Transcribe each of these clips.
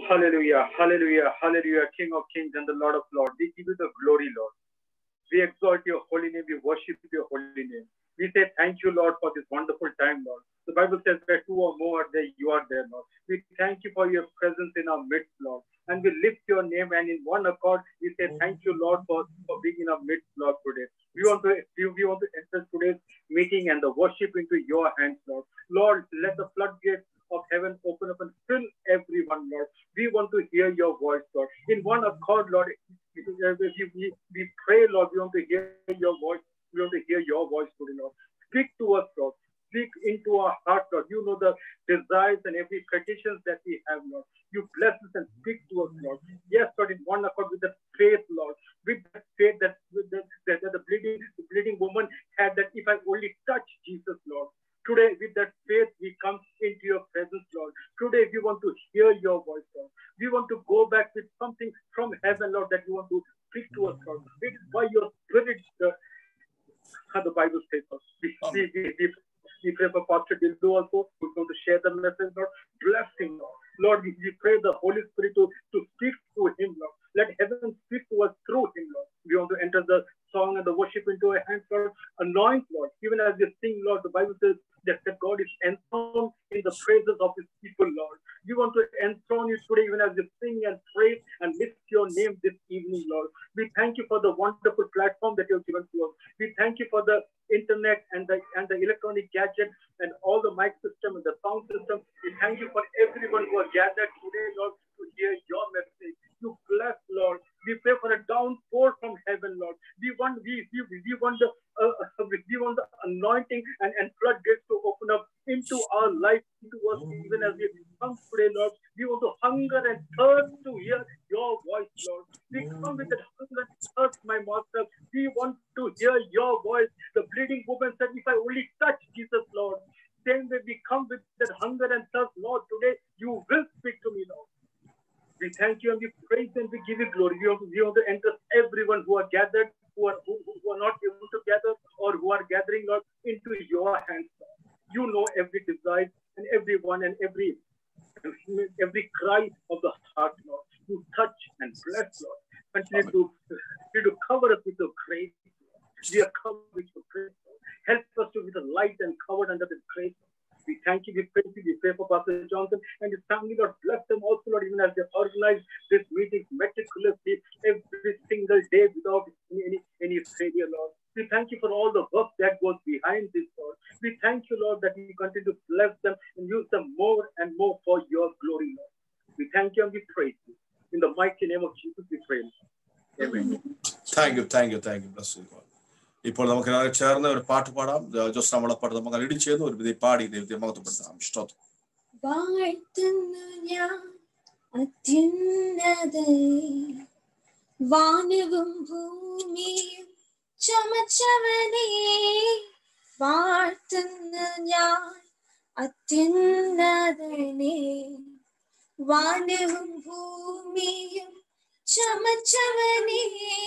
Hallelujah, hallelujah, hallelujah, King of kings and the Lord of lords. We give you the glory, Lord. We exalt your holy name. We worship your holy name. We say thank you, Lord, for this wonderful time, Lord. The Bible says where two or more are there, you are there, Lord. We thank you for your presence in our midst, Lord. And we lift your name and in one accord, we say thank you, Lord, for, for being in our midst, Lord, today. We want to we, we want to enter today's meeting and the worship into your hands, Lord. Lord, let the floodgates of heaven open up and fill everyone, Lord. We want to hear your voice, Lord. In one accord, Lord, we, we, we pray, Lord, we want to hear your voice. We want to hear your voice today, Lord. Speak to us, Lord. Speak into our heart, Lord. You know the desires and every petitions that we have, Lord. You bless us and speak to us, Lord. Yes, Lord, in one accord with the faith, Lord. With the faith that, with the, that, that the bleeding, the bleeding woman had that if I only touch Jesus, Lord. Today, with that faith, we come into your presence, Lord. Today, we want to hear your voice, Lord. We want to go back with something from heaven, Lord, that you want to speak to us, Lord. It is by your spirit, uh, how the Bible says, Lord. We, we, we, we, we pray for Pastor Dildo also, who's going to share the message, Lord. Bless him, Lord. Lord, we, we pray the Holy Spirit to, to speak to him, Lord. Let heaven speak to us through him, Lord. We want to enter the song and the worship into our hands, Lord. Anoint, Lord. Even as we sing, Lord, the Bible says that, that God is enthroned in the praises of his people, Lord. We want to enthrone you today, even as we sing and praise and lift your name this evening, Lord. We thank you for the wonderful platform that you've given to us. We thank you for the internet and the and the electronic gadgets and all the mic system and the sound system. We thank you for everyone who are gathered today, Lord, to hear your message. You bless, Lord. We pray for a downpour from heaven, Lord. We want we we, we want the uh, we want the anointing and, and floodgates to open up into our life, into us, even as we come today, Lord. We want to hunger and thirst to hear your voice, Lord. We come with that hunger and thirst, my master. We want to hear your voice. The bleeding woman said, if I only touch Jesus, Lord. Same way we come with that hunger and thirst, Lord. Today you will speak to me, Lord. We thank you and we praise and we give you glory. We want to, we want to enter everyone who are gathered, who are who, who are not able to gather, or who are gathering, Lord, into your hands. Lord. You know every desire and everyone and every every cry of the heart, Lord. You touch and bless, Lord. Continue to, continue to cover us with your grace. We are covered with your grace. Lord. Help us to be the light and covered under the grace. We thank you, we praise you, we pray for Pastor Johnson and his family, Lord. Bless them also, Lord, even as they organize this meeting meticulously every single day without any, any, any failure, Lord. We thank you for all the work that goes behind this, Lord. We thank you, Lord, that you continue to bless them and use them more and more for your glory, Lord. We thank you and we praise you. In the mighty name of Jesus, we pray. Amen. Thank you thank you thank you bless you ഇപ്പോൾ നമുക്ക് എല്ലാവരും ചേർന്ന് ഒരു പാട്ട് പാടാം ജോസ് നമ്മളെ പാട്ട് നമുക്ക് ലീഡ് ചെയ്യുന്നു ഒരു വിധി പാടി ദൈവത്തെ മഹത്വപ്പെടുത്താം ഇഷ്ടം വാഴ്ത്തുന്നു ഞാൻ അത്യുന്നത വാനവും ഭൂമിയും ചമച്ചവനെ വാഴ്ത്തുന്നു ഞാൻ അത്യുന്നതനെ വാനവും ഭൂമിയും ചമച്ചവനെ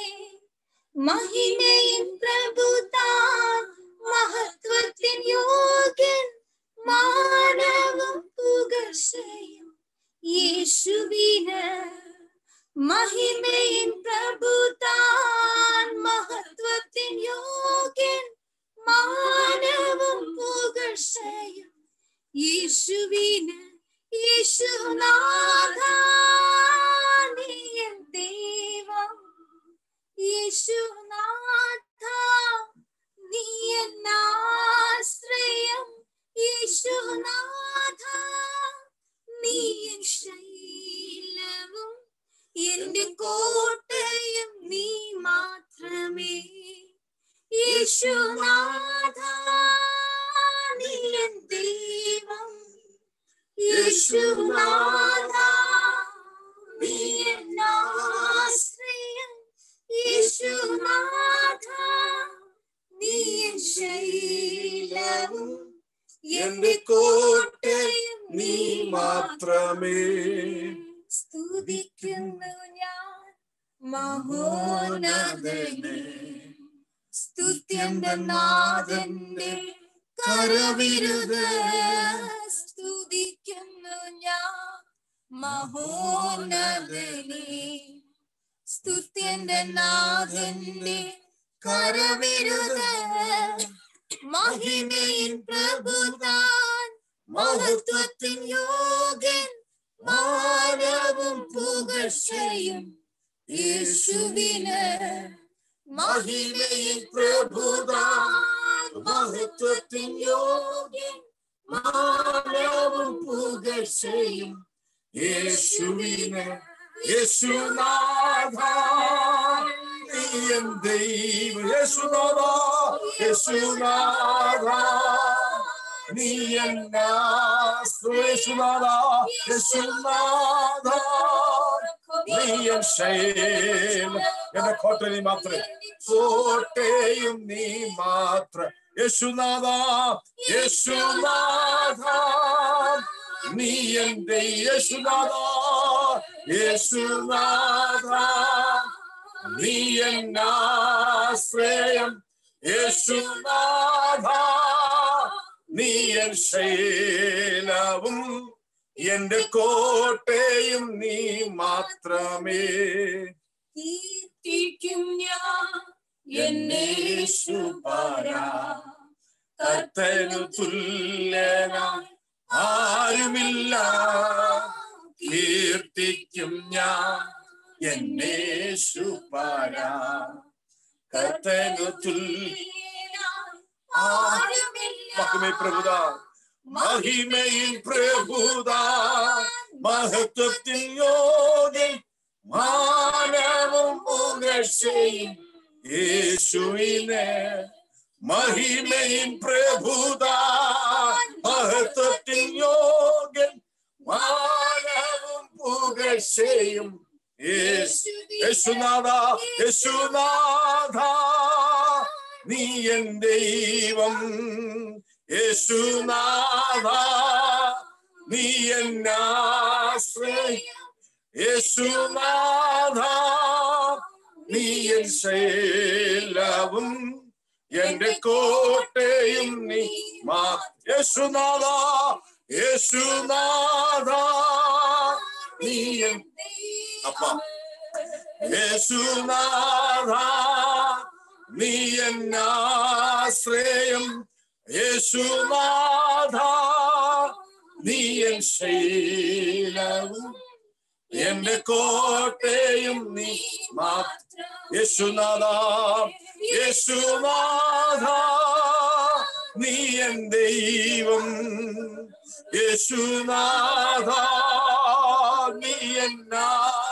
മഹിമയും പ്രഭുതാൻ മഹത്വത്തിൻ യോഗ്യൻ മാനവും പുകഴ്ചയും യേശുവിന് മഹിമയും പ്രഭുതാൻ മഹത്വത്തിൻ യോഗ്യൻ മാനവും പുകഴ്ചയും യേശുവിന് യേശുനാഥ നീ എൻ ദൈവം യേശുനാഥ നീ എന്നാശ്രയം യേശുനാഥ നീ എൻ ശൈലവും എന്റെ കോട്ടയും നീ മാത്രമേ യേശുനാഥ നീ എൻ ദൈവം യേശുനാഥ നീ എന്നാശ്രയം യേശുനാഥ നീ എൻ ശൈലവും എന്റെ കോട്ടയും നീ മാത്രമേ സ്തുതിക്കുന്നു ഞാൻ മഹോന്നതനെ സ്തുത്യന്റെ നാഥന്റെ കരവിരുത് സ്തുതിക്കുന്നു ഞാൻ മഹോന്നതനെ സ്തുത്യന്റെ നാഥന്റെ കരവിരുത് മഹിമയിൻ പ്രഭുതാൻ മഹത്വത്തിൻ യോഗൻ മാനവും പുകഴ്ചയും യേശുവിന് മഹിമയിൻ പ്രഭുതാൻ മഹത്വത്തിൻ യോഗൻ മാനവും പുകഴ്ചയും യേശുവിന് യേശുനാഥ നീ എൻ ദൈവം യേശുനാഥ യേശുനാഥ നീ യേശുനാഥ യേശുനാഥ നീ എൻ ശൈല എന്റെ കോട്ട നീ മാത്രമേ കോട്ടയും നീ മാത്രം യേശുനാഥ യേശുനാഥ നീ എന്റെ യേശുനാഥ യേശുനാഥ നീ എന്നാശ്രയം യേശുനാഥ നീ എൻ ശൈലവും എന്റെ കോട്ടയും നീ മാത്രമേ കീർത്തിക്കും ഞാൻ എന്നേശു പാരാ കർത്തനു തുല്യനായി ആരുമില്ല കീർത്തിക്കും ഞാൻ എന്നേശു പാരാ കർത്തനു തുല്യ മഹിമ പ്രഭുതാ മഹിമയിൽ പ്രഭുതാ മഹത്വത്തിൽ യോഗ്യൻ മാനവും പുകഴ്ചയും യേശുവിനെ മഹിമയിൽ പ്രഭുതാ മഹത്വത്തിൽ യോഗ്യൻ മാനവും പുകഴ്ചയും യേശു യേശുനാഥ യേശുനാഥ നീ എൻ ദൈവം യേശുനാഥ നീ എന്നാശ്രയം യേശുനാഥ നീ എൻ ശൈലവും എന്റെ കോട്ടയും നീ മാ യേശുനാഥ യേശുനാഥ നീ എൻ അപ്പ യേശുനാഥ നീ എന്നാശ്രയം യേശുനാഥ നീ എൻ ശൈലവും എന്റെ കോട്ടയും നീ മാത്രം യേശുനാഥ യേശുനാഥ നീ എൻ ദൈവം യേശുനാഥ നീ എന്നാ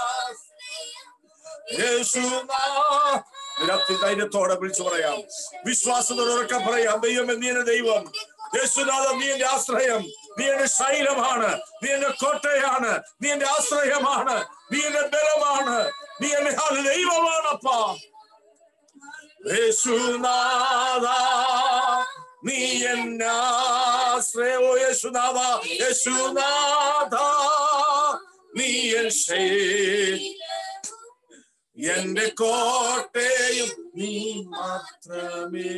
യേശുനാഥ നിരത്തി ധൈര്യത്തോടെ വിളിച്ചു പറയാം വിശ്വാസത്തോടെ ഉറക്കെ പറയാം ദൈവം നീ എന്റെ ദൈവം യേശുനാഥ നീ എന്റെ ആശ്രയം നീ എന്റെ ശൈലമാണ് നീ എന്റെ കോട്ടയാണ് നീ എന്റെ ആശ്രയമാണ് നീ എന്റെ ബലമാണ് നീ എന്റെ ആ ദൈവമാണപ്പാ യേശുനാഥ നീ എന്നാശ്രയോ യേശുനാഥ യേശുനാഥ നീ എൻ ശൈ എന്റെ കോട്ടയും നീ മാത്രമേ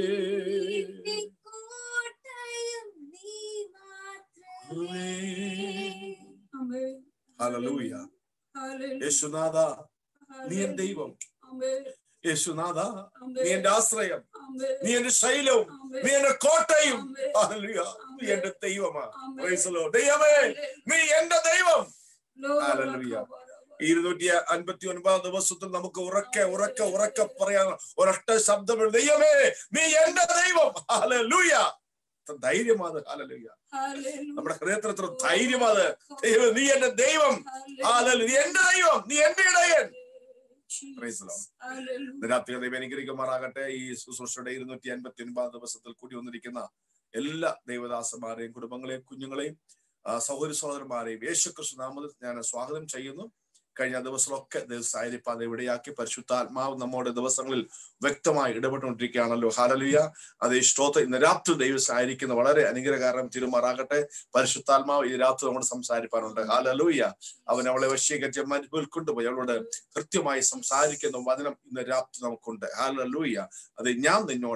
ഹല്ലേലൂയ യേശുനാഥ നീ എൻ ദൈവം യേശുനാഥ നീ എന്റെ ആശ്രയം നീ എന്റെ ശൈലവും നീ എന്റെ കോട്ടയും ഹല്ലേലൂയ നീ എന്റെ ദൈവമാ Praise the Lord. ദൈവമേ നീ എന്റെ ദൈവം ഹല്ലേലൂയ ഇരുന്നൂറ്റി അൻപത്തി ഒൻപതാം ദിവസത്തിൽ നമുക്ക് ഉറക്കെ ഉറക്കെ ഉറക്കെ പറയാൻ ഒരൊറ്റ ശബ്ദം ദൈവമേ നീ എന്റെ ദൈവം ഹല്ലേലൂയ എത്ര ധൈര്യമാണ് ഹല്ലേലൂയ നമ്മുടെ ഹൃദയത്തിൽ എത്ര ധൈര്യമാണ് ദൈവം നീ എന്റെ ദൈവം ഹല്ലേലൂയ നീ എന്റെ ദൈവം നീ എന്റെ ഇടയൻ Praise the Lord. ഇന്ന് രാത്രി ദൈവം അനുഗ്രഹിക്കുമാറാകട്ടെ ഈ ശുശ്രൂഷയുടെ ഇരുന്നൂറ്റി അൻപത്തി ഒൻപതാം ദിവസത്തിൽ കൂടി വന്നിരിക്കുന്ന എല്ലാ ദൈവദാസന്മാരെയും കുടുംബങ്ങളെയും കുഞ്ഞുങ്ങളെയും ആ, സഹോദരി സഹോദരന്മാരെയും യേശു ക്രിസ്തു നാമത്തിൽ ഞാൻ സ്വാഗതം ചെയ്യുന്നു കഴിഞ്ഞ ദിവസങ്ങളൊക്കെ സായിരിപ്പാതെ ഇവിടെയാക്കി പരിശുദ്ധാത്മാവ് നമ്മുടെ ദിവസങ്ങളിൽ വ്യക്തമായി ഇടപെട്ടുകൊണ്ടിരിക്കുകയാണല്ലോ ഹാലലുയ അത് ഇഷ്ടോത്ത് ഇന്ന് രാത്രി ദൈവം ആയിരിക്കുന്ന വളരെ അനുഗ്രഹകാരം തിരുമാറാകട്ടെ പരിശുദ്ധാത്മാവ് ഈ രാത്രി നമ്മോട് സംസാരിപ്പാനുണ്ട് ഹാലലൂയ അവൻ അവളെ വശീകരിച്ച് മരുഭൂൽ കൊണ്ടുപോയി അവളോട് കൃത്യമായി സംസാരിക്കുന്ന വചനം ഇന്ന് രാത്രി നമുക്കുണ്ട് ഹാലലൂയ അത് ഞാൻ നിന്നോട്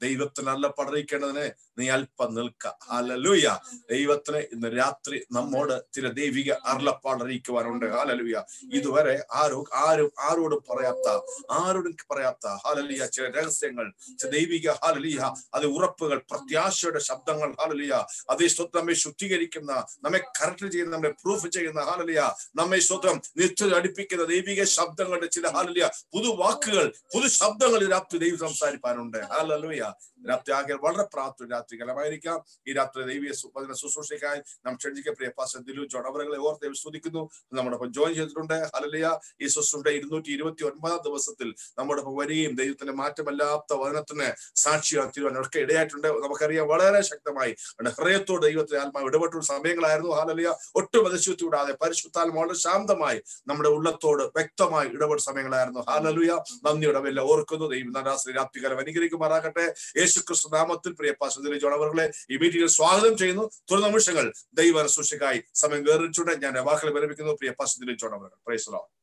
ദൈവത്തിന് അല്ലപ്പടറിയിക്കേണ്ടതിന് നീ അല്പം നിൽക്ക ഹാലലൂയ ദൈവത്തിന് ഇന്ന് രാത്രി നമ്മോട് ചില ദൈവിക അരുളപ്പാടറിയിക്കുവാനുണ്ട് ഹാലലൂയ ഇതുവരെ ആരോ ആരും ആരോടും പറയാത്ത ആരോടും പറയാത്ത ഹാലലിയ ചില രഹസ്യങ്ങൾ ചില ദൈവിക ഹാലലിയ അത് ഉറപ്പുകൾ പ്രത്യാശയുടെ ശബ്ദങ്ങൾ ഹാലലിയ അതേ സ്വത്ത് നമ്മെ ശുദ്ധീകരിക്കുന്ന നമ്മെ കറക്റ്റ് ചെയ്യുന്ന നമ്മെ പ്രൂഫ് ചെയ്യുന്ന ഹാലലിയ നമ്മെ സ്വന്തം നിശ്ചയം അടുപ്പിക്കുന്ന ദൈവിക ശബ്ദങ്ങളുടെ ചില ഹാലലിയ പുതുവാക്കുകൾ പുതു ശബ്ദങ്ങൾ ഈ രാത്രി ദൈവം സംസാരിപ്പാനുണ്ട് ഹാലലൂയ രാത്രി ആകെ വളരെ പ്രാർത്ഥന രാത്രി കാലമായിരിക്കാം ഈ രാത്രി ദൈവീയ സു- വചന ശുശ്രൂഷയ്ക്കായി നാം ക്ഷണിക്ക പ്രിയ പാസ്റ്റർ ദിലു ജോൺ അവരെ ഓർത്ത് സ്തുതിക്കുന്നു നമ്മോടൊപ്പം ജോയിൻ ചെയ്തിട്ടുണ്ട് ഹലലിയ ഈ ശുശ്രൂഷയുടെ ഇരുന്നൂറ്റി ഇരുപത്തി ഒൻപതാം ദിവസത്തിൽ നമ്മോടൊപ്പം വരികയും ദൈവത്തിന്റെ മാറ്റമല്ലാത്ത വചനത്തിന് സാക്ഷിയാക്കി തീരുവാനൊക്കെ ഇടയായിട്ടുണ്ട് നമുക്കറിയാം വളരെ ശക്തമായി അവരുടെ ഹൃദയത്തോട് ദൈവത്തിന്റെ ആത്മാവ് ഇടപെട്ടുള്ള സമയങ്ങളായിരുന്നു ഹാലലിയ ഒട്ടും അതിശുദ്ധി കൂടാതെ പരിശുദ്ധാൽ വളരെ ശാന്തമായി നമ്മുടെ ഉള്ളത്തോട് വ്യക്തമായി ഇടപെട്ട സമയങ്ങളായിരുന്നു ഹാലലുയ നന്ദിയുടെ വല്ല ഓർക്കുന്നു ദൈവം നരാശ്രീ രാത്രികാലം അനുഗ്രഹിക്കുമാറാകട്ടെ യേശു ക്രിസ്തു നാമത്തിൽ പ്രിയ പാശ്വതിലെ ജോണവറുകളെ ഈ മീറ്റിംഗിൽ സ്വാഗതം ചെയ്യുന്നു തുടർ നിമിഷങ്ങൾ ദൈവ സൂക്ഷിക്കായി സമയം വേറിച്ചുകൊണ്ട് ഞാൻ വാക്കുകൾ വിരമിക്കുന്നു പ്രിയ പാശ്വതിലെ ജോണവറുകൾ praise Lord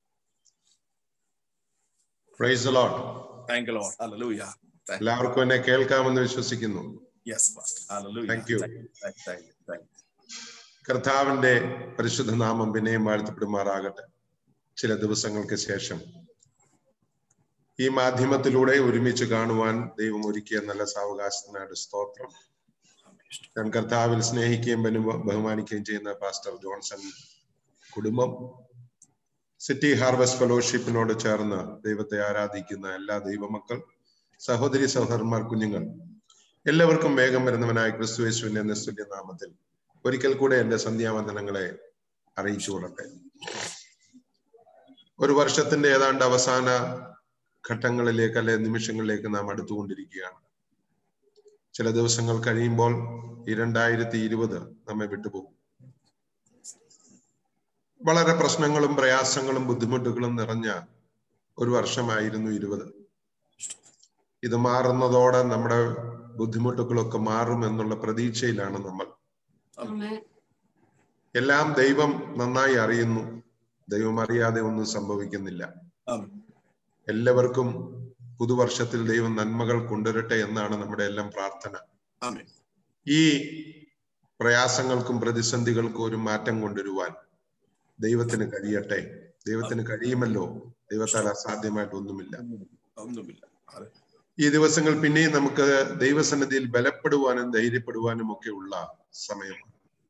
praise Lord thank you Lord hallelujah എല്ലാവർക്കും എന്നെ കേൾക്കാമെന്ന് വിശ്വസിക്കുന്നു yes pastor hallelujah Thank you. Thank you thank കർത്താവിന്റെ പരിശുദ്ധ നാമം പിന്നെയും വാഴ്ത്തപ്പെടുമാറാകട്ടെ ചില ദിവസങ്ങൾക്ക് ശേഷം ഈ മാധ്യമത്തിലൂടെ ഒരുമിച്ച് കാണുവാൻ ദൈവം ഒരുക്കിയ നല്ല സാവകാശത്തിനായിട്ട് സ്തോത്രം ഞാൻ കർത്താവിൽ സ്നേഹിക്കുകയും ബഹു- ബഹുമാനിക്കുകയും ചെയ്യുന്ന പാസ്റ്റർ ജോൺസൺ കുടുംബം സിറ്റി ഹാർവസ്റ്റ് ഫെലോഷിപ്പിനോട് ചേർന്ന് ദൈവത്തെ ആരാധിക്കുന്ന എല്ലാ ദൈവമക്കൾ സഹോദരി സഹോദരന്മാർ കുഞ്ഞുങ്ങൾ എല്ലാവർക്കും വേഗം വരുന്നവനായ ക്രിസ്തു യേശുവിന്റെ നിസ്തുല്യ നാമത്തിൽ ഒരിക്കൽ കൂടെ എന്റെ സന്ധ്യാവന്ദനങ്ങളെ അറിയിച്ചു കൊള്ളട്ടെ ഒരു വർഷത്തിന്റെ ഏതാണ്ട് അവസാന ഘട്ടങ്ങളിലേക്ക് അല്ലെ നിമിഷങ്ങളിലേക്ക് നാം അടുത്തുകൊണ്ടിരിക്കുകയാണ് ചില ദിവസങ്ങൾ കഴിയുമ്പോൾ ഈ രണ്ടായിരത്തി ഇരുപത് നമ്മെ വിട്ടുപോകും വളരെ പ്രശ്നങ്ങളും പ്രയാസങ്ങളും ബുദ്ധിമുട്ടുകളും നിറഞ്ഞ ഒരു വർഷമായിരുന്നു ഇരുപത് ഇത് മാറുന്നതോടെ നമ്മുടെ ബുദ്ധിമുട്ടുകളൊക്കെ മാറും എന്നുള്ള പ്രതീക്ഷയിലാണ് നമ്മൾ ആമേൻ എല്ലാം ദൈവം നന്നായി അറിയുന്നു ദൈവം അറിയാതെ ഒന്നും സംഭവിക്കുന്നില്ല ആമേൻ എല്ലാവർക്കും പുതുവർഷത്തിൽ ദൈവം നന്മകൾ കൊണ്ടുവരട്ടെ എന്നാണ് നമ്മുടെ എല്ലാം പ്രാർത്ഥന ആമേൻ ഈ പ്രയാസങ്ങൾക്കും പ്രതിസന്ധികൾക്കും ഒരു മാറ്റം കൊണ്ടുവരുവാൻ ദൈവത്തിന് കഴിയട്ടെ ദൈവത്തിന് കഴിയുമല്ലോ ദൈവത്താൽ അസാധ്യമായിട്ട് ഒന്നുമില്ല ഒന്നുമില്ല അതെ. ഈ ദിവസങ്ങൾ പിന്നെയും നമുക്ക് ദൈവസന്നിധിയിൽ ബലപ്പെടുവാനും ധൈര്യപ്പെടുവാനും ഒക്കെ ഉള്ള സമയമാണ്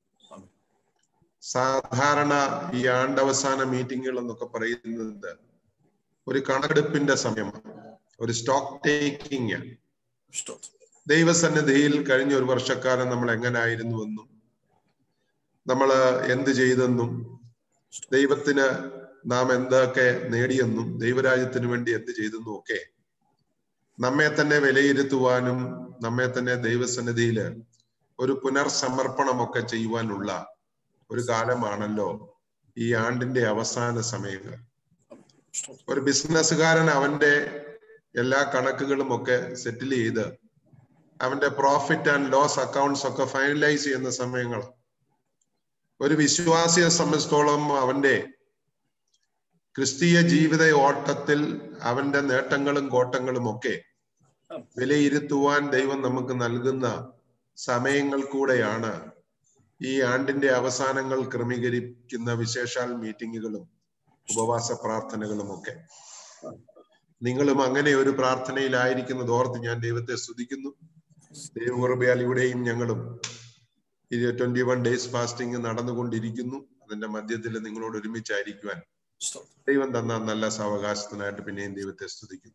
സാധാരണ ഈ ആണ്ടവസാന മീറ്റിങ്ങുകൾ എന്നൊക്കെ പറയുന്നത് ഒരു കണക്കെടുപ്പിന്റെ സമയമാണ് ഒരു സ്റ്റോക്ക് ടേക്കിംഗ് സ്തോത്രം. ദൈവസന്നിധിയിൽ കഴിഞ്ഞ ഒരു വർഷക്കാലം നമ്മൾ എങ്ങനായിരുന്നുവെന്നും നമ്മൾ എന്ത് ചെയ്തെന്നും ദൈവത്തിന് നാം എന്തൊക്കെ നേടിയെന്നും ദൈവരാജ്യത്തിന് വേണ്ടി എന്ത് ചെയ്തെന്നും ഒക്കെ നമ്മെ തന്നെ വിലയിരുത്തുവാനും നമ്മെ തന്നെ ദൈവസന്നിധിയിൽ ഒരു പുനർസമർപ്പണമൊക്കെ ചെയ്യുവാനുള്ള ഒരു കാലമാണല്ലോ ഈ ആണ്ടിന്റെ അവസാന സമയങ്ങൾ സ്തോത്രം. ഒരു ബിസിനസ്സുകാരൻ അവന്റെ എല്ലാ കണക്കുകളും ഒക്കെ സെറ്റിൽ ചെയ്ത് അവന്റെ പ്രോഫിറ്റ് ആൻഡ് ലോസ് അക്കൗണ്ട്സ് ഒക്കെ ഫൈനലൈസ് ചെയ്യുന്ന സമയങ്ങൾ ഒരു വിശ്വാസിയെ സംബന്ധിച്ചിടത്തോളം അവന്റെ ക്രിസ്തീയ ജീവിത ഓട്ടത്തിൽ അവന്റെ നേട്ടങ്ങളും കോട്ടങ്ങളും ഒക്കെ വിലയിരുത്തുവാൻ ദൈവം നമുക്ക് നൽകുന്ന സമയങ്ങൾ കൂടെയാണ് ഈ ആണ്ടിന്റെ അവസാനങ്ങൾ ക്രമീകരിക്കുന്ന വിശേഷാൽ മീറ്റിങ്ങുകളും ഉപവാസ പ്രാർത്ഥനകളും ഒക്കെ നിങ്ങളും അങ്ങനെ ഒരു പ്രാർത്ഥനയിലായിരിക്കുന്നത് ഓർത്ത് ഞാൻ ദൈവത്തെ സ്തുതിക്കുന്നു ദൈവകൃപയാൽ ഇവിടെയും ഞങ്ങളും ട്വന്റി വൺ ഡേയ്സ് ഫാസ്റ്റിംഗ് നടന്നുകൊണ്ടിരിക്കുന്നു അതിന്റെ മധ്യത്തിൽ നിങ്ങളോട് ഒരുമിച്ചായിരിക്കുവാൻ സ്തോത്രം. ദൈവം തന്ന നല്ല സാവകാശത്തിനായിട്ട് പിന്നെയും ദൈവത്തെ സ്തുതിക്കുന്നു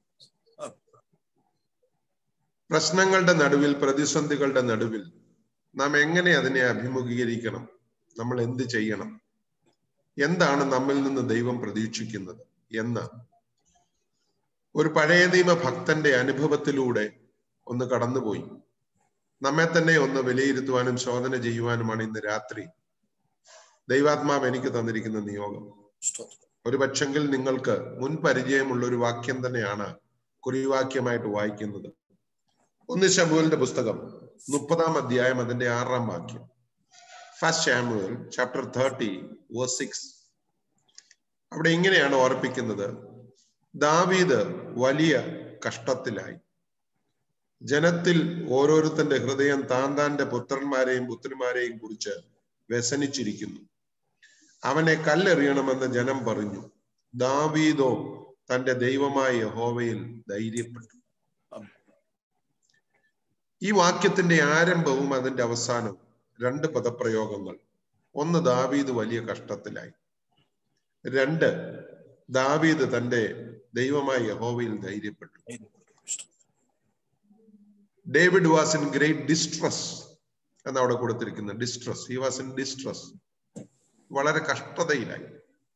പ്രശ്നങ്ങളുടെ നടുവിൽ പ്രതിസന്ധികളുടെ നടുവിൽ നാം എങ്ങനെ അതിനെ അഭിമുഖീകരിക്കണം നമ്മൾ എന്ത് ചെയ്യണം എന്താണ് നമ്മിൽ നിന്ന് ദൈവം പ്രതീക്ഷിക്കുന്നത് എന്ന് ഒരു പഴയ നിയമ ഭക്തന്റെ അനുഭവത്തിലൂടെ ഒന്ന് കടന്നുപോയി നമ്മെ തന്നെ ഒന്ന് വിലയിരുത്തുവാനും ശോധന ചെയ്യുവാനുമാണ് ഇന്ന് രാത്രി ദൈവാത്മാവ് എനിക്ക് തന്നിരിക്കുന്ന നിയോഗം സ്തോത്രം. ഒരു പക്ഷെങ്കിൽ നിങ്ങൾക്ക് മുൻ പരിചയമുള്ള ഒരു വാക്യം തന്നെയാണ് കുറിവാക്യമായിട്ട് വായിക്കുന്നത് ഒന്ന് ശമുവലിന്റെ പുസ്തകം മുപ്പതാം അധ്യായം അതിന്റെ ആറാം വാക്യം first Samuel chapter thirty verse six അവിടെ ഇങ്ങനെയാണ് ഓർപ്പിക്കുന്നത് ദാവീദ് വലിയ കഷ്ടത്തിലായി ജനത്തിൽ ഓരോരുത്തന്റെ ഹൃദയം താൻ താന്റെ പുത്രന്മാരെയും പുത്രിമാരെയും കുറിച്ച് വ്യസനിച്ചിരിക്കുന്നു അവനെ കല്ലെറിയണമെന്ന് ജനം പറഞ്ഞു ദാവീദോ തന്റെ ദൈവമായ യഹോവയിൽ ധൈര്യപ്പെട്ടു ഈ വാക്യത്തിന്റെ ആരംഭവും അതിന്റെ അവസാനവും രണ്ട് പദപ്രയോഗങ്ങൾ ഒന്ന് ദാവീദ് വലിയ കഷ്ടത്തിലായി രണ്ട് ദാവീദ് തന്റെ ദൈവമായ യഹോവയിൽ ധൈര്യപ്പെട്ടു David was in great distress എന്ന് അവിടെ കൊടുത്തിരിക്കുന്നത് distress he was in distress വളരെ കഷ്ടതയിലായി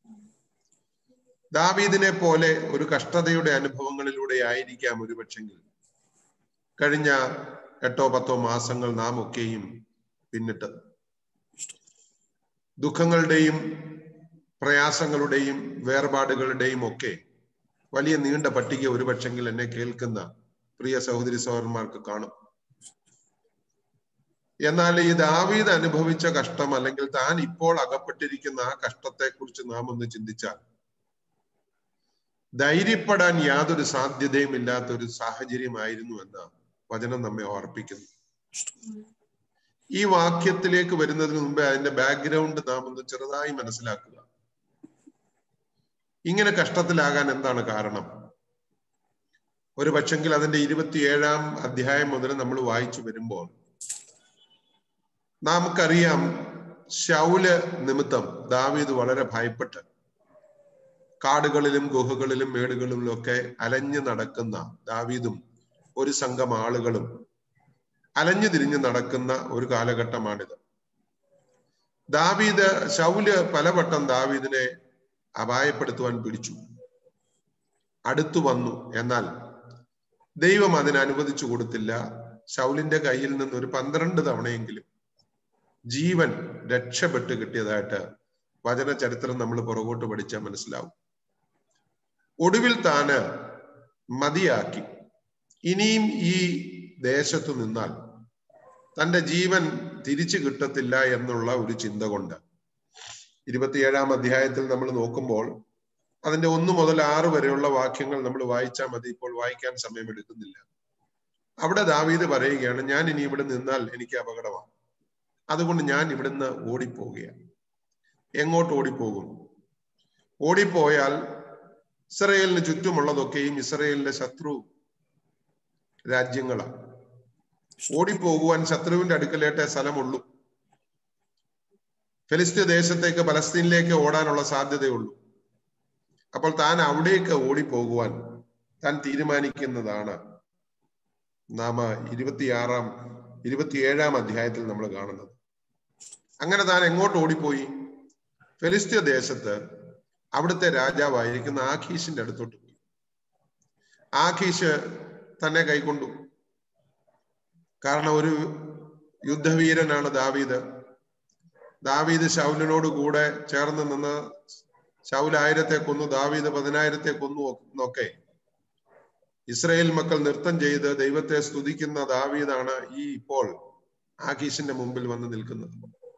ദാവീദിനെ പോലെ ഒരു കഷ്ടതയുടെ അനുഭവങ്ങളിലൂടെ ആയിരിക്കാം ഒരു പക്ഷെങ്കിൽ കഴിഞ്ഞ എട്ടോ പത്തോ മാസങ്ങൾ നാം ഒക്കെയും പിന്നിട്ട് ദുഃഖങ്ങളുടെയും പ്രയാസങ്ങളുടെയും വേർപാടുകളുടെയും ഒക്കെ വലിയ നീണ്ട പട്ടിക ഒരു പക്ഷെങ്കിൽ എന്നെ കേൾക്കുന്ന പ്രിയ സഹോദരി സഹോദരന്മാർക്ക് കാണും എന്നാൽ ഈ ദാവീദ് അനുഭവിച്ച കഷ്ടം അല്ലെങ്കിൽ താൻ ഇപ്പോൾ അകപ്പെട്ടിരിക്കുന്ന ആ കഷ്ടത്തെ കുറിച്ച് നാം ഒന്ന് ചിന്തിച്ചാൽ ധൈര്യപ്പെടാൻ യാതൊരു സാധ്യതയും ഇല്ലാത്ത ഒരു സാഹചര്യമായിരുന്നു എന്ന് വചനം നമ്മെ ഓർപ്പിക്കുന്നു ഈ വാക്യത്തിലേക്ക് വരുന്നതിന് മുമ്പേ അതിന്റെ ബാക്ക്ഗ്രൗണ്ട് നാം ഒന്ന് ചെറുതായി മനസ്സിലാക്കുക ഇങ്ങനെ കഷ്ടത്തിലാകാൻ എന്താണ് കാരണം ഒരു പക്ഷെങ്കിൽ അതിന്റെ ഇരുപത്തിയേഴാം അധ്യായം മുതൽ നമ്മൾ വായിച്ചു വരുമ്പോൾ നമുക്കറിയാം ശൗല് നിമിത്തം ദാവീദ് വളരെ ഭയപ്പെട്ട് കാടുകളിലും ഗുഹകളിലും മേടുകളിലും ഒക്കെ അലഞ്ഞു നടക്കുന്ന ദാവീദും ഒരു സംഘം ആളുകളും അലഞ്ഞു തിരിഞ്ഞു നടക്കുന്ന ഒരു കാലഘട്ടമാണിത് ദാവീദ് ശൗല് പലവട്ടം ദാവീദിനെ അപായപ്പെടുത്തുവാൻ പിടിച്ചു അടുത്തു വന്നു എന്നാൽ ദൈവം അതിന് അനുവദിച്ചു കൊടുത്തില്ല ശൗലിന്റെ കയ്യിൽ നിന്ന് ഒരു പന്ത്രണ്ട് തവണയെങ്കിലും ജീവൻ രക്ഷപ്പെട്ട് കിട്ടിയതായിട്ട് വചന ചരിത്രം നമ്മൾ പുറകോട്ട് പഠിച്ചാൽ മനസ്സിലാവും ഒടുവിൽ താന് മതിയാക്കി ഇനിയും ഈ ദേശത്തു നിന്നാൽ തന്റെ ജീവൻ തിരിച്ചു കിട്ടത്തില്ല എന്നുള്ള ഒരു ചിന്ത കൊണ്ട് ഇരുപത്തിയേഴാം അധ്യായത്തിൽ നമ്മൾ നോക്കുമ്പോൾ അതിന്റെ ഒന്ന് മുതൽ ആറ് വരെയുള്ള വാക്യങ്ങൾ നമ്മൾ വായിച്ചാൽ മതി ഇപ്പോൾ വായിക്കാൻ സമയം എടുക്കുന്നില്ല അവിടെ ദാവീദ് പറയുകയാണ് ഞാൻ ഇനി ഇവിടെ നിന്നാൽ എനിക്ക് അപകടമാണ് അതുകൊണ്ട് ഞാൻ ഇവിടുന്ന് ഓടിപ്പോവുകയാണ് എങ്ങോട്ട് ഓടിപ്പോകും ഓടിപ്പോയാൽ ഇസ്രയേലിന് ചുറ്റുമുള്ളതൊക്കെയും ഇസ്രയേലിന്റെ ശത്രു രാജ്യങ്ങളാണ് ഓടിപ്പോകുവാൻ ശത്രുവിന്റെ അടുക്കലേട്ടേ സ്ഥലമുള്ളൂ ഫെലിസ്തീൻ ദേശത്തേക്ക് പലസ്തീനിലേക്ക് ഓടാനുള്ള സാധ്യതയുള്ളൂ അപ്പോൾ താൻ അവിടേക്ക് ഓടിപ്പോകുവാൻ താൻ തീരുമാനിക്കുന്നതാണ് നാമ ഇരുപത്തിയാറാം ഇരുപത്തിയേഴാം അധ്യായത്തിൽ നമ്മൾ കാണുന്നത് അങ്ങനെ താൻ എങ്ങോട്ട് ഓടിപ്പോയി ഫെലിസ്തീയ ദേശത്ത് അവിടുത്തെ രാജാവായിരിക്കുന്ന ആഖീഷിന്റെ അടുത്തോട്ട് പോയി ആഖീഷ് തന്നെ കൈക്കൊണ്ടു കാരണം ഒരു യുദ്ധവീരനാണ് ദാവീദ് ദാവീദ് ശൗലിനോട് കൂടെ ചേർന്ന് നിന്ന് ശൗൽ ആയിരത്തെ കൊന്നു ദാവീദ് പതിനായിരത്തെ കൊന്നു എന്നൊക്കെ ഇസ്രയേൽ മക്കൾ നൃത്തം ചെയ്ത് ദൈവത്തെ സ്തുതിക്കുന്ന ദാവീദാണ് ഈ ഇപ്പോൾ ആഖീഷിന്റെ മുമ്പിൽ വന്ന് നിൽക്കുന്നത്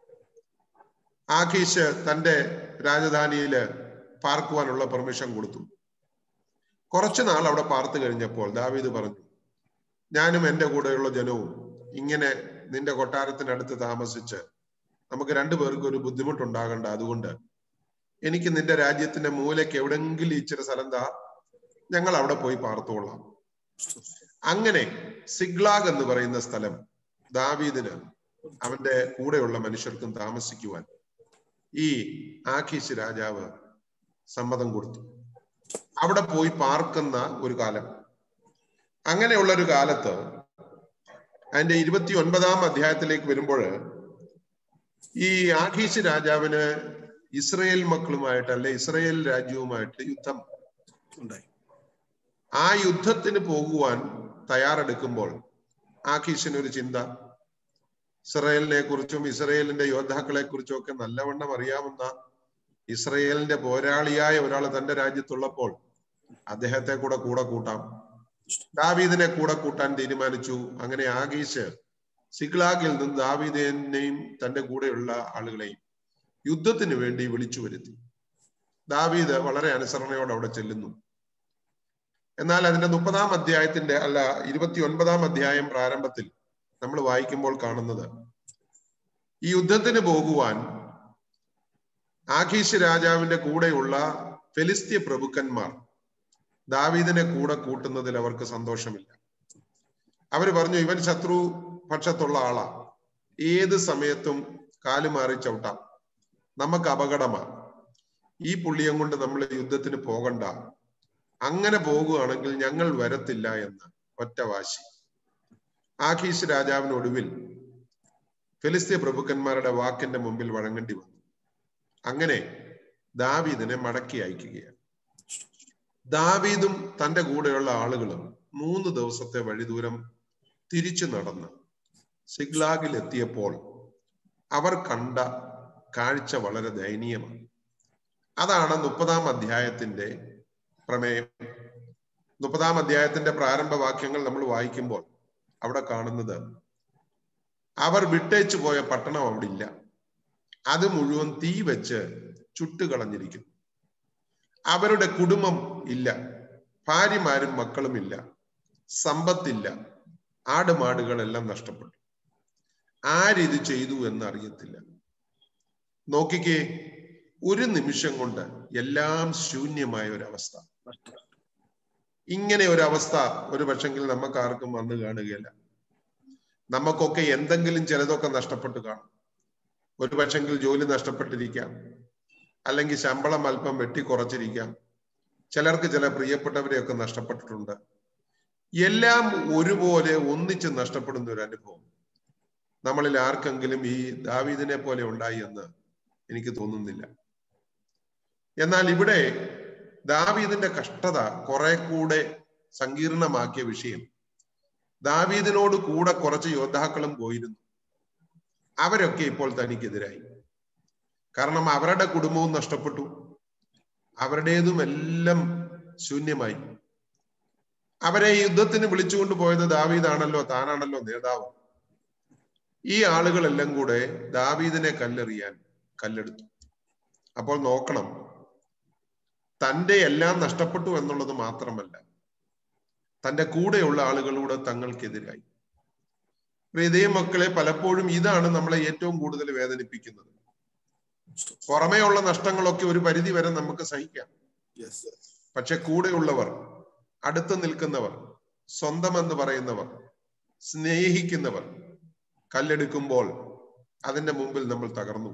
ആഖീഷ് തന്റെ രാജധാനിയില് പാർക്കുവാനുള്ള പെർമിഷൻ കൊടുത്തു കുറച്ചു നാൾ അവിടെ പാർത്തു കഴിഞ്ഞപ്പോൾ ദാവീദ് പറഞ്ഞു ഞാനും എൻ്റെ കൂടെയുള്ള ജനവും ഇങ്ങനെ നിന്റെ കൊട്ടാരത്തിനടുത്ത് താമസിച്ച് നമുക്ക് രണ്ടു പേർക്ക് ഒരു ബുദ്ധിമുട്ടുണ്ടാകണ്ട അതുകൊണ്ട് എനിക്ക് നിന്റെ രാജ്യത്തിന്റെ മൂലയ്ക്ക് എവിടെങ്കിലും ഇച്ചിരി സ്ഥലം താ ഞങ്ങൾ അവിടെ പോയി പാർത്തോളാം അങ്ങനെ സിഗ്ലാഗ് എന്ന് പറയുന്ന സ്ഥലം ദാവീദിന് അവന്റെ കൂടെയുള്ള മനുഷ്യർക്കും താമസിക്കുവാൻ ഈ ആഖീഷ് രാജാവ് സമ്മതം കൊടുത്തു അവിടെ പോയി പാർക്കുന്ന ഒരു കാലം അങ്ങനെയുള്ള ഒരു കാലത്ത് അതിന്റെ ഇരുപത്തി ഒൻപതാം അധ്യായത്തിലേക്ക് വരുമ്പോൾ ഈ ആഖീഷ് രാജാവിന് ഇസ്രയേൽ മക്കളുമായിട്ട് അല്ലെ ഇസ്രയേൽ രാജ്യവുമായിട്ട് യുദ്ധം ഉണ്ടായി ആ യുദ്ധത്തിന് പോകുവാൻ തയ്യാറെടുക്കുമ്പോൾ ആഖീഷിന് ഒരു ചിന്ത ഇസ്രയേലിനെ കുറിച്ചും ഇസ്രയേലിന്റെ യോദ്ധാക്കളെ കുറിച്ചും ഒക്കെ നല്ലവണ്ണം അറിയാവുന്ന ഇസ്രയേലിന്റെ പോരാളിയായ ഒരാൾ തന്റെ രാജ്യത്തുള്ളപ്പോൾ അദ്ദേഹത്തെ കൂടെ കൂടെ കൂട്ടാം ദാവീദിനെ കൂടെ കൂട്ടാൻ തീരുമാനിച്ചു അങ്ങനെ ആഗീഷ് സിഗ്ലാഗിൽ നിന്ന് ദാവീദിനെയും തന്റെ കൂടെയുള്ള ആളുകളെയും യുദ്ധത്തിന് വേണ്ടി വിളിച്ചു വരുത്തി ദാവീദ് വളരെ അനുസരണയോടെ അവിടെ ചെല്ലുന്നു എന്നാൽ അതിന്റെ മുപ്പതാം അധ്യായത്തിന്റെ അല്ല ഇരുപത്തി ഒൻപതാം അധ്യായം പ്രാരംഭത്തിൽ നമ്മൾ വായിക്കുമ്പോൾ കാണുന്നത് ഈ യുദ്ധത്തിന് പോകുവാൻ ആഖീഷ് രാജാവിന്റെ കൂടെയുള്ള ഫെലിസ്തീയ പ്രഭുക്കന്മാർ ദാവീദിനെ കൂടെ കൂട്ടുന്നതിൽ അവർക്ക് സന്തോഷമില്ല അവര് പറഞ്ഞു ഇവൻ ശത്രു പക്ഷത്തുള്ള ആളാ ഏത് സമയത്തും കാലുമാറി ചവിട്ടാം നമുക്ക് അപകടമാണ് ഈ പുള്ളിയം കൊണ്ട് നമ്മൾ യുദ്ധത്തിന് പോകണ്ട അങ്ങനെ പോകുകയാണെങ്കിൽ ഞങ്ങൾ വരത്തില്ല എന്ന് ഒറ്റ വാശി ആഖീഷ് രാജാവിനൊടുവിൽ ഫെലിസ്തീയ പ്രഭുക്കന്മാരുടെ വാക്കിന്റെ മുമ്പിൽ വഴങ്ങേണ്ടി വന്നു അങ്ങനെ ദാവീദിനെ മടക്കി അയക്കുകയാണ് ദാവീദും തന്റെ കൂടെയുള്ള ആളുകളും മൂന്ന് ദിവസത്തെ വഴിദൂരം തിരിച്ചു നടന്ന് സിഗ്ലാഗിൽ എത്തിയപ്പോൾ അവർ കണ്ട കാഴ്ച വളരെ ദയനീയമാണ് അതാണ് മുപ്പതാം അധ്യായത്തിന്റെ പ്രമേയം മുപ്പതാം അധ്യായത്തിന്റെ പ്രാരംഭ വാക്യങ്ങൾ നമ്മൾ വായിക്കുമ്പോൾ അവിടെ കാണുന്നത് അവർ വിട്ടേച്ചു പോയ പട്ടണം അവിടെ ഇല്ല അത് മുഴുവൻ തീ വെച്ച് ചുട്ടുകളഞ്ഞിരിക്കുന്നു അവരുടെ കുടുംബം ഇല്ല ഭാര്യമാരും മക്കളും ഇല്ല സമ്പത്തില്ല ആടുമാടുകളെല്ലാം നഷ്ടപ്പെട്ടു ആരിത് ചെയ്തു എന്ന് അറിയത്തില്ല നോക്കിക്കേ ഒരു നിമിഷം കൊണ്ട് എല്ലാം ശൂന്യമായ ഒരവസ്ഥ ഇങ്ങനെ ഒരു അവസ്ഥ ഒരു പക്ഷെങ്കിൽ നമുക്ക് ആർക്കും വന്നു കാണുകയില്ല നമുക്കൊക്കെ എന്തെങ്കിലും ചിലതൊക്കെ നഷ്ടപ്പെട്ടു കാണും ഒരു പക്ഷെങ്കിൽ ജോലി നഷ്ടപ്പെട്ടിരിക്കാം അല്ലെങ്കിൽ ശമ്പളം അല്പം വെട്ടി കുറച്ചിരിക്കാം ചിലർക്ക് ചില പ്രിയപ്പെട്ടവരെയൊക്കെ നഷ്ടപ്പെട്ടിട്ടുണ്ട് എല്ലാം ഒരുപോലെ ഒന്നിച്ച് നഷ്ടപ്പെടുന്ന ഒരു അനുഭവം നമ്മളിൽ ആർക്കെങ്കിലും ഈ ദാവീദിനെ പോലെ ഉണ്ടായി എന്ന് എനിക്ക് തോന്നുന്നില്ല എന്നാൽ ഇവിടെ ദാവീദിന്റെ കഷ്ടത കുറെ കൂടെ സങ്കീർണമാക്കിയ വിഷയം ദാവീദിനോട് കൂടെ കുറച്ച് യോദ്ധാക്കളും പോയിരുന്നു അവരൊക്കെ ഇപ്പോൾ തനിക്കെതിരായി കാരണം അവരുടെ കുടുംബവും നഷ്ടപ്പെട്ടു അവരുടേതും എല്ലാം ശൂന്യമായി അവരെ യുദ്ധത്തിന് വിളിച്ചുകൊണ്ട് പോയത് ദാവീദാണല്ലോ താനാണല്ലോ നേതാവ് ഈ ആളുകളെല്ലാം കൂടെ ദാവീദിനെ കല്ലെറിയാൻ കല്ലെടുത്തു അപ്പോൾ നോക്കണം തന്റെ എല്ലാം നഷ്ടപ്പെട്ടു എന്നുള്ളത് മാത്രമല്ല തന്റെ കൂടെയുള്ള ആളുകളൂടെ തങ്ങൾക്കെതിരായി പ്രിയതേ മക്കളെ പലപ്പോഴും ഇതാണ് നമ്മളെ ഏറ്റവും കൂടുതൽ വേദനിപ്പിക്കുന്നത് പുറമേയുള്ള നഷ്ടങ്ങളൊക്കെ ഒരു പരിധി വരെ നമുക്ക് സഹിക്കാം പക്ഷെ കൂടെയുള്ളവർ അടുത്ത് നിൽക്കുന്നവർ സ്വന്തമെന്ന് പറയുന്നവർ സ്നേഹിക്കുന്നവർ കല്ലെടുക്കുമ്പോൾ അതിന്റെ മുമ്പിൽ നമ്മൾ തകർന്നു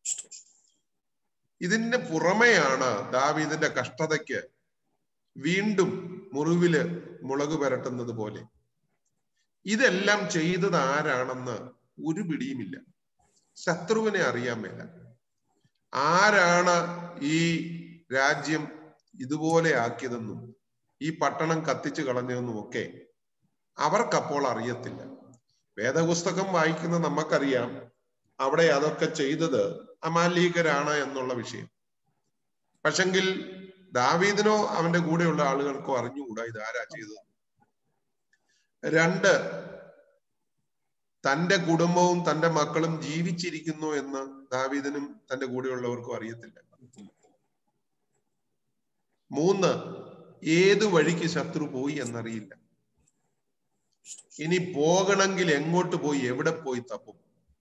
ഇതിന്റെ പുറമെയാണ് ദാവീദിന്റെ കഷ്ടതയ്ക്ക് വീണ്ടും മുറിവില് മുളക് പുരട്ടുന്നത് പോലെ ഇതെല്ലാം ചെയ്തത് ആരാണെന്ന് ഒരു പിടിയുമില്ല ശത്രുവിനെ അറിയാൻ മേല ആരാണ് ഈ രാജ്യം ഇതുപോലെ ആക്കിയതെന്നും ഈ പട്ടണം കത്തിച്ചു കളഞ്ഞതെന്നും ഒക്കെ അവർക്കപ്പോൾ അറിയത്തില്ല വേദപുസ്തകം വായിക്കുന്ന നമുക്കറിയാം അവിടെ അതൊക്കെ ചെയ്തത് അമാലീകരാണ് എന്നുള്ള വിഷയം പക്ഷെങ്കിൽ ദാവീദിനോ അവന്റെ കൂടെയുള്ള ആളുകൾക്കോ അറിഞ്ഞുകൂടാ ഇത് ആരാ ചെയ്തത് രണ്ട് തന്റെ കുടുംബവും തന്റെ മക്കളും ജീവിച്ചിരിക്കുന്നു എന്ന് ദാവീദിനും തന്റെ കൂടെയുള്ളവർക്കും അറിയത്തില്ല മൂന്ന് ഏത് വഴിക്ക് ശത്രു പോയി എന്നറിയില്ല ഇനി പോകണമെങ്കിൽ എങ്ങോട്ട് പോയി എവിടെ പോയി തപ്പും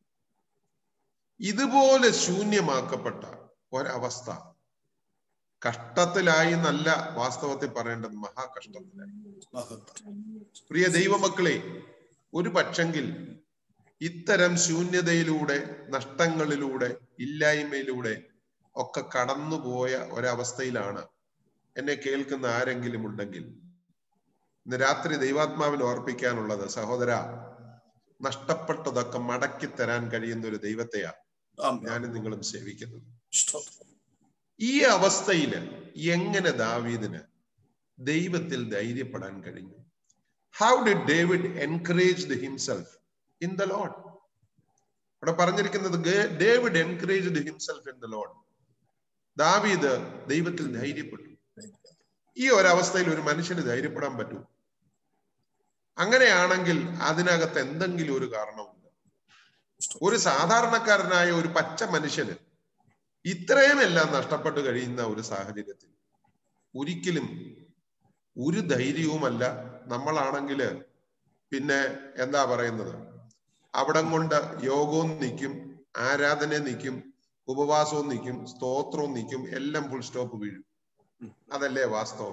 ഇതുപോലെ ശൂന്യമാക്കപ്പെട്ട ഒരവസ്ഥ കഷ്ടത്തിലായി നല്ല വാസ്തവത്തിൽ പറയേണ്ടത് മഹാകഷ്ടത്തിലായി പ്രിയ ദൈവമക്കളെ ഒരു പക്ഷെങ്കിൽ ഇത്തരം ശൂന്യതയിലൂടെ നഷ്ടങ്ങളിലൂടെ ഇല്ലായ്മയിലൂടെ ഒക്കെ കടന്നുപോയ ഒരവസ്ഥയിലാണ് എന്നെ കേൾക്കുന്ന ആരെങ്കിലും ഉണ്ടെങ്കിൽ ഇന്ന് രാത്രി ദൈവാത്മാവിന് ഓർപ്പിക്കാനുള്ളത് സഹോദര നഷ്ടപ്പെട്ടതൊക്കെ മടക്കി തരാൻ കഴിയുന്ന ഒരു ദൈവത്തെയാ ഞാനും നിങ്ങളും സേവിക്കുന്നത് ഈ അവസ്ഥയിൽ എങ്ങനെ ദാവീദിന് ദൈവത്തിൽ ധൈര്യപ്പെടാൻ കഴിഞ്ഞു how did David encourage himself in the Lord ഇവിടെ പറഞ്ഞിരിക്കുന്നത് David encourage himself in the Lord ദാവീദ് ദൈവത്തിൽ ധൈര്യപ്പെട്ടു ഈ ഒരവസ്ഥയിൽ ഒരു മനുഷ്യന് ധൈര്യപ്പെടാൻ പറ്റൂ അങ്ങനെയാണെങ്കിൽ അതിനകത്ത് എന്തെങ്കിലും ഒരു കാരണമുണ്ട് ഒരു സാധാരണക്കാരനായ ഒരു പച്ച മനുഷ്യന് ഇത്രയും എല്ലാം നഷ്ടപ്പെട്ടു കഴിയുന്ന ഒരു സാഹചര്യത്തിൽ ഒരിക്കലും ഒരു ധൈര്യവുമല്ല നമ്മളാണെങ്കില് പിന്നെ എന്താ പറയുന്നത് അവിടം കൊണ്ട് യോഗവും നിൽക്കും ആരാധന നിൽക്കും ഉപവാസവും നിൽക്കും സ്തോത്രവും നിൽക്കും എല്ലാം ഫുൾ സ്റ്റോപ്പ് വീഴും അതല്ലേ വാസ്തവം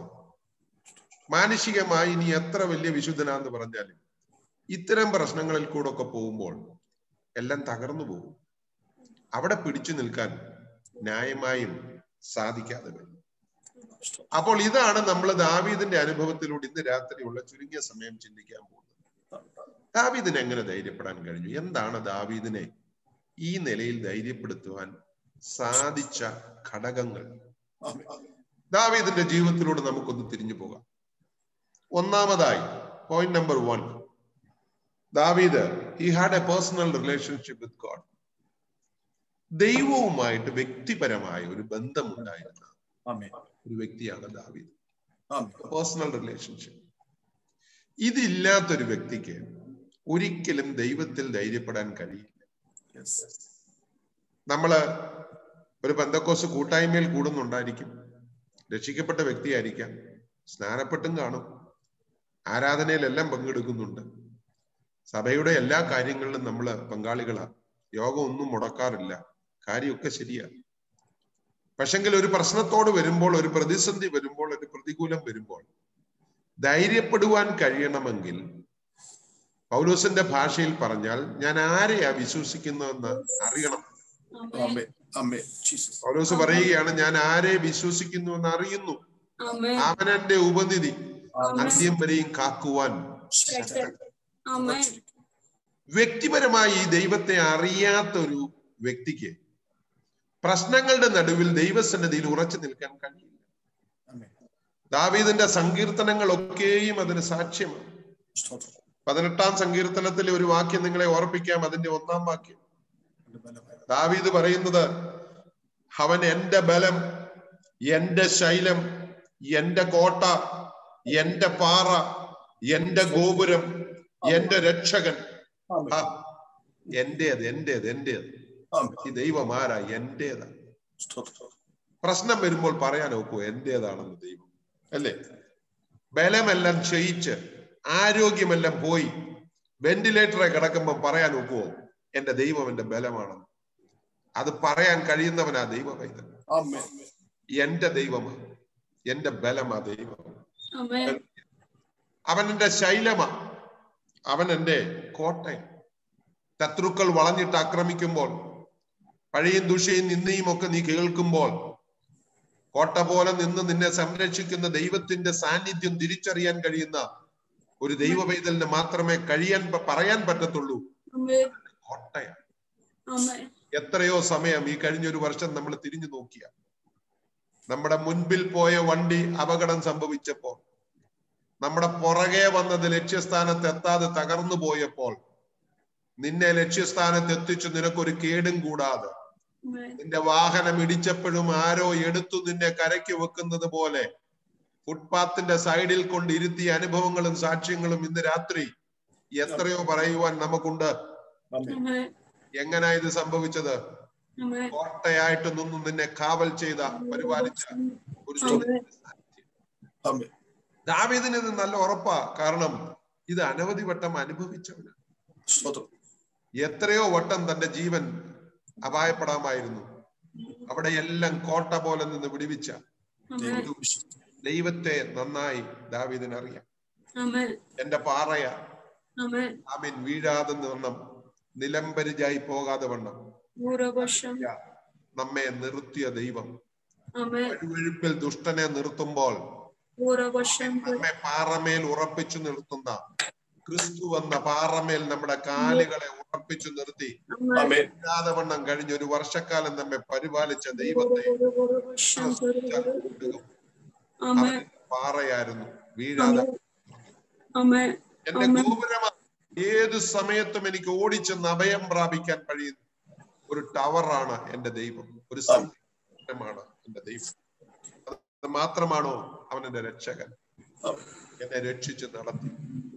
മാനുഷികമായി ഇനി എത്ര വലിയ വിശുദ്ധനാന്ന് പറഞ്ഞാലും ഇത്തരം പ്രശ്നങ്ങളിൽ കൂടെ ഒക്കെ പോകുമ്പോൾ എല്ലാം തകർന്നു പോകും അവിടെ പിടിച്ചു നിൽക്കാൻ ന്യായമായും സാധിക്കാതെ വരും അപ്പോൾ ഇതാണ് നമ്മൾ ദാവീദിന്റെ അനുഭവത്തിലൂടെ ഇന്ന് രാത്രിയുള്ള ചുരുങ്ങിയ സമയം ചിന്തിക്കാൻ പോകുന്നത് ദാവീദിന് എങ്ങനെ ധൈര്യപ്പെടാൻ കഴിഞ്ഞു എന്താണ് ദാവീദിനെ ഈ നിലയിൽ ധൈര്യപ്പെടുത്തുവാൻ സാധിച്ച ഘടകങ്ങൾ ദാവീദിന്റെ ജീവിതത്തിലൂടെ നമുക്കൊന്ന് തിരിഞ്ഞു പോകാം ഒന്നാമതായി പോയിന്റ് നമ്പർ വൺ ദാവീദ് ഈ had a personal relationship with God ദൈവവുമായിട്ട് വ്യക്തിപരമായ ഒരു ബന്ധമുണ്ടായിരുന്ന ആമേൻ ഒരു വ്യക്തിയാണ് ദാവീദ് ആമേൻ പേഴ്സണൽ റിലേഷൻഷിപ്പ് ഇതില്ലാത്തൊരു വ്യക്തിക്ക് ഒരിക്കലും ദൈവത്തിൽ ധൈര്യപ്പെടാൻ കഴിയില്ല യെസ് നമ്മള് ഒരു ബന്ധക്കോസ് കൂട്ടായ്മയിൽ കൂടുന്നുണ്ടായിരിക്കും രക്ഷിക്കപ്പെട്ട വ്യക്തിയായിരിക്കാം സ്നാനപ്പെട്ടും കാണും ആരാധനയിലെല്ലാം പങ്കെടുക്കുന്നുണ്ട് സഭയുടെ എല്ലാ കാര്യങ്ങളിലും നമ്മൾ പങ്കാളികളാണ് യോഗം ഒന്നും മുടക്കാറില്ല കാര്യമൊക്കെ ശരിയാണ് പക്ഷെങ്കിൽ ഒരു പ്രശ്നത്തോട് വരുമ്പോൾ ഒരു പ്രതിസന്ധി വരുമ്പോൾ ഒരു പ്രതികൂലം വരുമ്പോൾ ധൈര്യപ്പെടുവാൻ കഴിയണമെങ്കിൽ പൗലോസിന്റെ ഭാഷയിൽ പറഞ്ഞാൽ ഞാൻ ആരെയാ വിശ്വസിക്കുന്നതെന്ന് അറിയണം ആമേൻ ആമേൻ ആമേൻ ജീസസ് പൗലോസ് പറയുകയാണ് ഞാൻ ആരെ വിശ്വസിക്കുന്നുവെന്ന് അറിയുന്നു ആമേൻ അവൻ എന്റെ ഉപനിധി അന്ത്യം വരെയും കാക്കുവാൻ ശക്തൻ ആമേൻ വ്യക്തിപരമായി ഈ ദൈവത്തെ അറിയാത്ത ഒരു വ്യക്തിക്ക് പ്രശ്നങ്ങളുടെ നടുവിൽ ദൈവസന്നിധിയിൽ ഉറച്ചു നിൽക്കാൻ കഴിയില്ല ആമേൻ ദാവീദിന്റെ സങ്കീർത്തനങ്ങളൊക്കെയും അതിന് സാക്ഷ്യമാണ് സ്തോത്രം പതിനെട്ടാം സങ്കീർത്തനത്തിലെ ഒരു വാക്യം നിങ്ങളെ ഓർപ്പിക്കാം അതിന്റെ ഒന്നാം വാക്യം എന്റെ ബലമായ ദാവീദ് പറയുന്നത് അവൻ എന്റെ ബലം എന്റെ ശൈലം എന്റെ കോട്ട എന്റെ പാറ എന്റെ ഗോപുരം എന്റെ രക്ഷകൻ ആമേൻ ആ, എന്റേത് എന്റേത് എന്റേത് ആമേൻ ഈ ദൈവം ആരാ എന്റേതാ സ്തോത്രം പ്രശ്നം വരുമ്പോൾ പറയാൻ ഒക്കുവോ എന്റേതാണെന്ന് ദൈവം അല്ലേ ബലമെല്ലാം ക്ഷയിച്ച് ആരോഗ്യമെല്ലാം പോയി വെന്റിലേറ്ററെ കിടക്കുമ്പോൾ പറയാൻ ഒക്കുവോ എന്റെ ദൈവം എന്റെ ബലമാണെന്ന് അത് പറയാൻ കഴിയുന്നവനാ ദൈവ പൈതൽ ആമേൻ എന്റെ ദൈവമാ എന്റെ ബലമാ ദൈവം ആമേൻ അവൻ എന്റെ ശൈലമാ അവൻ എന്റെ കോട്ടയം ശത്രുക്കൾ വളഞ്ഞിട്ട് ആക്രമിക്കുമ്പോൾ പഴയും ദുഷയും നിന്നയും ഒക്കെ നീ കേൾക്കുമ്പോൾ കോട്ട പോലെ നിന്ന് നിന്നെ സംരക്ഷിക്കുന്ന ദൈവത്തിന്റെ സാന്നിധ്യം തിരിച്ചറിയാൻ കഴിയുന്ന ഒരു ദൈവ പൈതലിന് മാത്രമേ കഴിയാൻ പ- പറയാൻ പറ്റത്തുള്ളൂ ആമേൻ കോട്ടയാണ് ആമേൻ എത്രയോ സമയം ഈ കഴിഞ്ഞ ഒരു വർഷം നമ്മൾ തിരിഞ്ഞു നോക്കിയ നമ്മുടെ മുൻപിൽ പോയ വണ്ടി അപകടം സംഭവിച്ചപ്പോൾ നമ്മുടെ പുറകെ വന്നത് ലക്ഷ്യസ്ഥാനത്ത് എത്താതെ തകർന്നു പോയപ്പോൾ നിന്നെ ലക്ഷ്യസ്ഥാനത്ത് എത്തിച്ചു നിനക്കൊരു കേടും കൂടാതെ ആമേൻ നിന്റെ വാഹനം ഇടിച്ചപ്പോഴും ആരോ എടുത്തു നിന്നെ കരയ്ക്ക് വെക്കുന്നത് പോലെ ഫുട്പാത്തിന്റെ സൈഡിൽ കൊണ്ട് ഇരുത്തിയ അനുഭവങ്ങളും സാക്ഷ്യങ്ങളും ഇന്ന് രാത്രി എത്രയോ പറയുവാൻ നമുക്കുണ്ട് ആമേൻ ആമേൻ എങ്ങനാ ഇത് സംഭവിച്ചത് ആമേൻ കോട്ടയായിട്ട് നിന്നും നിന്നെ കാവൽ ചെയ്ത പരിപാലിച്ച ഒരു ആമേൻ ആമേൻ ദാവീദിന് ഇത് നല്ല ഉറപ്പാ കാരണം ഇത് അനവധി വട്ടം അനുഭവിച്ചവന് സ്തോത്രം എത്രയോ വട്ടം തന്റെ ജീവൻ അപായപ്പെടാമായിരുന്നു അവിടെ എല്ലാം കോട്ട പോലെ നിന്ന് വിടുവിച്ച ആമേൻ ഒരു ദൈവത്തെ നന്നായി ദാവീദിന് അറിയാം ആമേൻ എന്റെ പാറയ ആമേൻ ആമീൻ വീഴാതെ വണ്ണം നിലംപരിചായി പോകാതെ വണ്ണം ഭൂരപക്ഷം നമ്മെ നിർത്തിയ ദൈവം ആമേൻ വഴുവഴുപ്പിൽ ദുഷ്ടനെ നിർത്തുമ്പോൾ ഭൂരപക്ഷം നമ്മെ പാറമേൽ ഉറപ്പിച്ചു നിർത്തുന്ന ക്രിസ്തു എന്ന പാറമേൽ നമ്മുടെ കാലുകളെ ഉറപ്പിച്ചു നിർത്തി ആമേൻ ആമേൻ ഇല്ലാതെ വണ്ണം കഴിഞ്ഞ ഒരു വർഷക്കാലം നമ്മെ പരിപാലിച്ച ദൈവത്തെ ഭൂരപക്ഷം കൊടുക്കും. ആമേൻ അവൻ പാറയായിരുന്നു വീഴാതെ ആമേൻ എന്റെ ആമേൻ. ഗോപുരമാണ് ഏത് സമയത്തും എനിക്ക് ഓടിച്ചെന്ന് അഭയം പ്രാപിക്കാൻ കഴിയുന്ന ഒരു ടവറാണ് എന്റെ ദൈവം ഒരു സംരക്ഷണമാണ് എന്റെ ദൈവം അത് മാത്രമാണോ അവൻ എന്റെ രക്ഷകൻ ആമേൻ എന്നെ രക്ഷിച്ച് നടത്തി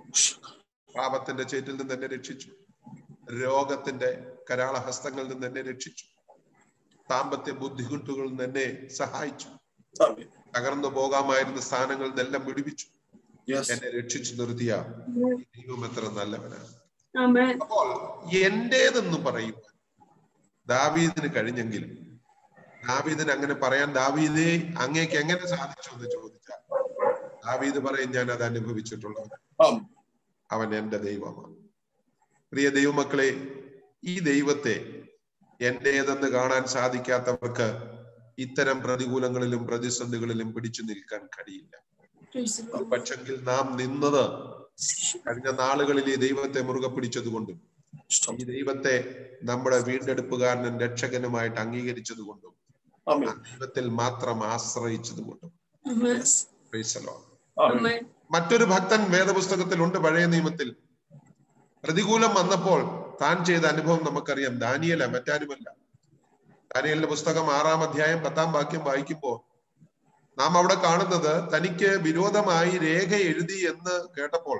പാപത്തിന്റെ ചേറ്റിൽ നിന്ന് എന്നെ രക്ഷിച്ചു രോഗത്തിന്റെ കരാളഹസ്തങ്ങളിൽ നിന്ന് എന്നെ രക്ഷിച്ചു ദാമ്പത്യ ബുദ്ധിമുട്ടുകളിൽ നിന്ന് എന്നെ സഹായിച്ചു ആമേൻ തകർന്നു പോകാമായിരുന്ന സ്ഥാനങ്ങളിൽ നിന്നെല്ലാം വിടുവിച്ചു യെസ് എന്നെ രക്ഷിച്ചു നിർത്തിയ ഈ ദൈവം എത്ര നല്ലവനാണ് ആമേൻ അപ്പോൾ എന്റേതെന്ന് പറയും ദാവീദിന് കഴിഞ്ഞെങ്കിൽ ദാവീദിന് അങ്ങനെ പറയാൻ ദാവീദേ അങ്ങേക്ക് എങ്ങനെ സാധിച്ചു എന്ന് ചോദിച്ചാൽ ദാവീദ് പറയും ഞാൻ അത് അനുഭവിച്ചിട്ടുള്ളവൻ ആമേൻ അവൻ എന്റെ ദൈവമാണ് പ്രിയ ദൈവമക്കളെ ഈ ദൈവത്തെ എന്റേതെന്ന് കാണാൻ സാധിക്കാത്തവർക്ക് ഇത്തരം പ്രതികൂലങ്ങളിലും പ്രതിസന്ധികളിലും പിടിച്ചു നിൽക്കാൻ കഴിയില്ല Praise the Lord. പക്ഷെങ്കിൽ നാം നിന്നത് കഴിഞ്ഞ നാളുകളിൽ ഈ ദൈവത്തെ മുറുകെ പിടിച്ചതുകൊണ്ടും ഈ ദൈവത്തെ നമ്മുടെ വീണ്ടെടുപ്പുകാരനും രക്ഷകനുമായിട്ട് അംഗീകരിച്ചത് കൊണ്ടും ആ ആമേൻ ദൈവത്തിൽ മാത്രം ആശ്രയിച്ചത് കൊണ്ടും Amen. Praise the Lord. Amen Amen. മറ്റൊരു ഭക്തൻ വേദപുസ്തകത്തിലുണ്ട് പഴയ നിയമത്തിൽ പ്രതികൂലം വന്നപ്പോൾ താൻ ചെയ്ത അനുഭവം നമുക്കറിയാം ദാനിയല മറ്റാരുമല്ല ദാനിയലിന്റെ പുസ്തകം ആറാം അധ്യായം പത്താം വാക്യം വായിക്കുമ്പോൾ നാം അവിടെ കാണുന്നത് തനിക്ക് വിരോധമായി രേഖ എഴുതി എന്ന് കേട്ടപ്പോൾ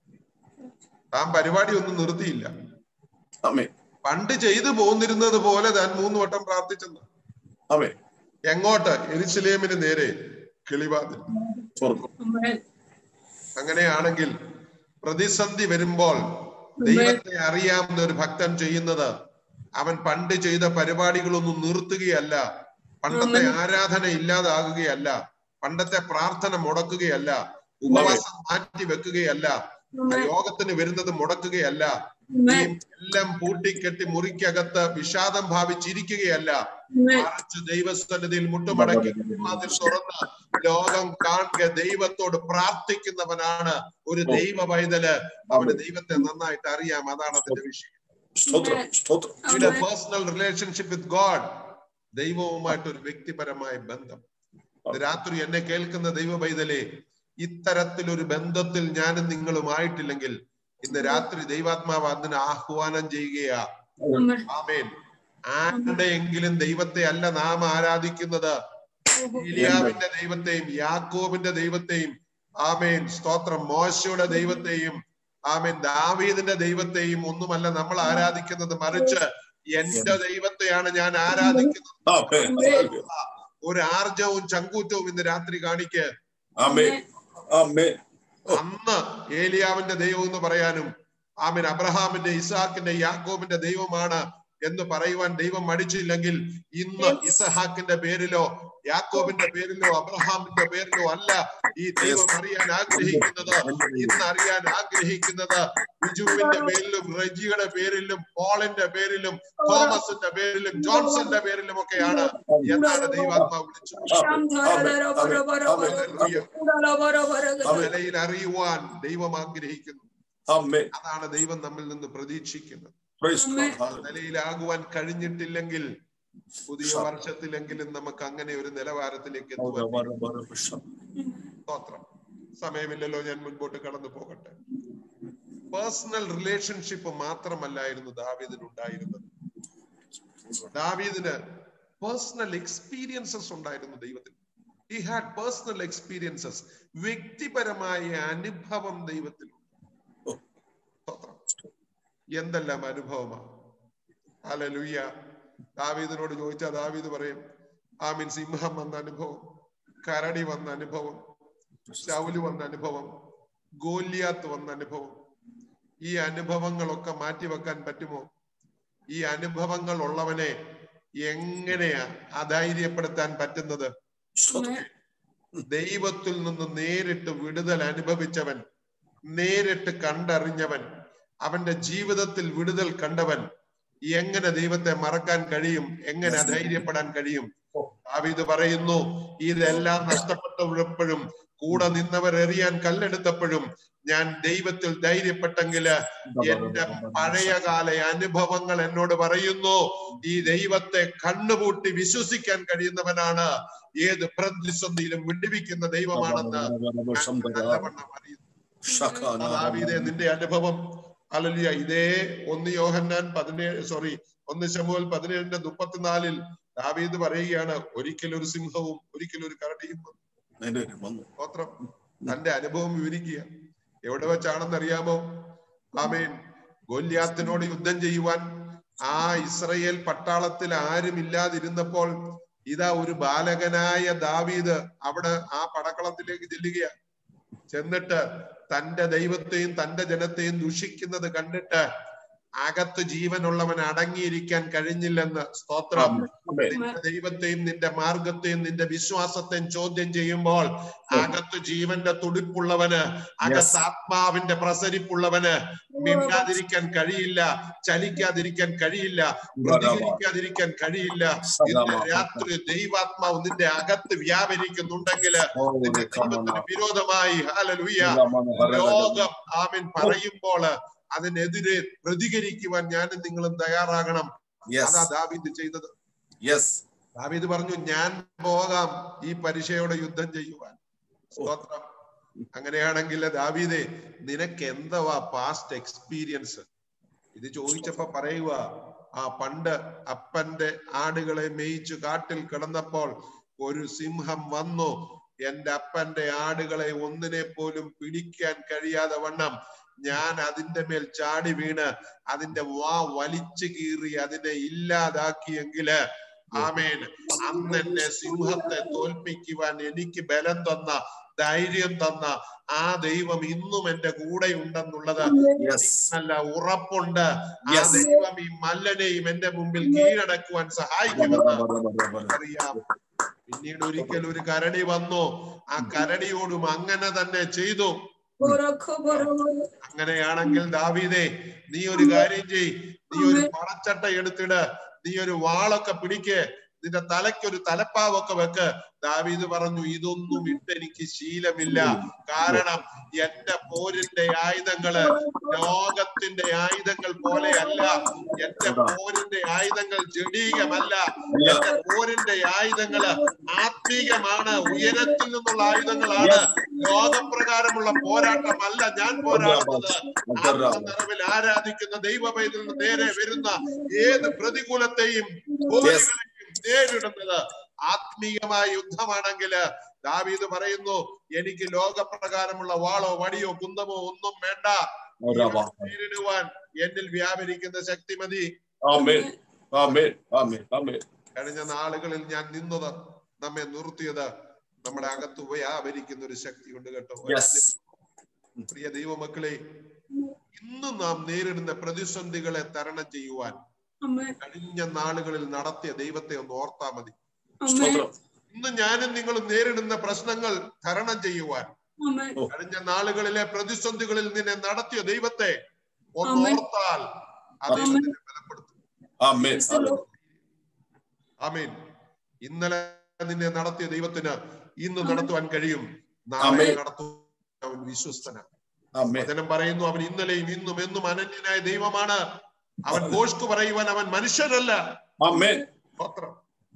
താൻ പരിപാടി ഒന്നും നിർത്തിയില്ല ആമേൻ പണ്ട് ചെയ്തു പോന്നിരുന്നത് പോലെ താൻ മൂന്ന് വട്ടം പ്രാർത്ഥിച്ചെന്ന് ആമേൻ എങ്ങോട്ട് എരിശിലേമിന് നേരെ കിളിവാതിൽ തുറക്കും Amen. അങ്ങനെയാണെങ്കിൽ പ്രതിസന്ധി വരുമ്പോൾ ദൈവത്തെ അറിയാവുന്ന ഒരു ഭക്തൻ ചെയ്യുന്നത് അവൻ പണ്ട് ചെയ്ത പരിപാടികളൊന്നും നിർത്തുകയല്ല പണ്ടത്തെ ആരാധന ഇല്ലാതാകുകയല്ല പണ്ടത്തെ പ്രാർത്ഥന മുടക്കുകയല്ല ഉപവാസം മാറ്റി വെക്കുകയല്ല Amen. യോഗത്തിന് വരുന്നത് മുടക്കുകയല്ല Amen. എല്ലാം പൂട്ടിക്കെട്ടി മുറിക്കകത്ത് വിഷാദം ഭാവിച്ചിരിക്കുകയല്ല Amen. മറിച്ച് ദൈവസന്നിധിയിൽ മുട്ടുമടക്കി അതിൽ തുറന്ന് ലോകം കാണുക ദൈവത്തോട് പ്രാർത്ഥിക്കുന്നവനാണ് ഒരു ദൈവ പൈതല് അവന് ദൈവത്തെ നന്നായിട്ട് അറിയാം അതാണ് അതിന്റെ വിഷയം സ്തോത്രം സ്തോത്രം ഇവിടെ പേഴ്സണൽ റിലേഷൻഷിപ്പ് വിത്ത് ഗോഡ് ദൈവവുമായിട്ട് ഒരു വ്യക്തിപരമായ ബന്ധം ഇത് രാത്രി എന്നെ കേൾക്കുന്ന ദൈവ പൈതലെ ഇത്തരത്തിലൊരു ബന്ധത്തിൽ ഞാനും നിങ്ങളുമായിട്ടില്ലെങ്കിൽ ഇന്ന് രാത്രി ദൈവാത്മാവ് അതിന് ആഹ്വാനം ചെയ്യുകയാ Amen. ആമേൻ ആരുടെയെങ്കിലും ദൈവത്തെ അല്ല നാം ആരാധിക്കുന്നത് ഇലിയാവിന്റെ ദൈവത്തെയും യാക്കോബിന്റെ ദൈവത്തെയും ആമേൻ സ്തോത്രം മോശയുടെ ദൈവത്തെയും ആമേൻ ദാവീദിന്റെ ദൈവത്തെയും ഒന്നുമല്ല നമ്മൾ ആരാധിക്കുന്നത് മറിച്ച് എന്റെ ദൈവത്തെയാണ് ഞാൻ ആരാധിക്കുന്നത് ആമേൻ ഒരു ആർജവും ചങ്കൂറ്റവും ഇന്ന് രാത്രി കാണിക്ക് ആമേൻ ആമേൻ അന്ന് ഏലിയാവിന്റെ ദൈവം എന്ന് പറയാനും ആമീൻ അബ്രഹാമിന്റെ ഇസാക്കിന്റെ യാക്കോബിന്റെ ദൈവമാണ് എന്ന് പറയുവാൻ ദൈവം മടിച്ചില്ലെങ്കിൽ ഇന്ന് ഇസഹാക്കിന്റെ പേരിലോ യാക്കോബിന്റെ പേരിലോ അബ്രഹാമിന്റെ പേരിലോ അല്ല ഈ ദൈവം അറിയാൻ ആഗ്രഹിക്കുന്നത് ഇന്ന് അറിയാൻ ആഗ്രഹിക്കുന്നത് ബിജുവിന്റെ പേരിലും റെജിയുടെ പേരിലും പോളിന്റെ പേരിലും തോമസിന്റെ പേരിലും ജോൺസന്റെ പേരിലും ഒക്കെയാണ് എന്നാണ് ദൈവാത്മാവ് വിളിച്ചത് നിലയിൽ അറിയുവാൻ ദൈവം ആഗ്രഹിക്കുന്നു ആമേൻ അതാണ് ദൈവം നമ്മിൽ നിന്ന് പ്രതീക്ഷിക്കുന്നത് പ്രൈസ് നിലയിലാകുവാൻ കഴിഞ്ഞിട്ടില്ലെങ്കിൽ പുതിയ വർഷത്തിലെങ്കിലും നമുക്ക് അങ്ങനെ ഒരു നിലവാരത്തിലേക്ക് എത്തുവാൻ സ്തോത്രം സമയമില്ലല്ലോ ഞാൻ മുൻപോട്ട് കടന്നു പോകട്ടെ പേഴ്സണൽ റിലേഷൻഷിപ്പ് മാത്രമല്ലായിരുന്നു ദാവീദിന് ഉണ്ടായിരുന്നത് ദാവീദിന് പേഴ്സണൽ എക്സ്പീരിയൻസസ് ഉണ്ടായിരുന്നു ദൈവത്തിന് ഹി ഹാഡ് പേഴ്സണൽ എക്സ്പീരിയൻസസ് വ്യക്തിപരമായ അനുഭവം ദൈവത്തിലുണ്ട് സ്തോത്രം എന്തെല്ലാം അനുഭവമാണ് ഹല്ലേലൂയ ദാവീദിനോട് ചോദിച്ചാൽ ദാവീദ് പറയും ആമീൻ സിംഹം വന്ന അനുഭവം കരടി വന്ന അനുഭവം ശൗല് വന്ന അനുഭവം ഗോല്യാത്ത് വന്ന അനുഭവം ഈ അനുഭവങ്ങളൊക്കെ മാറ്റിവെക്കാൻ പറ്റുമോ ഈ അനുഭവങ്ങൾ ഉള്ളവനെ എങ്ങനെയാ അധൈര്യപ്പെടുത്താൻ പറ്റുന്നത് ദൈവത്തിൽ നിന്ന് നേരിട്ട് വിടുതൽ അനുഭവിച്ചവൻ നേരിട്ട് കണ്ടറിഞ്ഞവൻ അവന്റെ ജീവിതത്തിൽ വിടുതൽ കണ്ടവൻ എങ്ങനെ ദൈവത്തെ മറക്കാൻ കഴിയും എങ്ങനെ അധൈര്യപ്പെടാൻ കഴിയും ദാവീദ് പറയുന്നു ഇതെല്ലാം നഷ്ടപ്പെട്ടപ്പോഴും കൂടെ നിന്നവർ എറിയാൻ കല്ലെടുത്തപ്പോഴും ഞാൻ ദൈവത്തിൽ ധൈര്യപ്പെട്ടെങ്കില് എന്റെ പഴയകാല അനുഭവങ്ങൾ എന്നോട് പറയുന്നു ഈ ദൈവത്തെ കണ്ണുപൂട്ടി വിശ്വസിക്കാൻ കഴിയുന്നവനാണ് ഏത് പ്രതിസന്ധിയിലും വിടുവിക്കുന്ന ദൈവമാണെന്ന് ഞാൻ നല്ലവണ്ണം അറിയുന്നു ദാവീദേ നിന്റെ അനുഭവം അലലിയ ഇതേ ഒന്ന് യോഹന്നാൻ പതിനേഴ് സോറി ഒന്ന് ശമുവൽ പതിനേഴിന്റെ മുപ്പത്തിനാലിൽ ദാവീദ് പറയുകയാണ് ഒരിക്കൽ ഒരു സിംഹവും ഒരിക്കൽ ഒരു കരടിയും വന്നു സ്തോത്രം തന്റെ അനുഭവം വിവരിക്കുക എവിടെ വെച്ചാണെന്ന് അറിയാമോ ആമേൻ ഗോല്യാത്തിനോട് യുദ്ധം ചെയ്യുവാൻ ആ ഇസ്രയേൽ പട്ടാളത്തിൽ ആരും ഇല്ലാതിരുന്നപ്പോൾ ഇതാ ഒരു ബാലകനായ ദാവീദ് അവിടെ ആ പടക്കളത്തിലേക്ക് ചെല്ലുകയാണ് ചെന്നിട്ട് തന്റെ ദൈവത്തെയും തന്റെ ജനത്തെയും ദുഷിക്കുന്നത് കണ്ടിട്ട് അകത്ത് ജീവനുള്ളവൻ അടങ്ങിയിരിക്കാൻ കഴിഞ്ഞില്ലെന്ന് സ്തോത്രം നിന്റെ ദൈവത്തെയും നിന്റെ മാർഗത്തെയും നിന്റെ വിശ്വാസത്തെയും ചോദ്യം ചെയ്യുമ്പോൾ അകത്ത് ജീവന്റെ തുടിപ്പുള്ളവന് അകത്ത് ആത്മാവിന്റെ പ്രസരിപ്പുള്ളവന് മിണ്ടാതിരിക്കാൻ കഴിയില്ല ചലിക്കാതിരിക്കാൻ കഴിയില്ല പ്രതികരിക്കാതിരിക്കാൻ കഴിയില്ല ഇന്ന് രാത്രി ദൈവാത്മാവ് നിന്റെ അകത്ത് വ്യാപരിക്കുന്നുണ്ടെങ്കിൽ നിന്റെ ദൈവത്തിന് വിരോധമായി ഹാലലുയ്യ ലോകം ആമിൻ പറയുമ്പോൾ അതിനെതിരെ പ്രതികരിക്കുവാൻ ഞാനും നിങ്ങളും തയ്യാറാകണം അതാ ദാവീദ് ചെയ്തത് യെസ് ദാവീദ് പറഞ്ഞു ഞാൻ പോകാം ഈ പരീക്ഷയോടെ യുദ്ധം ചെയ്യുവാൻ സ്തോത്രം അങ്ങനെയാണെങ്കിൽ ദാവീദേ നിനക്ക് എന്തുവാ പാസ്റ്റ് എക്സ്പീരിയൻസ് ഇത് ചോദിച്ചപ്പോ പറയുക ആ പണ്ട് അപ്പന്റെ ആടുകളെ മേയിച്ചു കാട്ടിൽ കിടന്നപ്പോൾ ഒരു സിംഹം വന്നു എന്റെ അപ്പന്റെ ആടുകളെ ഒന്നിനെ പോലും പിടിക്കാൻ കഴിയാതെ വണ്ണം ഞാൻ അതിന്റെ മേൽ ചാടി വീണ് അതിന്റെ വാ വലിച്ചു കീറി അതിനെ ഇല്ലാതാക്കിയെങ്കില് ആമേൻ അന്ന് എന്നെ സിംഹത്തെ തോൽപ്പിക്കുവാൻ എനിക്ക് ബലം തന്ന ധൈര്യം തന്ന ആ ദൈവം ഇന്നും എന്റെ കൂടെ ഉണ്ടെന്നുള്ളത് യെസ് നല്ല ഉറപ്പുണ്ട് ആ Yes. ദൈവം ഈ മല്ലനെയും എന്റെ മുമ്പിൽ കീഴടക്കുവാൻ സഹായിക്കുമെന്ന് അറിയാം പിന്നീട് ഒരിക്കൽ ഒരു കരടി വന്നു ആ കരടിയോടും അങ്ങനെ തന്നെ ചെയ്തു അങ്ങനെയാണെങ്കിൽ ദാവീദേ നീ ഒരു കാര്യം ചെയ് നീ ഒരു പടച്ചട്ട എടുത്തിട് നീ ഒരു വാളൊക്കെ പിടിക്ക് നിന്റെ തലയ്ക്കൊരു തലപ്പാവൊക്കെ വെക്ക് ദാവീദ് പറഞ്ഞു ഇതൊന്നും ഇട്ടെനിക്ക് ശീലമില്ല കാരണം എന്റെ പോരിന്റെ ആയുധങ്ങള് ലോകത്തിന്റെ ആയുധങ്ങൾ പോലെയല്ല എന്റെ പോരിന്റെ ആയുധങ്ങൾ ജഡീകമല്ല എന്റെ പോരിന്റെ ആയുധങ്ങള് ആത്മീകമാണ് ഉയരത്തിൽ നിന്നുള്ള ആയുധങ്ങളാണ് ലോകപ്രകാരമുള്ള പോരാട്ടമല്ല ഞാൻ പോരാടുന്നത് ആത്മനിറവിൽ ആരാധിക്കുന്ന ദൈവപൈതലിന് നേരെ വരുന്ന ഏത് പ്രതികൂലത്തെയും പോരുകളെയും നേരിടുന്നത് ആത്മീയമായ യുദ്ധമാണെങ്കിൽ ദാവീദ് പറയുന്നു എനിക്ക് ലോകപ്രകാരമുള്ള വാളോ വടിയോ കുന്തമോ ഒന്നും വേണ്ട നേരിടുവാൻ എന്നിൽ വ്യാപരിക്കുന്ന ശക്തി മതി ആമേൻ ആമേൻ ആമേൻ ആമേൻ കഴിഞ്ഞ നാളുകളിൽ ഞാൻ നിന്നത് നമ്മെ നിർത്തിയത് നമ്മുടെ അകത്ത് വ്യാപരിക്കുന്ന ഒരു ശക്തി ഉണ്ട് കേട്ടോ യെസ് പ്രിയ ദൈവമക്കളെ ഇന്ന് നാം നേരിടുന്ന പ്രതിസന്ധികളെ തരണം ചെയ്യുവാൻ കഴിഞ്ഞ നാളുകളിൽ നടത്തിയ ദൈവത്തെ ഒന്ന് ഓർത്താ മതി സ്തോത്രം ഇന്ന് ഞാനും നിങ്ങളും നേരിടുന്ന പ്രശ്നങ്ങൾ തരണം ചെയ്യുവാൻ കഴിഞ്ഞ നാളുകളിലെ പ്രതിസന്ധികളിൽ നിന്നെ നടത്തിയ ദൈവത്തെ ഒന്ന് ആമേൻ. ഓർത്താൽ ആ ദൈവത്തിനെ ബലപ്പെടുത്തും ആമേൻ ആമീൻ ഇന്നലെ നിന്നെ നടത്തിയ ദൈവത്തിന് ഇന്ന് നടത്തുവാൻ കഴിയും നാളെ ആമേൻ. നടത്തുവാൻ അവൻ വിശ്വസ്തനാണ് ആമേൻ വചനം പറയുന്നു അവൻ ഇന്നലെയും ഇന്നും എന്നും അനന്യനായ ദൈവമാണ് അവൻ ഭോഷ്കു പറയുവാൻ അവൻ മനുഷ്യരല്ല ആമേൻ സ്തോത്രം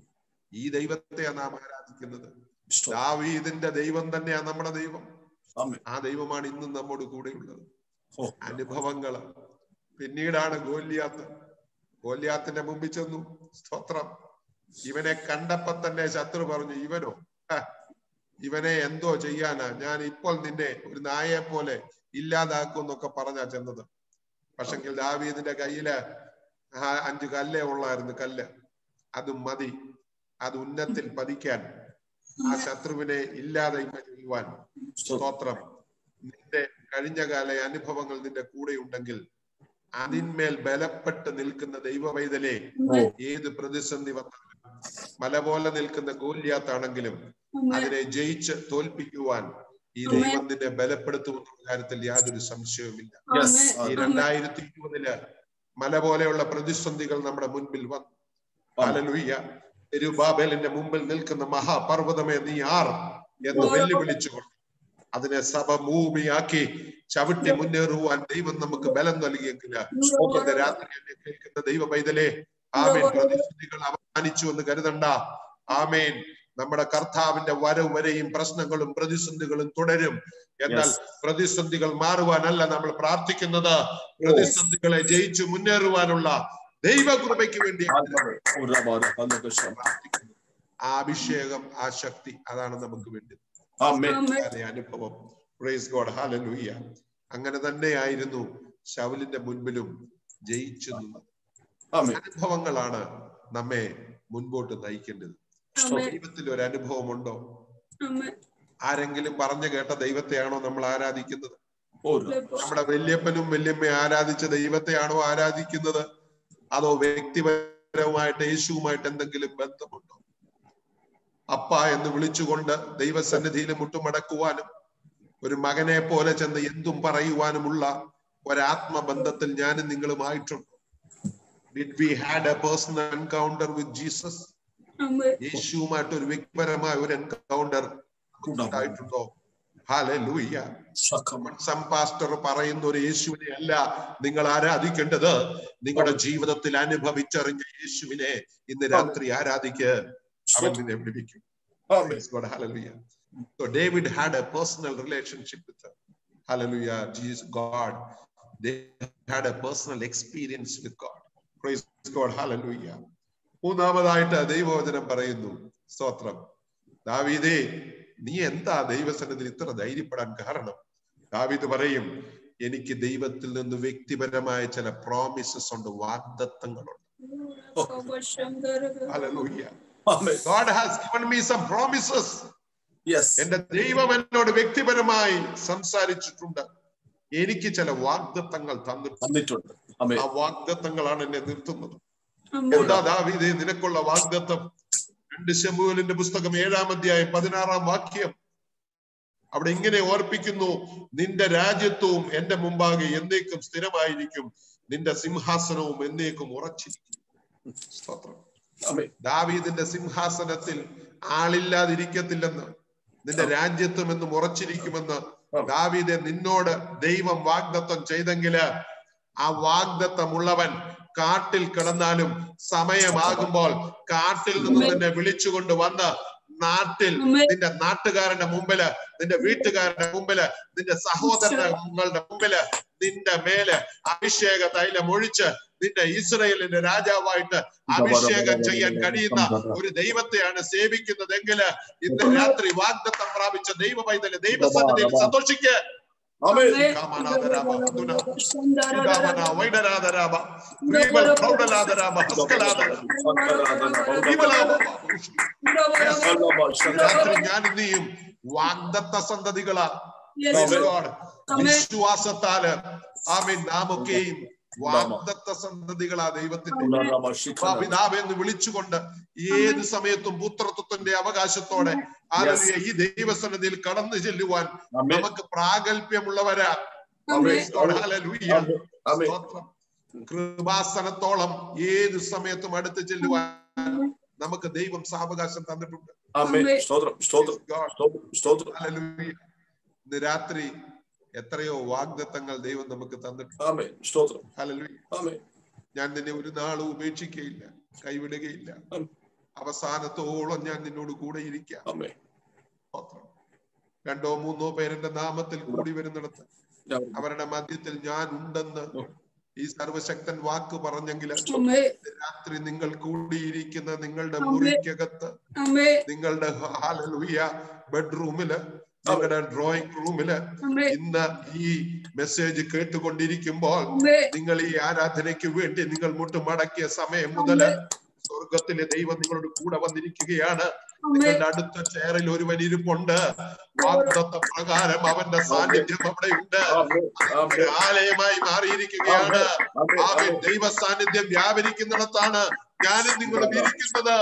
ഈ ദൈവത്തെയാണ് നാം ആരാധിക്കുന്നത് സ്തോത്രം. ദാവീദിന്റെ ദൈവം തന്നെയാണ് നമ്മുടെ ദൈവം ആമേൻ ആ ദൈവമാണ് ഇന്നും നമ്മോട് കൂടെയുള്ളത് ഓ അനുഭവങ്ങള് പിന്നീടാണ് ഗോല്യാത്ത് ഗോല്യാത്തിന്റെ മുമ്പിൽ ചെന്നു സ്തോത്രം ഇവനെ കണ്ടപ്പോ തന്നെ ശത്രു പറഞ്ഞു ഇവനോ ഹ, ഇവനെ എന്തോ ചെയ്യാനാ ഞാൻ ഇപ്പോൾ നിന്നെ ഒരു നായയെ പോലെ ഇല്ലാതാക്കും എന്നൊക്കെ പറഞ്ഞാ ചെന്നത് പക്ഷെങ്കിൽ ദാവീദിന്റെ കയ്യില് ആ അഞ്ചു കല്ലേ ഉള്ളായിരുന്നു കല്ല് അത് മതി അത് ഉന്നത്തിൽ പതിക്കാൻ ആ ശത്രുവിനെ ഇല്ലാതെ ചെയ്യുവാൻ സ്തോത്രം നിന്റെ കഴിഞ്ഞ കാല അനുഭവങ്ങൾ നിന്റെ കൂടെ ഉണ്ടെങ്കിൽ അതിന്മേൽ ബലപ്പെട്ട് നിൽക്കുന്ന ദൈവവൈതലെ ഏത് പ്രതിസന്ധി വന്നാലും മല പോലെ നിൽക്കുന്ന ഗോല്യാത്താണെങ്കിലും അതിനെ ജയിച്ച് തോൽപ്പിക്കുവാൻ ഈ ദൈവം നിന്നെ ബലപ്പെടുത്തുമെന്നുള്ള കാര്യത്തിൽ യാതൊരു സംശയവുമില്ല യെസ് ഈ രണ്ടായിരത്തി ഇരുപതില് മല പോലെയുള്ള പ്രതിസന്ധികൾ നമ്മുടെ മുൻപിൽ വന്നു ഹല്ലേലൂയ എരുബാബേലിന്റെ മുമ്പിൽ നിൽക്കുന്ന മഹാപർവ്വതമേ നീ ആർ എന്ന് വെല്ലുവിളിച്ചുകൊണ്ട് അതിനെ സഭ ഭൂമിയാക്കി ചവിട്ടി മുന്നേറുവാൻ ദൈവം നമുക്ക് ബലം നൽകിയെങ്കിൽ ഇന്ന് രാത്രി എന്നെ കേൾക്കുന്ന ദൈവ പൈതലേ ആമേൻ പ്രതിസന്ധികൾ അവസാനിച്ചു എന്ന് കരുതണ്ട ആമേൻ നമ്മുടെ കർത്താവിന്റെ വരവ് വരെയും പ്രശ്നങ്ങളും പ്രതിസന്ധികളും തുടരും എന്നാൽ പ്രതിസന്ധികൾ മാറുവാനല്ല നമ്മൾ പ്രാർത്ഥിക്കുന്നത് പ്രതിസന്ധികളെ ജയിച്ചു മുന്നേറുവാനുള്ള ദൈവകൃപയ്ക്ക് വേണ്ടിയാണ് പ്രാർത്ഥിക്കുന്നത് ആ അഭിഷേകം ആ ശക്തി അതാണ് നമുക്ക് വേണ്ടത് ആമേൻ അതെ അനുഭവം പ്രൈസ് ഗോഡ് ഹാലലൂയ അങ്ങനെ തന്നെയായിരുന്നു ശൗലിന്റെ മുൻപിലും ജയിച്ചു നിന്നത് ആമേൻ അനുഭവങ്ങളാണ് നമ്മെ മുൻപോട്ട് നയിക്കേണ്ടത് ദൈവത്തിൽ ഒരു അനുഭവമുണ്ടോ ആരെങ്കിലും പറഞ്ഞു കേട്ട ദൈവത്തെയാണോ നമ്മൾ ആരാധിക്കുന്നത് ഒരു നമ്മുടെ വല്യപ്പനും വല്യമ്മയും ആരാധിച്ച ദൈവത്തെയാണോ ആരാധിക്കുന്നത് അതോ വ്യക്തിപരമായിട്ട് യേശുവുമായിട്ട് എന്തെങ്കിലും ബന്ധമുണ്ടോ അപ്പ എന്ന് വിളിച്ചുകൊണ്ട് ദൈവസന്നിധിയിൽ മുട്ടുമടക്കുവാനും ഒരു മകനെ പോലെ ചെന്ന് എന്തും പറയുവാനുമുള്ള ഒരാത്മബന്ധത്തിൽ ഞാനും നിങ്ങളുമായിട്ടുണ്ട് did we had a personal encounter with Jesus amen യേശുവുമായിട്ട് ഒരു വ്യക്തിപരമായ ഒരു എൻകൗണ്ടർ ഉണ്ടായിട്ടുണ്ടോ ഹാലൂയ്യ സം പാസ്റ്റർ പറയുന്ന ഒരു യേശുവിനെ അല്ല നിങ്ങൾ ആരാധിക്കേണ്ടത് നിങ്ങളുടെ ജീവിതത്തിൽ അനുഭവിച്ചറിഞ്ഞ യേശുവിനെ ഇന്ന് രാത്രി ആരാധിക്ക് അവൻ നിന്നെ വിളിക്കും Praise God. Hallelujah. So David had a personal relationship with her. Hallelujah. Jesus, God. They had a personal experience with God. Praise God. Hallelujah. മൂന്നാമതായിട്ട് ദൈവവചനം പറയുന്നു സ്തോത്രം ദാവീദേ നീ എന്താ ദൈവസന്നിധിയിൽ ഇത്ര ധൈര്യപ്പെടാൻ കാരണം ദാവീദ് പറയും എനിക്ക് ദൈവത്തിൽ നിന്ന് വ്യക്തിപരമായ ചില പ്രോമിസസ് ഉണ്ട് വാഗ്ദത്തങ്ങളുണ്ട് Hallelujah. God has given me some promises. Yes എന്റെ ദൈവം എന്നോട് വ്യക്തിപരമായി സംസാരിച്ചിട്ടുണ്ട് എനിക്ക് ചില വാഗ്ദത്തങ്ങൾ തന്നിട്ടുണ്ട് തന്നിട്ടുണ്ട് അമേ ആ വാഗ്ദത്തങ്ങളാണ് എന്നെ നിർത്തുന്നത് ആമേൻ എന്താ ദാവീദേ നിനക്കുള്ള വാഗ്ദത്തം രണ്ട് ശമുവലിന്റെ പുസ്തകം ഏഴാം അധ്യായം പതിനാറാം വാക്യം അവിടെ ഇങ്ങനെ ഓർപ്പിക്കുന്നു നിന്റെ രാജ്യത്വവും എന്റെ മുമ്പാകെ എന്നേക്കും സ്ഥിരമായിരിക്കും നിന്റെ സിംഹാസനവും എന്നേക്കും ഉറച്ചിരിക്കും സ്തോത്രം അമേ ദാവീദിന്റെ സിംഹാസനത്തിൽ ആളില്ലാതിരിക്കത്തില്ലെന്ന് നിന്റെ രാജ്യത്വം എന്നും ഉറച്ചിരിക്കുമെന്ന് ദാവീദെ നിന്നോട് ദൈവം വാഗ്ദത്തം ചെയ്തെങ്കില് ആ വാഗ്ദത്തമുള്ളവൻ കാട്ടിൽ കിടന്നാലും സമയമാകുമ്പോൾ കാട്ടിൽ നിന്ന് നിന്നെ വിളിച്ചുകൊണ്ട് വന്ന് നാട്ടിൽ ആമേൻ. നിന്റെ നാട്ടുകാരന്റെ മുമ്പില് നിന്റെ വീട്ടുകാരന്റെ മുമ്പില് നിന്റെ സഹോദരങ്ങളുടെ മുമ്പില് നിന്റെ മേല് അഭിഷേക തൈലം ഒഴിച്ച് നിന്റെ ഇസ്രയേലിന്റെ രാജാവായിട്ട് അഭിഷേകം ചെയ്യാൻ കഴിയുന്ന ഒരു ദൈവത്തെയാണ് സേവിക്കുന്നതെങ്കിൽ ഇന്ന് രാത്രി വാഗ്ദത്തം പ്രാപിച്ച ദൈവ പൈതല് ദൈവസന്നിധിയിൽ സന്തോഷിക്ക് അമേ കാമനാദരാമ, അതുന, സുഗാമന, വൈഡരാദരാമ, വീമൽ, പ്രൗഢലാദരാമ, ഹസ്കലാദര, വിമലാമ. രാത്രി ഞാൻ നീയും വാഗ്ദത്ത സന്തതികളാ Praise God. വിശ്വാസത്താല് ആമീൻ നാമൊക്കെയും വാഗ്ദത്ത സന്തതികളാ ദൈവത്തിന്റെ ആ പിതാവ് എന്ന് വിളിച്ചുകൊണ്ട് ഏത് സമയത്തും പുത്രത്വത്തിന്റെ അവകാശത്തോടെ ആലലുയ ഈ ദൈവസന്നിധിയിൽ കടന്നു ചെല്ലുവാൻ നമുക്ക് പ്രാഗൽഭ്യമുള്ളവരാ Praise God. Hallelujah. ആമേൻ. സ്തോത്രം. കൃപാസനത്തോളം ഏത് സമയത്തും അടുത്ത് ചെല്ലുവാൻ നമുക്ക് ദൈവം സാവകാശം തന്നിട്ടുണ്ട് അമേ സ്തോത്രം സ്തോത്രം Praise God. സ്തോത്രം സ്തോത്രം Hallelujah. ഇന്ന് രാത്രി എത്രയോ വാഗ്ദത്തങ്ങൾ ദൈവം നമുക്ക് തന്നിട്ടുണ്ട് ആമേ സ്തോത്രം Hallelujah. ആമേ ഞാൻ നിന്നെ ഒരു നാളും ഉപേക്ഷിക്കുകയില്ല കൈവിടുകയില്ല ആമേൻ. അവസാനത്തോളം ഞാൻ നിന്നോട് കൂടെ ഇരിക്കാം ആമേ സ്തോത്രം. രണ്ടോ മൂന്നോ പേരെന്റെ നാമത്തിൽ കൂടി വരുന്നിടത്ത് അവരുടെ മധ്യത്തിൽ ഞാൻ ഉണ്ടെന്ന് ഈ സർവശക്തൻ വാക്ക് പറഞ്ഞെങ്കിൽ രാത്രി നിങ്ങൾ കൂടിയിരിക്കുന്ന നിങ്ങളുടെ ആമേൻ. മുറിക്കകത്ത് ആമേൻ നിങ്ങളുടെ ഹാലലൂയ ബെഡ്റൂമില് നിങ്ങളുടെ ഡ്രോയിങ് റൂമില് ആമേൻ ഇന്ന് ഈ മെസ്സേജ് കേട്ടുകൊണ്ടിരിക്കുമ്പോൾ ആമേൻ നിങ്ങൾ ഈ ആരാധനയ്ക്ക് വേണ്ടി നിങ്ങൾ മുട്ടുമടക്കിയ സമയം മുതല് സ്വർഗത്തിലെ ദൈവം നിങ്ങളോട് കൂടെ വന്നിരിക്കുകയാണ് ആമേൻ നിങ്ങളുടെ അടുത്ത ചെയറിൽ ഒരുവൻ ഇരിപ്പുണ്ട് വാഗ്ദത്ത പ്രകാരം അവന്റെ സാന്നിധ്യം അവിടെ ഉണ്ട് ആമേ ആമേ ഒരു ആലയമായി മാറിയിരിക്കുകയാണ് ആമേൻ ദൈവ സാന്നിധ്യം വ്യാപരിക്കുന്നിടത്താണ് ഞാനും നിങ്ങളും ഇരിക്കുന്നത്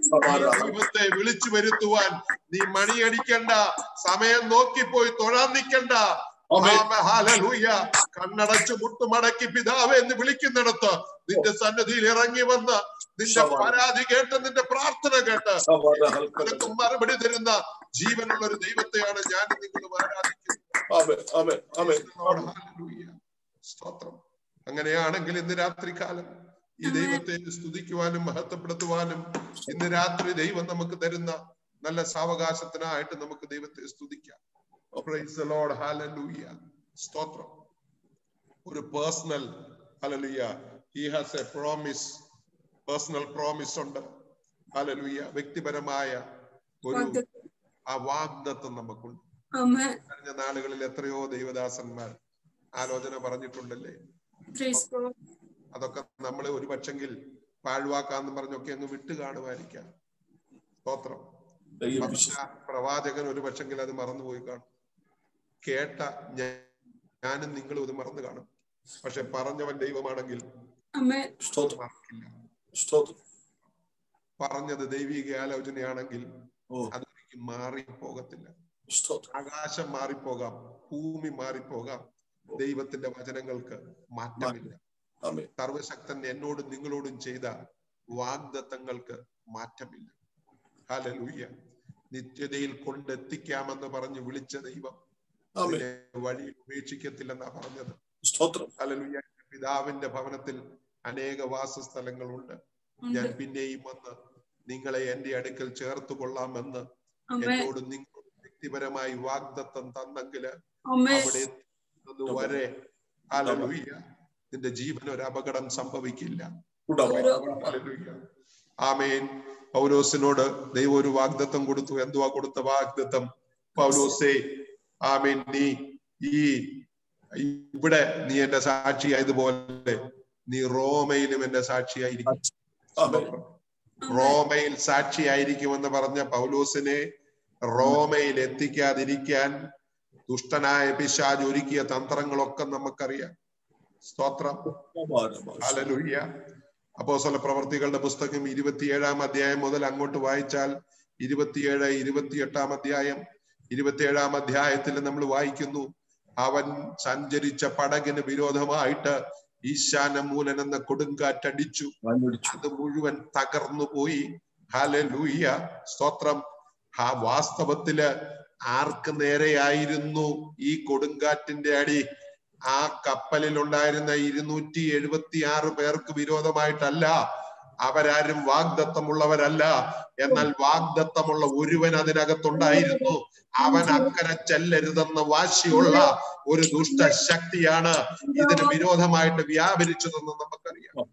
ഈ ദൈവത്തെ വിളിച്ചു വരുത്തുവാൻ നീ മണിയടിക്കണ്ട സമയം നോക്കിപ്പോയി തൊഴാൻ നിൽക്കണ്ട ആമേൻ. ആമേ, ഹല്ലേലൂയ. കണ്ണടച്ച് മുട്ടുമടക്കി പിതാവെ എന്ന് വിളിക്കുന്നിടത്ത് നിന്റെ സന്നിധിയിൽ ഇറങ്ങി വന്ന് നിന്റെ ശവാ. പരാതി കേട്ട് നിന്റെ പ്രാർത്ഥന കേട്ട് നിനക്ക് മറുപടി തരുന്ന ജീവനുള്ള ഒരു ദൈവത്തെയാണ് ഞാൻ നിങ്ങളും ആരാധിക്കുന്നത് ആമേ ആമേ ആമേ Lord, hallelujah. സ്തോത്രം അങ്ങനെയാണെങ്കിൽ ഇന്ന് രാത്രി കാലം ഈ ദൈവത്തെ സ്തുതിക്കുവാനും മഹത്വപ്പെടുത്തുവാനും ഇന്ന് രാത്രി ദൈവം നമുക്ക് തരുന്ന നല്ല സാവകാശത്തിനായിട്ട് നമുക്ക് ദൈവത്തെ സ്തുതിക്കാം Praise the Lord. Hallelujah. സ്തോത്രം ഒരു personal hallelujah he has a promise personal promise ഉണ്ട് ഹലലുയ വ്യക്തിപരമായ ഒരു ആ വാഗ്ദത്വം നമുക്കുണ്ട് ആമേൻ കഴിഞ്ഞ നാളുകളിൽ എത്രയോ ദൈവദാസന്മാർ ആലോചന പറഞ്ഞിട്ടുണ്ടല്ലേ പ്രൈസ് ഗോഡ് അതൊക്കെ നമ്മൾ ഒരു പക്ഷെങ്കിൽ പാഴ്വാക്കാന്ന് പറഞ്ഞൊക്കെ അങ്ങ് വിട്ട് കാണുമായിരിക്കാം സ്തോത്രം ദൈവം പറഞ്ഞ വിശ്വസിക്കുന്നു. പ്രവാചകൻ ഒരു പക്ഷെങ്കിൽ അത് മറന്നുപോയി കാണും കേട്ട ഞാ- ഞാനും നിങ്ങളും ഇത് മറന്നു കാണും പക്ഷെ പറഞ്ഞവൻ ദൈവമാണെങ്കിൽ ആമേൻ സ്തോത്രം മറക്കില്ല സ്തോത്രം പറഞ്ഞത് ദൈവിക ആലോചനയാണെങ്കിൽ ഓ അതൊരിക്കലും മാറിപ്പോകത്തില്ല സ്തോത്രം ആകാശം മാറിപ്പോകാം ഭൂമി മാറിപ്പോകാം ദൈവത്തിന്റെ വചനങ്ങൾക്ക് മാറ്റമില്ല ആമേൻ സർവശക്തൻ എന്നോടും നിങ്ങളോടും ചെയ്ത വാഗ്ദത്തങ്ങൾക്ക് മാറ്റമില്ല ഹല്ലേലൂയ നിത്യതയിൽ കൊണ്ടെത്തിക്കാമെന്ന് പറഞ്ഞ് വിളിച്ച ദൈവം ആമേൻ നിന്നെ വഴി ഉപേക്ഷിക്കത്തില്ലെന്നാ പറഞ്ഞത് സ്തോത്രം ഹല്ലേലൂയ പിതാവിന്റെ ഭവനത്തിൽ അനേക വാസസ്ഥലങ്ങളുണ്ട് ഞാൻ ഉണ്ട് പിന്നെയും വന്ന് നിങ്ങളെ എന്റെ അടുക്കൽ ചേർത്ത് കൊള്ളാമെന്ന് ആമേൻ എന്നോട് നിങ്ങൾ വ്യക്തിപരമായി വാഗ്ദത്തം തന്നെങ്കിൽ ആമേൻ അവിടെ എത്തുന്നത് വരെ ഹല്ലേലൂയ നിന്റെ ജീവൻ ഒരു അപകടം സംഭവിക്കില്ല ഉടമ ഹല്ലേലൂയ. ആമേൻ പൗലോസിനോട് ദൈവം ഒരു വാഗ്ദത്തം കൊടുത്തു എന്തുവാ കൊടുത്ത വാഗ്ദത്തം പൗലോസേ ആമേൻ നീ ഈ ഇവിടെ നീ എന്റെ സാക്ഷിയായതുപോലെ നീ റോമയിലും എന്റെ സാക്ഷിയായിരിക്കും ആമേൻ റോമയിൽ സാക്ഷിയായിരിക്കുമെന്ന് പറഞ്ഞ പൗലോസിനെ റോമയിൽ എത്തിക്കാതിരിക്കാൻ ദുഷ്ടനായ പിശാജ് ഒരുക്കിയ തന്ത്രങ്ങളൊക്കെ നമുക്കറിയാം സ്തോത്രം ഹല്ലേലൂയ അപ്പോസ്തല പ്രവർത്തികളുടെ പുസ്തകം ഇരുപത്തിയേഴാം അധ്യായം മുതൽ അങ്ങോട്ട് വായിച്ചാൽ ഇരുപത്തിയേഴ് ഇരുപത്തിയെട്ടാം അധ്യായം ഇരുപത്തിയേഴാം അധ്യായത്തിൽ നമ്മൾ വായിക്കുന്നു അവൻ സഞ്ചരിച്ച പടകിന് വിരോധമായിട്ട് ഈശാന മൂലൻ എന്ന കൊടുങ്കാറ്റടിച്ചു അത് മുഴുവൻ തകർന്നു പോയി ഹല്ലേലൂയ സ്തോത്രം ആ വാസ്തവത്തില് ആർക്ക് നേരെയായിരുന്നു ഈ കൊടുങ്കാറ്റിന്റെ അടി ആ കപ്പലിൽ ഉണ്ടായിരുന്ന ഇരുന്നൂറ്റി എഴുപത്തി ആറ് പേർക്ക് വിരോധമായിട്ടല്ല അവരാരും വാഗ്ദത്തമുള്ളവരല്ല എന്നാൽ വാഗ്ദത്തമുള്ള ഒരുവൻ അതിനകത്തുണ്ടായിരുന്നു അവൻ അക്കരെ ചെല്ലരുതെന്ന വാശിയുള്ള ഒരു ദുഷ്ടശക്തിയാണ് ഇതിന് വിരോധമായിട്ട് വ്യാപരിച്ചതെന്ന് നമുക്കറിയാം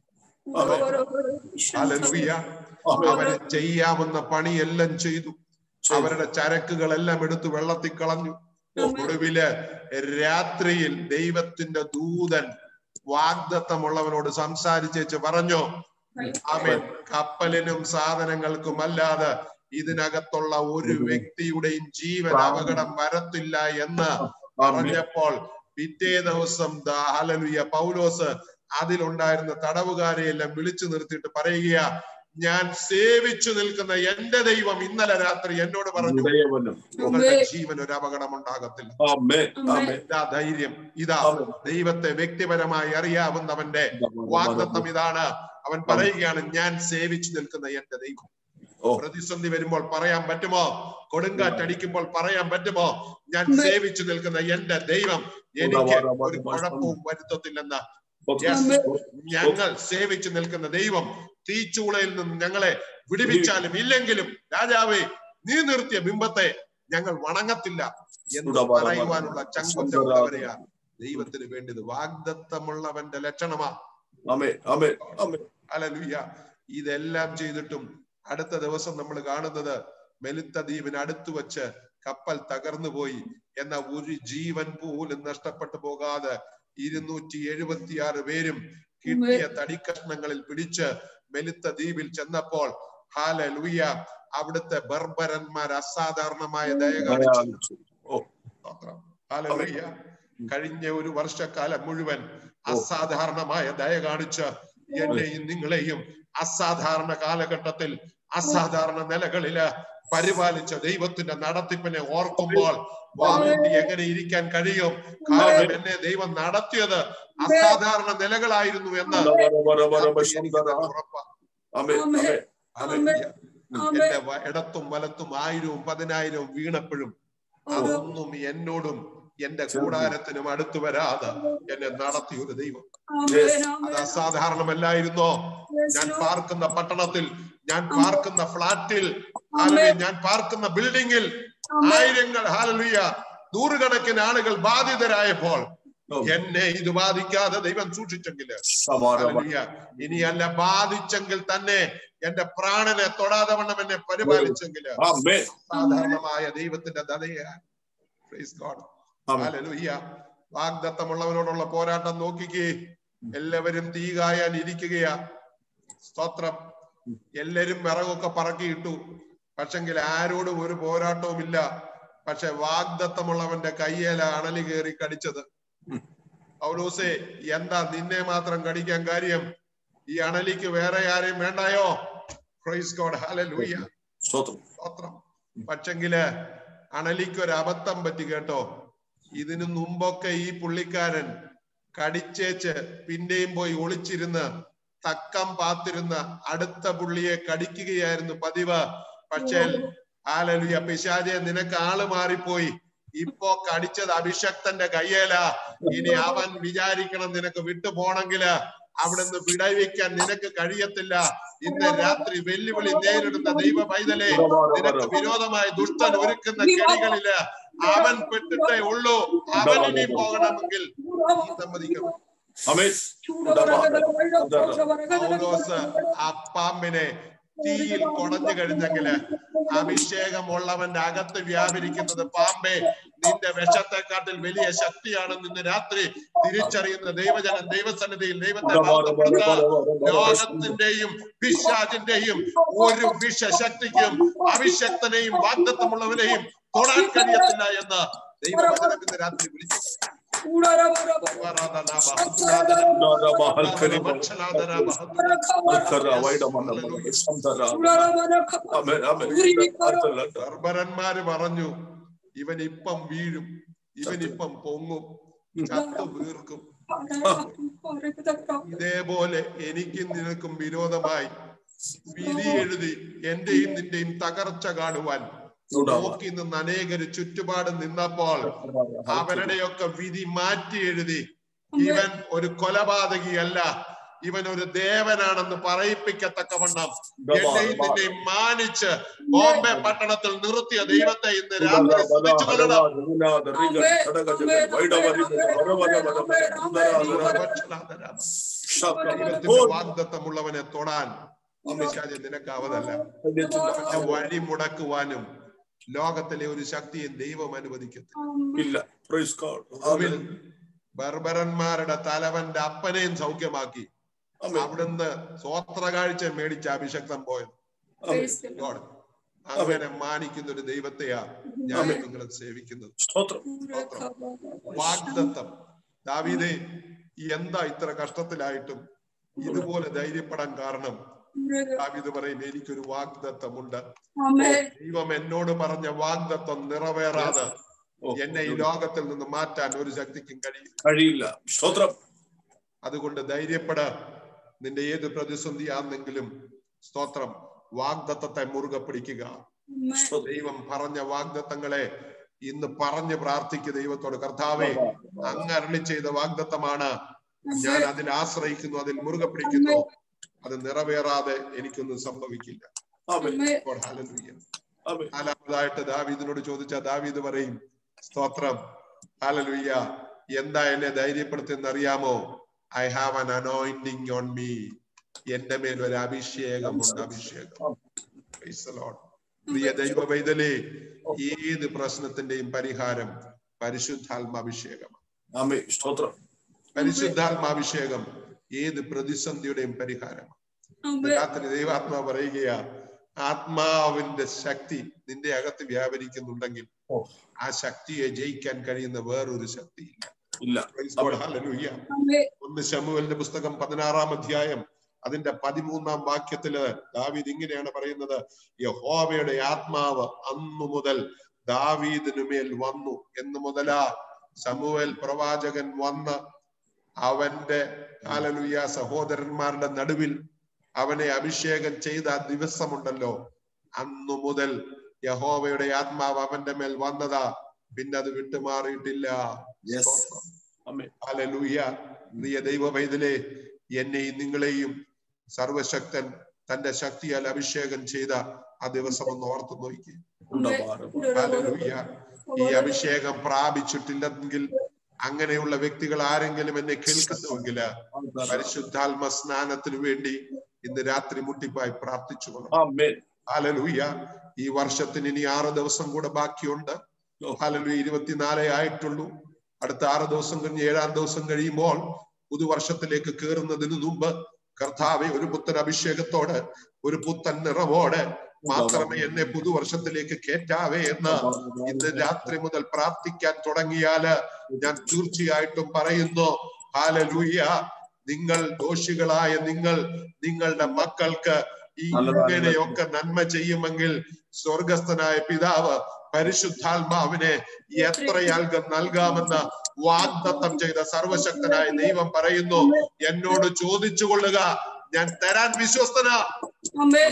ഹല്ലേലൂയ അവര് ചെയ്യാവുന്ന പണിയെല്ലാം ചെയ്തു അവരുടെ ചരക്കുകളെല്ലാം എടുത്ത് വെള്ളത്തിൽ കളഞ്ഞു ഒടുവില് രാത്രിയിൽ ദൈവത്തിന്റെ ദൂതൻ വാഗ്ദത്തമുള്ളവനോട് സംസാരിച്ചേച്ച് പറഞ്ഞു അവൻ കപ്പലിനും സാധനങ്ങൾക്കും അല്ലാതെ ഇതിനകത്തുള്ള ഒരു വ്യക്തിയുടെയും ജീവൻ അപകടം വരത്തില്ല എന്ന് പറഞ്ഞപ്പോൾ പിറ്റേ ദിവസം ഹലലുയ പൗലോസ് അതിലുണ്ടായിരുന്ന തടവുകാരെയെല്ലാം വിളിച്ചു നിർത്തിയിട്ട് പറയുക ഞാൻ സേവിച്ചു നിൽക്കുന്ന എന്റെ ദൈവം ഇന്നലെ രാത്രി എന്നോട് പറഞ്ഞു നിങ്ങളുടെ ജീവൻ ഒരു അപകടം ഉണ്ടാകത്തില്ല ഇതാ ധൈര്യം ഇതാ ദൈവത്തെ വ്യക്തിപരമായി അറിയാവുന്നവന്റെ വാഗ്ദത്തം ഇതാണ് അവൻ പറയുകയാണ് ഞാൻ സേവിച്ചു നിൽക്കുന്ന എന്റെ ദൈവം പ്രതിസന്ധി വരുമ്പോൾ പറയാൻ പറ്റുമോ കൊടുങ്കാറ്റടിക്കുമ്പോൾ പറയാൻ പറ്റുമോ ഞാൻ സേവിച്ചു നിൽക്കുന്ന എന്റെ ദൈവം എനിക്ക് ഒരു കുഴപ്പവും വരുത്തത്തില്ലെന്ന് ഞങ്ങൾ സേവിച്ചു നിൽക്കുന്ന ദൈവം തീച്ചൂളയിൽ നിന്ന് ഞങ്ങളെ വിടുവിച്ചാലും ഇല്ലെങ്കിലും രാജാവേ നീ നിർത്തിയ ബിംബത്തെ ഞങ്ങൾ വണങ്ങത്തില്ല എന്ന് പറയുവാനുള്ള ചങ്കുറ്റമുള്ളവരെയാ ദൈവത്തിന് വേണ്ടത് വാഗ്ദത്തമുള്ളവന്റെ ലക്ഷണമാ അലലുയ്യ ഇതെല്ലാം ചെയ്തിട്ടും അടുത്ത ദിവസം നമ്മൾ കാണുന്നത് മെലുത്ത ദ്വീപിന് അടുത്ത് വെച്ച് കപ്പൽ തകർന്നു പോയി എന്ന ഒരു ജീവൻ പോലും നഷ്ടപ്പെട്ടു പോകാതെ ഇരുന്നൂറ്റി എഴുപത്തിയാറ് പേരും കിട്ടിയ തടിക്കഷ്ണങ്ങളിൽ പിടിച്ച് മെലുത്ത ദ്വീപിൽ ചെന്നപ്പോൾ ഹാല ലൂയ അവിടുത്തെ ബർബരന്മാർ അസാധാരണമായ ദയ കാണിച്ചു ഹാലലൂയ കഴിഞ്ഞ ഒരു വർഷക്കാലം മുഴുവൻ അസാധാരണമായ ദയ കാണിച്ച് എന്നെയും നിങ്ങളെയും അസാധാരണ കാലഘട്ടത്തിൽ അസാധാരണ നിലകളില് പരിപാലിച്ച ദൈവത്തിന്റെ നടത്തിപ്പിനെ ഓർക്കുമ്പോൾ വാമൂട്ടി എങ്ങനെ ഇരിക്കാൻ കഴിയും കാരണം എന്നെ ദൈവം നടത്തിയത് അസാധാരണ നിലകളായിരുന്നു എന്ന് എന്റെ ഇടത്തും വലത്തും ആയിരവും പതിനായിരവും വീണപ്പോഴും അതൊന്നും എന്നോടും എന്റെ കൂടാരത്തിനും അടുത്തു വരാതെ എന്നെ നടത്തിയ ഒരു ദൈവം അത് അസാധാരണമല്ലായിരുന്നോ ഞാൻ പാർക്കുന്ന പട്ടണത്തിൽ ഞാൻ പാർക്കുന്ന ഫ്ളാറ്റിൽ ഞാൻ പാർക്കുന്ന ബിൽഡിങ്ങിൽ ആയിരങ്ങൾ ഹാലലുയ നൂറുകണക്കിന് ആളുകൾ ബാധിതരായപ്പോൾ എന്നെ ഇത് ബാധിക്കാതെ ദൈവം സൂക്ഷിച്ചെങ്കിൽ ഇനിയല്ല ബാധിച്ചെങ്കിൽ തന്നെ എന്റെ പ്രാണനെ തൊടാതെ വണ്ണം എന്നെ പരിപാലിച്ചെങ്കിൽ സാധാരണമായ ദൈവത്തിന്റെ ദതയാ വാഗ്ദത്തമുള്ളവരോടുള്ള പോരാട്ടം നോക്കിക്കേ എല്ലാവരും തീ കായാൻ ഇരിക്കുകയാ സ്തോത്രം എല്ലാരും വിറകൊക്കെ പറക്കിയിട്ടു പക്ഷെങ്കിൽ ആരോടും ഒരു പോരാട്ടവും ഇല്ല പക്ഷെ വാഗ്ദത്തമുള്ളവന്റെ കയ്യേല അണലി കയറി കടിച്ചത് പൗലോസേ എന്താ നിന്നെ മാത്രം കടിക്കാൻ കാര്യം ഈ അണലിക്ക് വേറെ ആരെയും വേണ്ടായോ ക്രൈസ് ഗോഡ് ഹല്ലേലൂയ സ്തോത്രം സ്തോത്രം പക്ഷെങ്കില് അണലിക്ക് ഒരു അബദ്ധം പറ്റി കേട്ടോ ഇതിനു മുമ്പൊക്കെ ഈ പുള്ളിക്കാരൻ കടിച്ചേച്ച് പിന്നെയും പോയി ഒളിച്ചിരുന്ന് തക്കം പാത്തിരുന്ന് അടുത്ത പുള്ളിയെ കടിക്കുകയായിരുന്നു പതിവ് പക്ഷേ ആലലുയ പിശാചെ നിനക്ക് ആള് മാറിപ്പോയി ഇപ്പോ കടിച്ചത് അഭിഷക്തന്റെ കയ്യേല ഇനി അവൻ വിചാരിക്കണം നിനക്ക് വിട്ടു പോണെങ്കില് അവിടുന്ന് വിടവിക്കാൻ നിനക്ക് കഴിയത്തില്ല ഇന്ന് രാത്രി വെല്ലുവിളി നേരിടുന്ന ദൈവ പൈതലെ നിനക്ക് വിരോധമായി ദുഷ്ടൻ ഒരുക്കുന്ന കെണികളില് അവൻ പെട്ടിട്ടേ ഉള്ളൂ അവൻ ഇനി പോകണമെങ്കിൽ നീ സമ്മതിക്കണം ആമേൻ പൗലോസ് ആ പാമ്പിനെ തീയിൽ കുടഞ്ഞു കഴിഞ്ഞെങ്കില് അഭിഷേകമുള്ളവന്റെ അകത്ത് വ്യാപരിക്കുന്നത് പാമ്പേ നിന്റെ വിഷത്തെക്കാട്ടിൽ വലിയ ശക്തിയാണെന്ന് ഇന്ന് രാത്രി തിരിച്ചറിയുന്ന ദൈവജനം ദൈവസന്നിധിയിൽ ദൈവത്തെ മഹത്വപ്പെടുത്ത ലോകത്തിന്റെയും പിശാചിന്റെയും ഒരു വിഷശക്തിക്കും അഭിഷക്തനെയും വാഗ്ദത്തമുള്ളവനെയും തൊടാൻ കഴിയത്തില്ല എന്ന് ദൈവവചനം ഇന്ന് രാത്രി വിളിച്ചു ഗർഭരന്മാര് പറഞ്ഞു ഇവൻ ഇപ്പം വീഴും ഇവൻ ഇപ്പം പൊങ്ങും ചത്തു വീർക്കും ഇതേപോലെ എനിക്കും നിനക്കും വിരോധമായി വിധി എഴുതി എന്റെയും നിന്റെയും തകർച്ച കാണുവാൻ നോക്കി നിന്ന് അനേകര് ചുറ്റുപാട് നിന്നപ്പോൾ അവരുടെയൊക്കെ വിധി മാറ്റി എഴുതി ഇവൻ ഒരു കൊലപാതകിയല്ല ഇവൻ ഒരു ദേവനാണെന്ന് പറയിപ്പിക്കത്തക്കവണ്ണം എന്നെയും നിന്നെയും മാനിച്ച് ബോംബെ പട്ടണത്തിൽ നിർത്തിയ ദൈവത്തെ ഇന്ന് രാത്രി സ്തുതിച്ചു കൊള്ളണം ദൈവത്തിന്റെ വാഗ്ദത്തമുള്ളവനെ തൊടാൻ പിശാച് നിനക്കാവതല്ല അവന്റെ വഴി മുടക്കുവാനും ലോകത്തിലെ ഒരു ശക്തിയും ദൈവം അനുവദിക്കത്തില്ല ഇല്ല പ്രൈസ് ഗോഡ് അവൻ ബർബരന്മാരുടെ തലവന്റെ അപ്പനെയും സൗഖ്യമാക്കി അവിടുന്ന് സ്വോത്ര കാഴ്ച മേടിച്ച അഭിഷക്തം പോയത് God. അങ്ങനെ മാനിക്കുന്ന ഒരു ദൈവത്തെയാ ഞാൻ നിങ്ങളെ സേവിക്കുന്നത് സ്തോത്രം വാഗ്ദത്തം ദാവീദേ എന്താ ഇത്ര കഷ്ടത്തിലായിട്ടും ഇതുപോലെ ധൈര്യപ്പെടാൻ കാരണം ദാവീദ് പറയും എനിക്കൊരു വാഗ്ദത്തമുണ്ട് ദൈവം എന്നോട് പറഞ്ഞ വാഗ്ദത്തം നിറവേറാതെ എന്നെ ഈ ലോകത്തിൽ നിന്ന് മാറ്റാൻ ഒരു ശക്തിക്കും കഴിയും കഴിയില്ല സ്തോത്രം അതുകൊണ്ട് ധൈര്യപ്പെട നിന്റെ ഏത് പ്രതിസന്ധിയാണെങ്കിലും സ്തോത്രം വാഗ്ദത്തത്തെ മുറുകെ പിടിക്കുക ദൈവം പറഞ്ഞ വാഗ്ദത്തങ്ങളെ ഇന്ന് പറഞ്ഞ് പ്രാർത്ഥിക്കുക ദൈവത്തോട് കർത്താവെ അങ്ങ് അരളി ചെയ്ത വാഗ്ദത്തമാണ് ഞാൻ അതിൽ ആശ്രയിക്കുന്നു അതിൽ മുറുകെ പിടിക്കുന്നു അത് നിറവേറാതെ എനിക്കൊന്നും സംഭവിക്കില്ല ആമേൻ God, hallelujah. ആമേൻ നാലാമതായിട്ട് ദാവീദിനോട് ചോദിച്ച ദാവീദ് പറയും സ്തോത്രം ഹാലലുയ്യ എന്താ എന്നെ ധൈര്യപ്പെടുത്തുന്ന അറിയാമോ I have an anointing on me എന്റെ മേൽ ഒരു അഭിഷേകമുണ്ട് അഭിഷേകം Praise the Lord. പ്രിയ ദൈവ വൈതലേ ഏത് പ്രശ്നത്തിന്റെയും പരിഹാരം പരിശുദ്ധാത്മാഭിഷേകം ആമേൻ സ്തോത്രം പരിശുദ്ധാത്മാഭിഷേകം ഏത് പ്രതിസന്ധിയുടെയും പരിഹാരം രാത്രി ദൈവാത്മാ പറയുകയാ ആത്മാവിന്റെ ശക്തി നിന്റെ അകത്ത് വ്യാപരിക്കുന്നുണ്ടെങ്കിൽ ഓ. ആ ശക്തിയെ ജയിക്കാൻ കഴിയുന്ന വേറൊരു ശക്തിയില്ല ഇല്ല Praise God. Hallelujah. ഒന്ന് ശമുവലിന്റെ പുസ്തകം പതിനാറാം അധ്യായം അതിന്റെ പതിമൂന്നാം വാക്യത്തില് ദാവീദ് ഇങ്ങനെയാണ് പറയുന്നത് യഹോവയുടെ ആത്മാവ് അന്നു മുതൽ ദാവീദിനു മേൽ വന്നു എന്ന് മുതലാ ശമുവേൽ പ്രവാചകൻ വന്ന് അവന്റെ ഹാലലുയ സഹോദരന്മാരുടെ നടുവിൽ അവനെ അഭിഷേകം ചെയ്ത ആ ദിവസമുണ്ടല്ലോ അന്നു മുതൽ യഹോവയുടെ ആത്മാവ് അവന്റെ മേൽ വന്നതാ പിന്നെ അത് വിട്ടുമാറിയിട്ടില്ല യെസ് ആമേൻ ഹല്ലേലൂയ പ്രിയ ദൈവ പൈതലേ എന്നെയും നിങ്ങളെയും സർവശക്തൻ തന്റെ ശക്തിയാൽ അഭിഷേകം ചെയ്ത ആ ദിവസം ഒന്ന് ഓർത്തു നോക്കി ഹല്ലേലൂയ ഈ അഭിഷേകം പ്രാപിച്ചിട്ടില്ലെങ്കിൽ അങ്ങനെയുള്ള വ്യക്തികൾ ആരെങ്കിലും എന്നെ കേൾക്കുന്നുവെങ്കിൽ പരിശുദ്ധാത്മ സ്നാനത്തിന് വേണ്ടി ഇന്ന് രാത്രി മുട്ടിപ്പായി പ്രാർത്ഥിച്ചു കൊള്ളണം ആമേൻ ഹാലലൂയ ഈ വർഷത്തിന് ഇനി ആറ് ദിവസം കൂടെ ബാക്കിയുണ്ട് ഹാലലൂയ ഇരുപത്തിനാലേ ആയിട്ടുള്ളൂ അടുത്ത ആറ് ദിവസം കഴിഞ്ഞ് ഏഴാം ദിവസം കഴിയുമ്പോൾ പുതുവർഷത്തിലേക്ക് കയറുന്നതിന് മുമ്പ് കർത്താവെ ഒരു പുത്തൻ അഭിഷേകത്തോടെ ഒരു പുത്തൻ നിറവോടെ മാത്രമേ എന്നെ പുതുവർഷത്തിലേക്ക് കേറ്റാവേ എന്ന് ഇന്ന് രാത്രി മുതൽ പ്രാർത്ഥിക്കാൻ തുടങ്ങിയാല് ഞാൻ തീർച്ചയായിട്ടും പറയുന്നു ഹാലലൂയ നിങ്ങൾ ദോഷികളായ നിങ്ങൾ നിങ്ങളുടെ മക്കൾക്ക് ഈ ഇങ്ങനെയൊക്കെ നന്മ ചെയ്യുമെങ്കിൽ സ്വർഗസ്ഥനായ പിതാവ് പരിശുദ്ധാത്മാവിനെ എത്രയാൾക്ക് നൽകാമെന്ന് വാഗ്ദത്തം ചെയ്ത സർവശക്തനായ ദൈവം പറയുന്നു എന്നോട് ചോദിച്ചു കൊള്ളുക ഞാൻ തരാൻ വിശ്വസ്തന ആമേൻ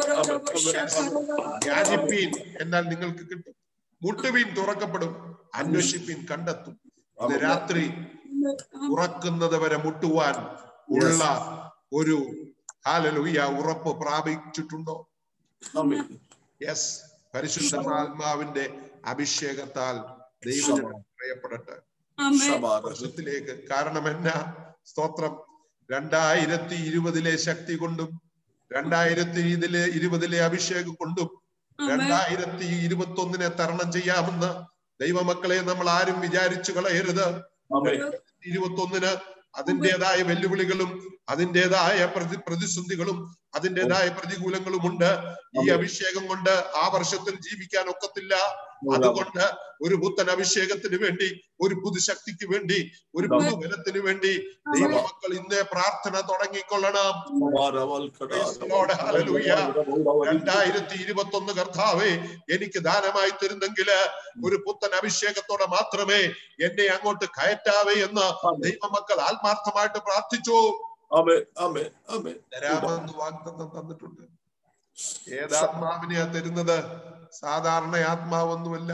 യാചിപ്പീൻ എന്നാൽ നിങ്ങൾക്ക് കിട്ടും മുട്ടുവീൻ തുറക്കപ്പെടും അന്വേഷിപ്പീൻ കണ്ടെത്തും ഇത് രാത്രി ഉറക്കുന്നത് വരെ മുട്ടുവാൻ ഉള്ള ഒരു ഹാലലുയ ഉറപ്പ് പ്രാപിച്ചിട്ടുണ്ടോ യെസ് പരിശുദ്ധാത്മാവിന്റെ അഭിഷേകത്താൽ ദൈവം പറയപ്പെടട്ടെ ആമേൻ വർഷത്തിലേക്ക് കാരണം എന്നാ സ്തോത്രം രണ്ടായിരത്തി ഇരുപതിലെ ശക്തി കൊണ്ടും രണ്ടായിരത്തി ഇതിലെ ഇരുപതിലെ അഭിഷേകം കൊണ്ടും ആമേൻ രണ്ടായിരത്തി ഇരുപത്തി ഒന്നിനെ തരണം ചെയ്യാമെന്ന് ദൈവമക്കളെ നമ്മൾ ആരും വിചാരിച്ചു കളയരുത് ഇരുപത്തി ഒന്നിന് അതിൻ്റെതായ വെല്ലുവിളികളും അതിൻ്റെതായ പ്രതി പ്രതിസന്ധികളും അതിൻ്റെതായ പ്രതികൂലങ്ങളും ഉണ്ട് ഈ അഭിഷേകം കൊണ്ട് ആ വർഷത്തിൽ ജീവിക്കാൻ ഒക്കത്തില്ല അതുകൊണ്ട് ഒരു പുത്തൻ അഭിഷേകത്തിന് വേണ്ടി ഒരു പുതുശക്തിക്ക് വേണ്ടി ഒരു പുതുബലത്തിന് വേണ്ടി ദൈവമക്കൾ ഇന്നേ പ്രാർത്ഥന തുടങ്ങിക്കൊള്ളണം Praise the Lord. Hallelujah. രണ്ടായിരത്തി ഇരുപത്തി ഒന്ന് കർത്താവേ എനിക്ക് ദാനമായി തരുന്നെങ്കില് ഒരു പുത്തൻ അഭിഷേകത്തോടെ മാത്രമേ എന്നെ അങ്ങോട്ട് കയറ്റാവേ എന്ന് ദൈവമക്കൾ ആത്മാർത്ഥമായിട്ട് പ്രാർത്ഥിച്ചു തരാമെന്ന് വാഗ്ദത്തം തന്നിട്ടുണ്ട് ഏതാത്മാവിനെയാ തരുന്നത് സാധാരണ ആത്മാവൊന്നുമല്ല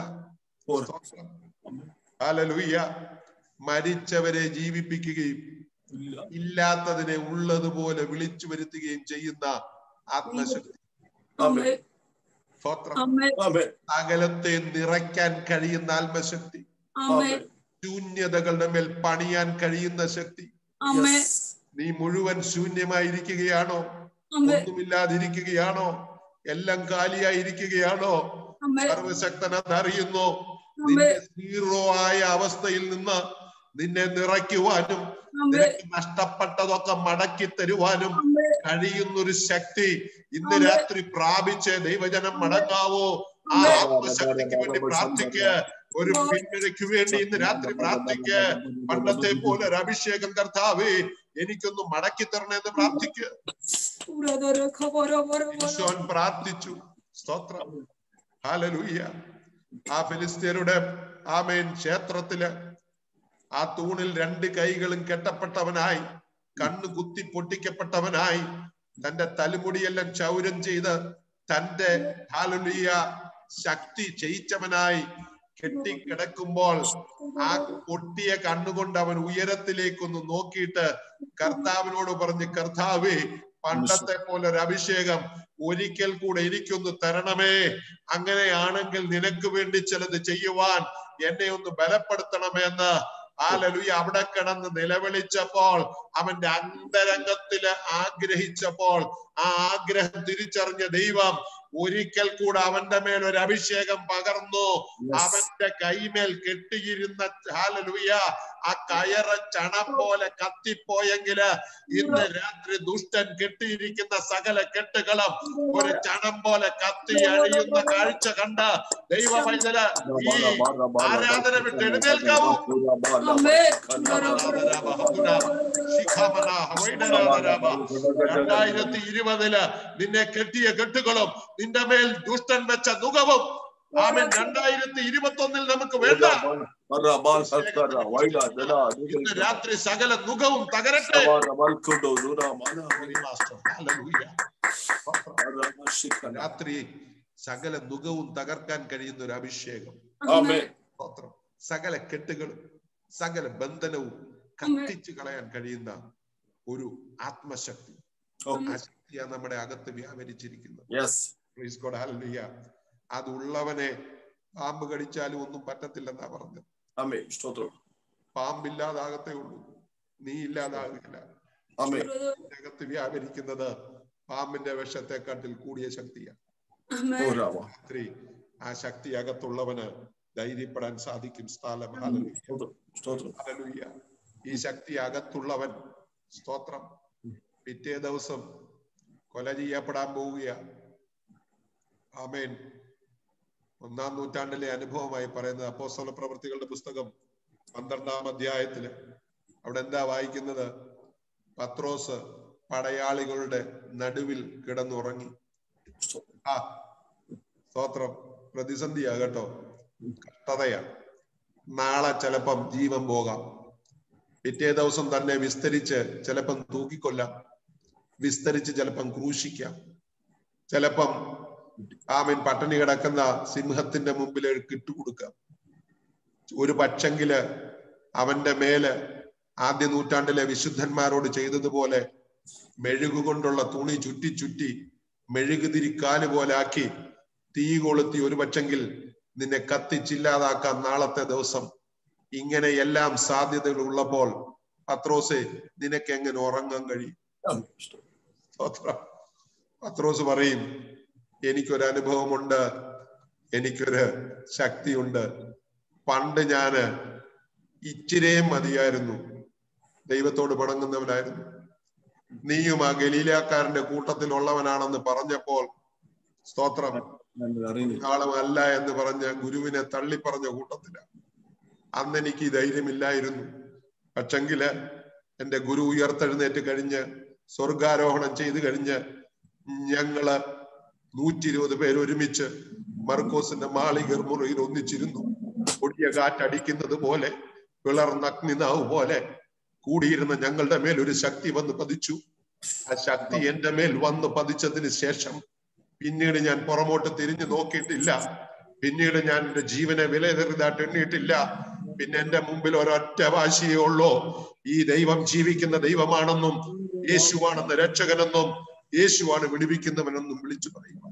ഹല്ലേലൂയ മരിച്ചവരെ ജീവിപ്പിക്കുകയും ഇല്ലാത്തതിനെ ഉള്ളതുപോലെ വിളിച്ചു വരുത്തുകയും ചെയ്യുന്ന ആത്മശക്തി ആമേൻ സ്തോത്രം ആമേൻ സകലത്തെ നിറയ്ക്കാൻ കഴിയുന്ന ആത്മശക്തി ആമേൻ ശൂന്യതകളുടെ മേൽ പണിയാൻ കഴിയുന്ന ശക്തി ആമേൻ നീ മുഴുവൻ ശൂന്യമായിരിക്കുകയാണോ ആമേൻ ഒന്നുമില്ലാതിരിക്കുകയാണോ എല്ലാം കാലിയായിരിക്കുകയാണോ ആമേൻ സർവശക്തൻ അതറിയുന്നു ആമേൻ നിന്റെ സീറോ ആയ അവസ്ഥയിൽ നിന്ന് നിന്നെ നിറയ്ക്കുവാനും ആമേൻ നിനക്ക് നഷ്ടപ്പെട്ടതൊക്കെ മടക്കി തരുവാനും ആമേൻ കഴിയുന്നൊരു ശക്തി ഇന്ന് ആമേൻ. രാത്രി പ്രാപിച്ച് ദൈവജനം മടങ്ങാവോ ആ ആമേൻ. ആത്മശക്തിക്ക് വേണ്ടി പ്രാർത്ഥിക്ക് ഒരു പിന്തുണയ്ക്ക് വേണ്ടി ഇന്ന് രാത്രി പ്രാർത്ഥിക്ക് പണ്ടത്തെ പോലെ ഒരു അഭിഷേകം കർത്താവേ എനിക്കൊന്ന് മടക്കി തരണമെന്ന് പ്രാർത്ഥിക്ക് ഉറദര ഖബര വര വര ഈശോൻ പ്രാർത്ഥിച്ചു സ്തോത്രം ഹാലലൂയ ആ ഫിലിസ്തീനരുടെ ആമേൻ ക്ഷേത്രത്തില് ആ തൂണിൽ രണ്ട് കൈകളും കെട്ടപ്പെട്ടവനായി കണ്ണ് കുത്തി പൊട്ടിക്കപ്പെട്ടവനായി തന്റെ തലമുടിയെല്ലാം ചൗരം ചെയ്ത് തന്റെ ഹാലലുയ ശക്തി ചെയ്യിച്ചവനായി കെട്ടിക്കിടക്കുമ്പോൾ ആ പൊട്ടിയ കണ്ണുകൊണ്ട് അവൻ ഉയരത്തിലേക്കൊന്ന് നോക്കിയിട്ട് കർത്താവിനോട് പറഞ്ഞ് കർത്താവേ പണ്ടത്തെ പോലെ ഒരു അഭിഷേകം ഒരിക്കൽ കൂടെ എനിക്കൊന്ന് തരണമേ അങ്ങനെയാണെങ്കിൽ നിനക്ക് വേണ്ടി ചിലത് ചെയ്യുവാൻ എന്നെ ഒന്ന് ബലപ്പെടുത്തണമെന്ന് ആലലുയ അവിടെ കിടന്ന് നിലവിളിച്ചപ്പോൾ അവന്റെ അന്തരംഗത്തില് ആഗ്രഹിച്ചപ്പോൾ ആ ആഗ്രഹം തിരിച്ചറിഞ്ഞ ദൈവം ഒരിക്കൽ കൂടെ അവന്റെ മേൽ ഒരു അഭിഷേകം പകർന്നു അവന്റെ കൈമേൽ കെട്ടിയിരുന്ന ഹാലലുയ ആ കയറ ചണം പോലെ കത്തിപ്പോയെങ്കില് ഇന്ന് രാത്രി ദുഷ്ടൻ കെട്ടിയിരിക്കുന്ന സകല കെട്ടുകളും ഒരു ചണം പോലെ കത്തി അഴിയുന്ന കാഴ്ച കണ്ട് ദൈവ പൈതല ഈ ആരാധന വിട്ട് എഴുന്നേൽക്കാവൂ ആമേൻ രണ്ടായിരത്തി ഇരുപതില് നിന്നെ കെട്ടിയ കെട്ടുകളും നിന്റെ മേൽ ദുഷ്ടൻ വെച്ച നുകവും ആമൻ രണ്ടായിരത്തി ഇരുപത്തി ഒന്നിൽ നമുക്ക് വേണ്ട ഇന്ന് രാത്രി സകല നുകവും തകരട്ടെ Hallelujah. രാത്രി സകല നുകവും തകർക്കാൻ കഴിയുന്ന ഒരു അഭിഷേകം ആമേൻ സ്തോത്രം സകല കെട്ടുകളും സകല ബന്ധനവും കത്തിച്ചു കളയാൻ കഴിയുന്ന ഒരു ആത്മശക്തി ആ ശക്തിയാണ് നമ്മുടെ അകത്ത് വ്യാപരിച്ചിരിക്കുന്നത് Praise God. Hallelujah. അതുള്ളവനെ പാമ്പ് കടിച്ചാലും ഒന്നും പറ്റത്തില്ലെന്നാ പറഞ്ഞത് പാമ്പില്ലാതാകത്തേ ഉള്ളൂ നീ ഇല്ലാതാകില്ല നിന്റെ അകത്ത് വ്യാപരിക്കുന്നത് പാമ്പിന്റെ വിഷത്തെക്കാട്ടിൽ കൂടിയ ശക്തിയാണ് ആമേൻ രാത്രി ആ ശക്തി അകത്തുള്ളവന് ധൈര്യപ്പെടാൻ സാധിക്കും സ്ഥലം ഹല്ലേലൂയ ഈ ശക്തി അകത്തുള്ളവൻ സ്തോത്രം പിറ്റേ ദിവസം കൊല ചെയ്യപ്പെടാൻ പോവുക ആമേൻ ഒന്നാം നൂറ്റാണ്ടിലെ അനുഭവമായി പറയുന്നത് അപ്പോസ്തല പ്രവൃത്തികളുടെ പുസ്തകം പന്ത്രണ്ടാം അധ്യായത്തില് അവിടെ എന്താ വായിക്കുന്നത് പത്രോസ് പടയാളികളുടെ നടുവിൽ കിടന്നുറങ്ങി ആ സ്തോത്രം പ്രതിസന്ധിയാ കേട്ടോ കഷ്ടതയാ നാളെ ചിലപ്പം ജീവൻ പോകാം പിറ്റേ ദിവസം തന്നെ വിസ്തരിച്ച് ചിലപ്പം തൂക്കിക്കൊല്ലാം വിസ്തരിച്ച് ചിലപ്പം ക്രൂശിക്കാം ചിലപ്പം ആമീൻ പട്ടിണി കിടക്കുന്ന സിംഹത്തിന്റെ മുമ്പിൽ കിട്ടുകൊടുക്കാം ഒരു പക്ഷെങ്കില് അവന്റെ മേല് ആദ്യ നൂറ്റാണ്ടിലെ വിശുദ്ധന്മാരോട് ചെയ്തതുപോലെ മെഴുകുകൊണ്ടുള്ള തുണി ചുറ്റി ചുറ്റി മെഴുകുതിരിക്കാല് പോലെ ആക്കി തീ കൊളുത്തി ഒരു പക്ഷെങ്കിൽ നിന്നെ കത്തിച്ചില്ലാതാക്കാം നാളത്തെ ദിവസം ഇങ്ങനെ എല്ലാം സാധ്യതകൾ ഉള്ളപ്പോൾ പത്രോസെ നിനക്ക് എങ്ങനെ ഉറങ്ങാൻ കഴിയും സ്തോത്രം. പത്രോസ് പറയും എനിക്കൊരു അനുഭവമുണ്ട് എനിക്കൊരു ശക്തിയുണ്ട് പണ്ട് ഞാന് ഇച്ചിരേം മതിയായിരുന്നു ദൈവത്തോട് പണങ്ങുന്നവനായിരുന്നു നീയും ആ ഗലീലാക്കാരന്റെ കൂട്ടത്തിലുള്ളവനാണെന്ന് പറഞ്ഞപ്പോൾ സ്തോത്രം ആളും അല്ല എന്ന് പറഞ്ഞ ഗുരുവിനെ തള്ളിപ്പറഞ്ഞ കൂട്ടത്തില അന്ന് എനിക്ക് ഈ ധൈര്യമില്ലായിരുന്നു പക്ഷെങ്കില് എന്റെ ഗുരു ഉയർത്തെഴുന്നേറ്റ് കഴിഞ്ഞ് സ്വർഗാരോഹണം ചെയ്ത് കഴിഞ്ഞ് ഞങ്ങള് നൂറ്റി ഇരുപത് പേര് ഒരുമിച്ച് മർക്കോസിന്റെ മാളികർ മുറിയിൽ ഒന്നിച്ചിരുന്നു കൊടിയ കാറ്റടിക്കുന്നത് പോലെ പിളർന്നഗ്നിനാവ് പോലെ കൂടിയിരുന്ന ഞങ്ങളുടെ മേൽ ഒരു ശക്തി വന്ന് പതിച്ചു ആ ശക്തി എന്റെ മേൽ വന്ന് പതിച്ചതിന് ശേഷം പിന്നീട് ഞാൻ പുറമോട്ട് തിരിഞ്ഞു നോക്കിയിട്ടില്ല പിന്നീട് ഞാൻ എന്റെ ജീവനെ വിലയേറിയതായിട്ട് എണ്ണിയിട്ടില്ല പിന്നെ എന്റെ മുമ്പിൽ ഒരൊറ്റ വാശിയേ ഉള്ളൂ ഈ ദൈവം ജീവിക്കുന്ന ദൈവമാണെന്നും യേശുവാണെന്ന് രക്ഷകനെന്നും യേശുവാണ് വിടുവിക്കുന്നവനെന്നും വിളിച്ചു പറയുക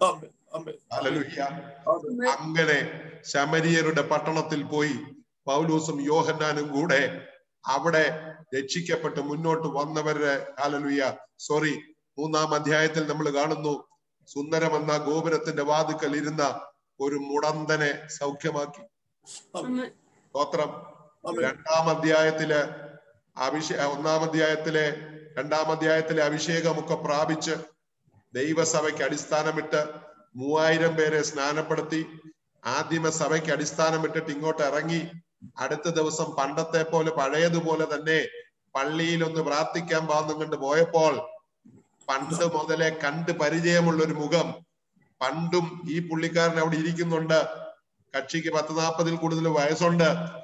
ഹല്ലേലൂയ. അങ്ങനെ ശമരിയരുടെ പട്ടണത്തിൽ പോയി പൗലൂസും യോഹന്നാനും കൂടെ അവിടെ രക്ഷിക്കപ്പെട്ട് മുന്നോട്ട് വന്നവരുടെ ഹല്ലേലൂയ സോറി മൂന്നാം അധ്യായത്തിൽ നമ്മൾ കാണുന്നു സുന്ദരമെന്ന ഗോപുരത്തിന്റെ വാതുക്കൽ ഇരുന്ന ഒരു മുടന്തനെ സൗഖ്യമാക്കി ആമേൻ സ്തോത്രം രണ്ടാം അധ്യായത്തില് അഭിഷേ ഒന്നാം അധ്യായത്തിലെ രണ്ടാം അധ്യായത്തിലെ അഭിഷേകമൊക്കെ പ്രാപിച്ച് ദൈവസഭയ്ക്ക് അടിസ്ഥാനമിട്ട് മൂവായിരം പേരെ സ്നാനപ്പെടുത്തി ആദിമ സഭയ്ക്ക് അടിസ്ഥാനമിട്ടിട്ട് ഇങ്ങോട്ട് ഇറങ്ങി അടുത്ത ദിവസം പണ്ടത്തെ പോലെ പഴയതുപോലെ തന്നെ പള്ളിയിൽ ഒന്ന് പ്രാർത്ഥിക്കാൻ പാന്നും കൊണ്ട് പോയപ്പോൾ പണ്ട് മുതലേ കണ്ട് പരിചയമുള്ള ഒരു മുഖം പണ്ടും ഈ പുള്ളിക്കാരൻ അവിടെ ഇരിക്കുന്നുണ്ട് കക്ഷിക്ക് പത്ത് നാൽപ്പതിൽ കൂടുതൽ വയസ്സുണ്ട്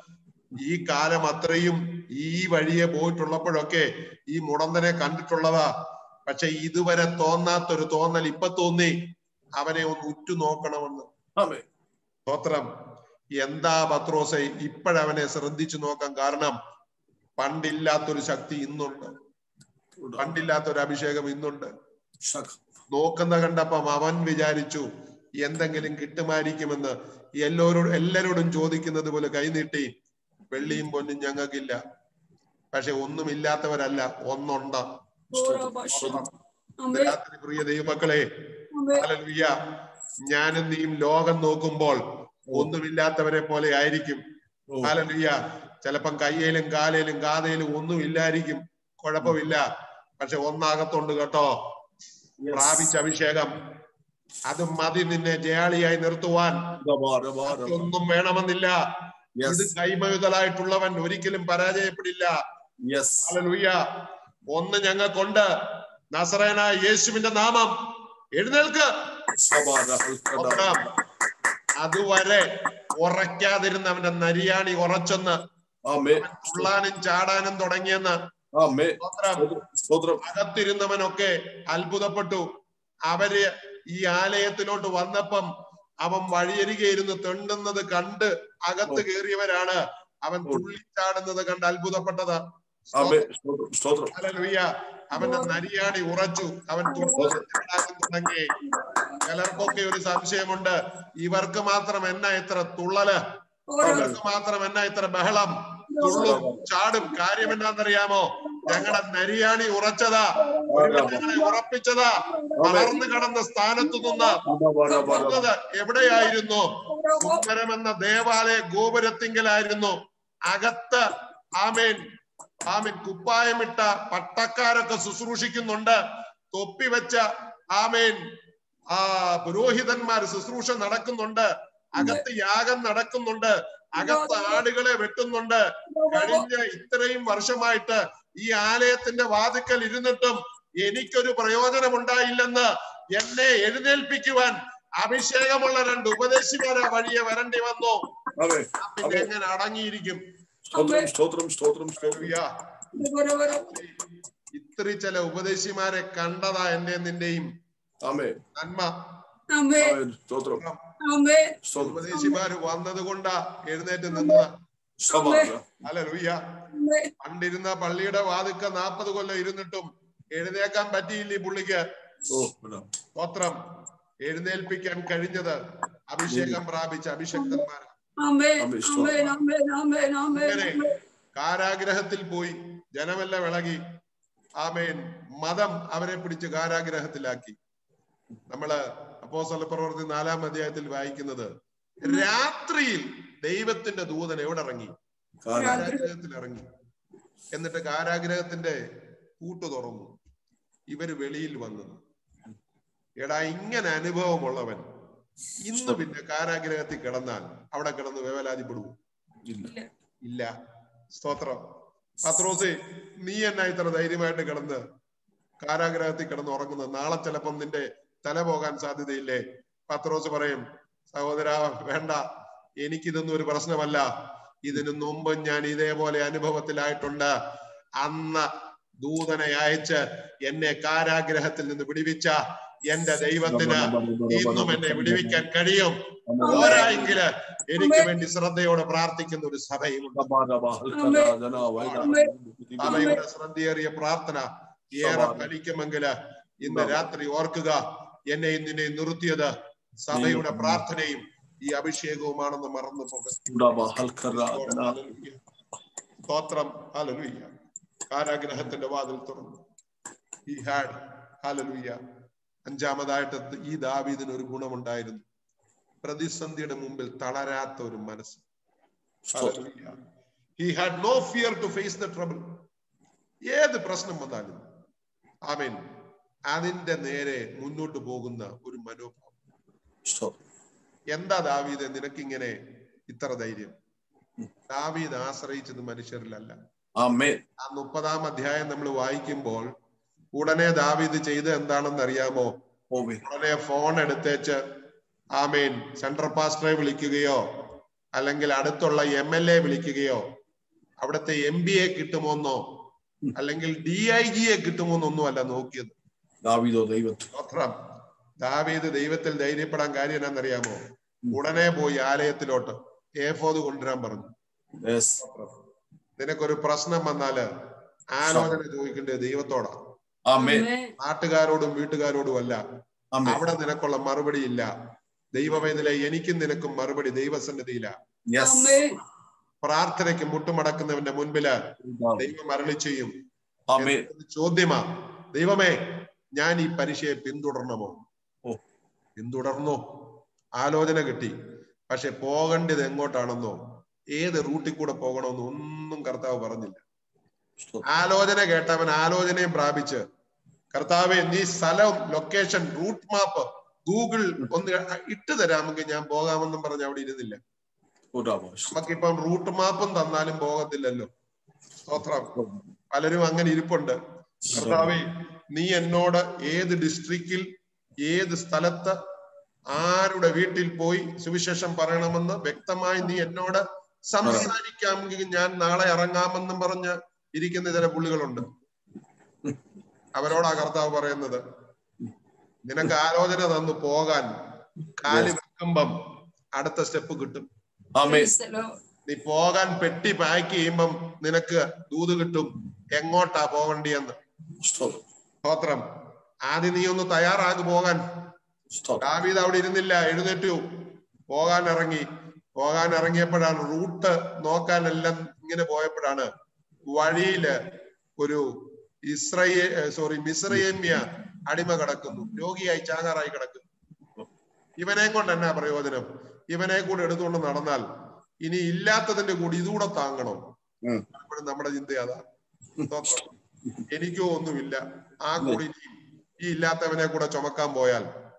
ഈ കാലം അത്രയും ഈ വഴിയെ പോയിട്ടുള്ളപ്പോഴൊക്കെ ഈ മുടന്തനെ കണ്ടിട്ടുള്ളതാ പക്ഷെ ഇതുവരെ തോന്നാത്തൊരു തോന്നൽ ഇപ്പൊ തോന്നി അവനെ ഒന്ന് ഉറ്റു നോക്കണമെന്ന് സ്തോത്രം എന്താ പത്രോസെ ഇപ്പോഴവനെ ശ്രദ്ധിച്ചു നോക്കാൻ കാരണം പണ്ടില്ലാത്തൊരു ശക്തി ഇന്നുണ്ട് പണ്ടില്ലാത്തൊരു അഭിഷേകം ഇന്നുണ്ട് നോക്കുന്ന കണ്ടപ്പം അവൻ വിചാരിച്ചു എന്തെങ്കിലും കിട്ടുമായിരിക്കുമെന്ന് എല്ലാവരോടും എല്ലാരോടും ചോദിക്കുന്നത് പോലെ കൈനീട്ടി വെള്ളിയും പൊന്നും ഞങ്ങൾക്കില്ല പക്ഷെ ഒന്നുമില്ലാത്തവരല്ല ഒന്നുണ്ട് ആമേൻ രാത്രി പ്രിയ ദൈവമക്കളെ ആമേൻ ഹല്ലേലൂയ ഞാനും നീയും ലോകം നോക്കുമ്പോൾ ഒന്നുമില്ലാത്തവരെ പോലെ ആയിരിക്കും ഹല്ലേലൂയ ചിലപ്പം കയ്യിലും കാലയിലും കാതയിലും ഒന്നും ഇല്ലായിരിക്കും കുഴപ്പമില്ല പക്ഷെ ഒന്നാകത്തുണ്ട് കേട്ടോ പ്രാപിച്ച അഭിഷേകം അത് മതി നിന്നെ ജയാളിയായി നിർത്തുവാൻ ഒന്നും വേണമെന്നില്ല ഇത് കൈമയുതലായിട്ടുള്ളവൻ ഒരിക്കലും പരാജയപ്പെടില്ല ഹല്ലേലൂയ ഒന്ന് ഞങ്ങൾക്കുണ്ട് നസറേനായ യേശുവിന്റെ നാമം എഴുന്നേൽക്ക് ഒന്നാം അതുവരെ ഉറയ്ക്കാതിരുന്ന അവന്റെ നരിയാണി ഉറച്ചെന്ന് തുള്ളാനും ചാടാനും തുടങ്ങിയെന്ന് സ്തോത്രം. അകത്തിരുന്നവനൊക്കെ അത്ഭുതപ്പെട്ടു അവര് ഈ ആലയത്തിലോട്ട് വന്നപ്പം അവൻ വഴിയരികെ ഇരുന്ന് തെണ്ടുന്നത് കണ്ട് അകത്ത് കയറിയവരാണ് അവൻ തുള്ളിച്ചാടുന്നത് കണ്ട് അത്ഭുതപ്പെട്ടത് ഹല്ലേലൂയ. അവന്റെ നരിയാണി ഉറച്ചു അവൻ തുള്ളാനും ചാടാനും തുടങ്ങി ചിലർക്കൊക്കെ ഒരു സംശയമുണ്ട് ഇവർക്ക് മാത്രം എന്നാ ഇത്ര തുള്ളല് ഇവർക്ക് മാത്രം എന്നാ ഇത്ര ബഹളം തുള്ളും ചാടും കാര്യം എന്നാന്നറിയാമോ ഞങ്ങളുടെ നരിയാണി ഉറച്ചതാ ഒരുവൻ ഞങ്ങളെ ഉറപ്പിച്ചതാ വളർന്നു കിടന്ന സ്ഥാനത്തു നിന്ന് വന്നത് എവിടെയായിരുന്നു സുന്ദരമെന്ന ദേവാലയ ഗോപുരത്തിങ്കലായിരുന്നു അകത്ത് ആമേൻ ആമേൻ കുപ്പായമിട്ട പട്ടക്കാരൊക്കെ ശുശ്രൂഷിക്കുന്നുണ്ട് തൊപ്പി വെച്ച ആമേൻ ആ പുരോഹിതന്മാർ ശുശ്രൂഷ നടക്കുന്നുണ്ട് അകത്ത് യാഗം നടക്കുന്നുണ്ട് അകത്ത് ആടുകളെ വെട്ടുന്നുണ്ട് കഴിഞ്ഞ ഇത്രയും വർഷമായിട്ട് ഈ ആലയത്തിന്റെ വാതിക്കൽ ഇരുന്നിട്ടും എനിക്കൊരു പ്രയോജനം ഉണ്ടായില്ലെന്ന് എന്നെ എഴുന്നേൽപ്പിക്കുവാൻ അഭിഷേകമുള്ള രണ്ട് ഉപദേശിമാരെ വഴിയെ വരേണ്ടി വന്നു അതെ ഞാൻ പിന്നെ എങ്ങനെ അടങ്ങിയിരിക്കും സ്തോത്രം സ്തോത്രം സ്തോത്രം സ്തോത്രം ഹല്ലേലൂയ. ഇത്ര ചില ഉപദേശിമാരെ കണ്ടതാ എന്റെ നിന്റെയും ആമേ നന്മ ആമേ ആമേൻ സ്തോത്രം ആമേ സ്തോത്രം ഉപദേശിമാര് വന്നത് കൊണ്ടാ എഴുന്നേറ്റ് നിന്നത് സമാധാനം അല്ല ലൂയ്യ ആമേ പണ്ടിരുന്ന പള്ളിയുടെ വാതുക്ക നാപ്പത് കൊല്ലം ഇരുന്നിട്ടും എഴുന്നേക്കാൻ പറ്റിയില്ല ഈ പുള്ളിക്ക് ഓ വിടാം. സ്തോത്രം എഴുന്നേൽപ്പിക്കാൻ കഴിഞ്ഞത് അഭിഷേകം പ്രാപിച്ച അഭിഷക്തന്മാർ ആമേൻ ആമേൻ ആമേൻ ആമേൻ ആമേൻ അങ്ങനെ കാരാഗ്രഹത്തിൽ പോയി ജനമെല്ലാം വിളകി ആമേൻ മതം അവരെ പിടിച്ച് കാരാഗ്രഹത്തിലാക്കി നമ്മള് അപ്പോസ്തല പ്രവൃത്തി നാലാം അധ്യായത്തിൽ വായിക്കുന്നത് രാത്രിയിൽ ദൈവത്തിന്റെ ദൂതൻ എവിടെ ഇറങ്ങി കാരണം കാരാഗ്രഹത്തിൽ ഇറങ്ങി എന്നിട്ട് കാരാഗ്രഹത്തിന്റെ പൂട്ട് തുറന്നു ഇവര് വെളിയിൽ വന്നു എടാ ഇങ്ങനെ അനുഭവമുള്ളവൻ ഇന്ന് പിന്നെ കാരാഗ്രഹത്തിൽ കിടന്നാൽ അവിടെ കിടന്ന് വേവലാതിപ്പെടുവോ ഇല്ല ഇല്ല സ്തോത്രം പത്രോസേ നീ എന്നാ ഇത്ര ധൈര്യമായിട്ട് കിടന്ന് കാരാഗ്രഹത്തിൽ കിടന്ന് ഉറങ്ങുന്നത് നാളെ ചിലപ്പം നിന്റെ തല പോകാൻ സാധ്യതയില്ലേ പത്രോസ് പറയും സഹോദര വേണ്ട എനിക്കിതൊന്നും ഒരു പ്രശ്നമല്ല ഇതിനു മുമ്പ് ഞാൻ ഇതേപോലെ അനുഭവത്തിലായിട്ടുണ്ട് അന്ന് ദൂതനെ അയച്ച് എന്നെ കാരാഗ്രഹത്തിൽ നിന്ന് വിടുവിച്ച എന്റെ ദൈവത്തിന് ഇന്നും എന്നെ വിടുവിക്കാൻ കഴിയും പോരായെങ്കില് എനിക്ക് വേണ്ടി ശ്രദ്ധയോടെ പ്രാർത്ഥിക്കുന്ന ഒരു സഭയുമുണ്ട് സഭയുടെ ശ്രദ്ധയേറിയ പ്രാർത്ഥന ഏറെ ഫലിക്കുമെങ്കില് ഇന്ന് രാത്രി ഓർക്കുക എന്നെ ഇന്നിനെ നിർത്തിയത് സഭയുടെ പ്രാർത്ഥനയും ഈ അഭിഷേകവുമാണെന്ന് മറന്നു പോകരുത് സ്തോത്രം ഹല്ലേലൂയ കാരാഗ്രഹത്തിന്റെ വാതിൽ തുറന്നു ഈ ഹാഡ് ഹല്ലേലൂയ അഞ്ചാമതായിട്ട് ഈ ദാവീദിന് ഒരു ഗുണമുണ്ടായിരുന്നു പ്രതിസന്ധിയുടെ മുമ്പിൽ തളരാത്ത ഒരു മനസ്സ് he had no fear to face the trouble ഏത് പ്രശ്നം വന്നാലും ആമീൻ അതിന്റെ നേരെ മുന്നോട്ട് പോകുന്ന ഒരു മനോഭാവം എന്താ ദാവീദ് നിനക്കിങ്ങനെ ഇത്ര ധൈര്യം ദാവീദ് ആശ്രയിച്ചത് മനുഷ്യരിലല്ല ആമേൻ ആ മുപ്പതാം അധ്യായം നമ്മൾ വായിക്കുമ്പോൾ ഉടനെ ദാവീദ് ചെയ്ത് എന്താണെന്ന് അറിയാമോ ഓമേ ഉടനെ ഫോൺ എടുത്തേച്ച് ആമീൻ സെൻട്രൽ പാസ്റ്ററെ വിളിക്കുകയോ അല്ലെങ്കിൽ അടുത്തുള്ള എം എൽ എ വിളിക്കുകയോ അവിടുത്തെ എം ബി എ കിട്ടുമോന്നോ അല്ലെങ്കിൽ ഡി ഐ ജിയെ കിട്ടുമോന്നൊന്നും അല്ല നോക്കിയത് ദാവീദോ ദൈവത്തിൽ സ്തോത്രം ദാവീദ് ദൈവത്തിൽ ധൈര്യപ്പെടാൻ കാര്യം എന്നാന്നറിയാമോ ഉടനെ പോയി ആലയത്തിലോട്ട് ഏഫോത് കൊണ്ടുവരാൻ പറഞ്ഞു യെസ് നിനക്കൊരു പ്രശ്നം വന്നാല് ആലോചന ചോദിക്കേണ്ടത് ദൈവത്തോടാ ആമേൻ നാട്ടുകാരോടും വീട്ടുകാരോടും അല്ല ആമേൻ അവിടെ നിനക്കുള്ള മറുപടി ഇല്ല ദൈവവേദന എനിക്കും നിനക്കും മറുപടി ദൈവസന്നിധിയില്ല യെസ് പ്രാർത്ഥനയ്ക്ക് മുട്ടുമടക്കുന്നവന്റെ മുൻപില് ദൈവം അരളി ചെയ്യും ആമേൻ ഇത് ചോദ്യമാ ദൈവമേ ഞാൻ ഈ പരീക്ഷയെ പിന്തുടരണമോ ഓ. പിന്തുടർന്നോ ആലോചന കിട്ടി പക്ഷെ പോകേണ്ടത് എങ്ങോട്ടാണെന്നോ ഏത് റൂട്ടിൽ കൂടെ പോകണമെന്നോ ഒന്നും കർത്താവ് പറഞ്ഞില്ല ആലോചന കേട്ടവൻ ആലോചനയും പ്രാപിച്ച് കർത്താവെ നീ സ്ഥലം ലൊക്കേഷൻ റൂട്ട് മാപ്പ് ഗൂഗിൾ ഒന്ന് ഇട്ട് തരാമെങ്കിൽ ഞാൻ പോകാമെന്നും പറഞ്ഞ് അവിടെ ഇരുന്നില്ല നമുക്കിപ്പം റൂട്ട് മാപ്പും തന്നാലും പോകത്തില്ലല്ലോ സ്തോത്രം പലരും അങ്ങനെ ഇരിപ്പുണ്ട് കർത്താവെ നീ എന്നോട് ഏത് ഡിസ്ട്രിക്റ്റിൽ ഏത് സ്ഥലത്ത് ആരുടെ വീട്ടിൽ പോയി സുവിശേഷം പറയണമെന്ന് വ്യക്തമായി നീ എന്നോട് സംസാരിക്കാമെങ്കിൽ ഞാൻ നാളെ ഇറങ്ങാമെന്നും പറഞ്ഞ് ഇരിക്കുന്ന ചില പുള്ളികളുണ്ട് അവരോടാ കർത്താവ് പറയുന്നത് നിനക്ക് ആലോചന തന്നു പോകാൻ കാലി വെക്കുമ്പം അടുത്ത സ്റ്റെപ്പ് കിട്ടും ആമേൻ നീ പോകാൻ പെട്ടി പാക്ക് ചെയ്യുമ്പം നിനക്ക് ദൂത് കിട്ടും എങ്ങോട്ടാ പോകണ്ടിയെന്ന് സ്തോത്രം സ്തോത്രം ആദ്യം നീ ഒന്ന് തയ്യാറാകു പോകാൻ സ്തോത്രം ദാവീദ് അവിടെ ഇരുന്നില്ല എഴുന്നേറ്റു പോകാൻ ഇറങ്ങി പോകാൻ ഇറങ്ങിയപ്പോഴാണ് റൂട്ട് നോക്കാനെല്ലാം ഇങ്ങനെ പോയപ്പോഴാണ് വഴിയില് ഒരു ഇസ്രയേ സോറി മിസ്രയേമ്യ അടിമ കിടക്കുന്നു രോഗിയായി ചാകാറായി കിടക്കുന്നു ഇവനെ കൊണ്ട് എന്നാ പ്രയോജനം ഇവനെ കൂടെ എടുത്തുകൊണ്ട് നടന്നാൽ ഇനി ഇല്ലാത്തതിന്റെ കൂടി ഇതുകൂടെ താങ്ങണോ ഉം. എപ്പോഴും നമ്മുടെ ചിന്ത അതാ സ്തോത്രം. എനിക്കോ ഒന്നുമില്ല ആ കൂടി ഇനിയും ഈ ഇല്ലാത്തവനെ കൂടെ ചുമക്കാൻ പോയാൽ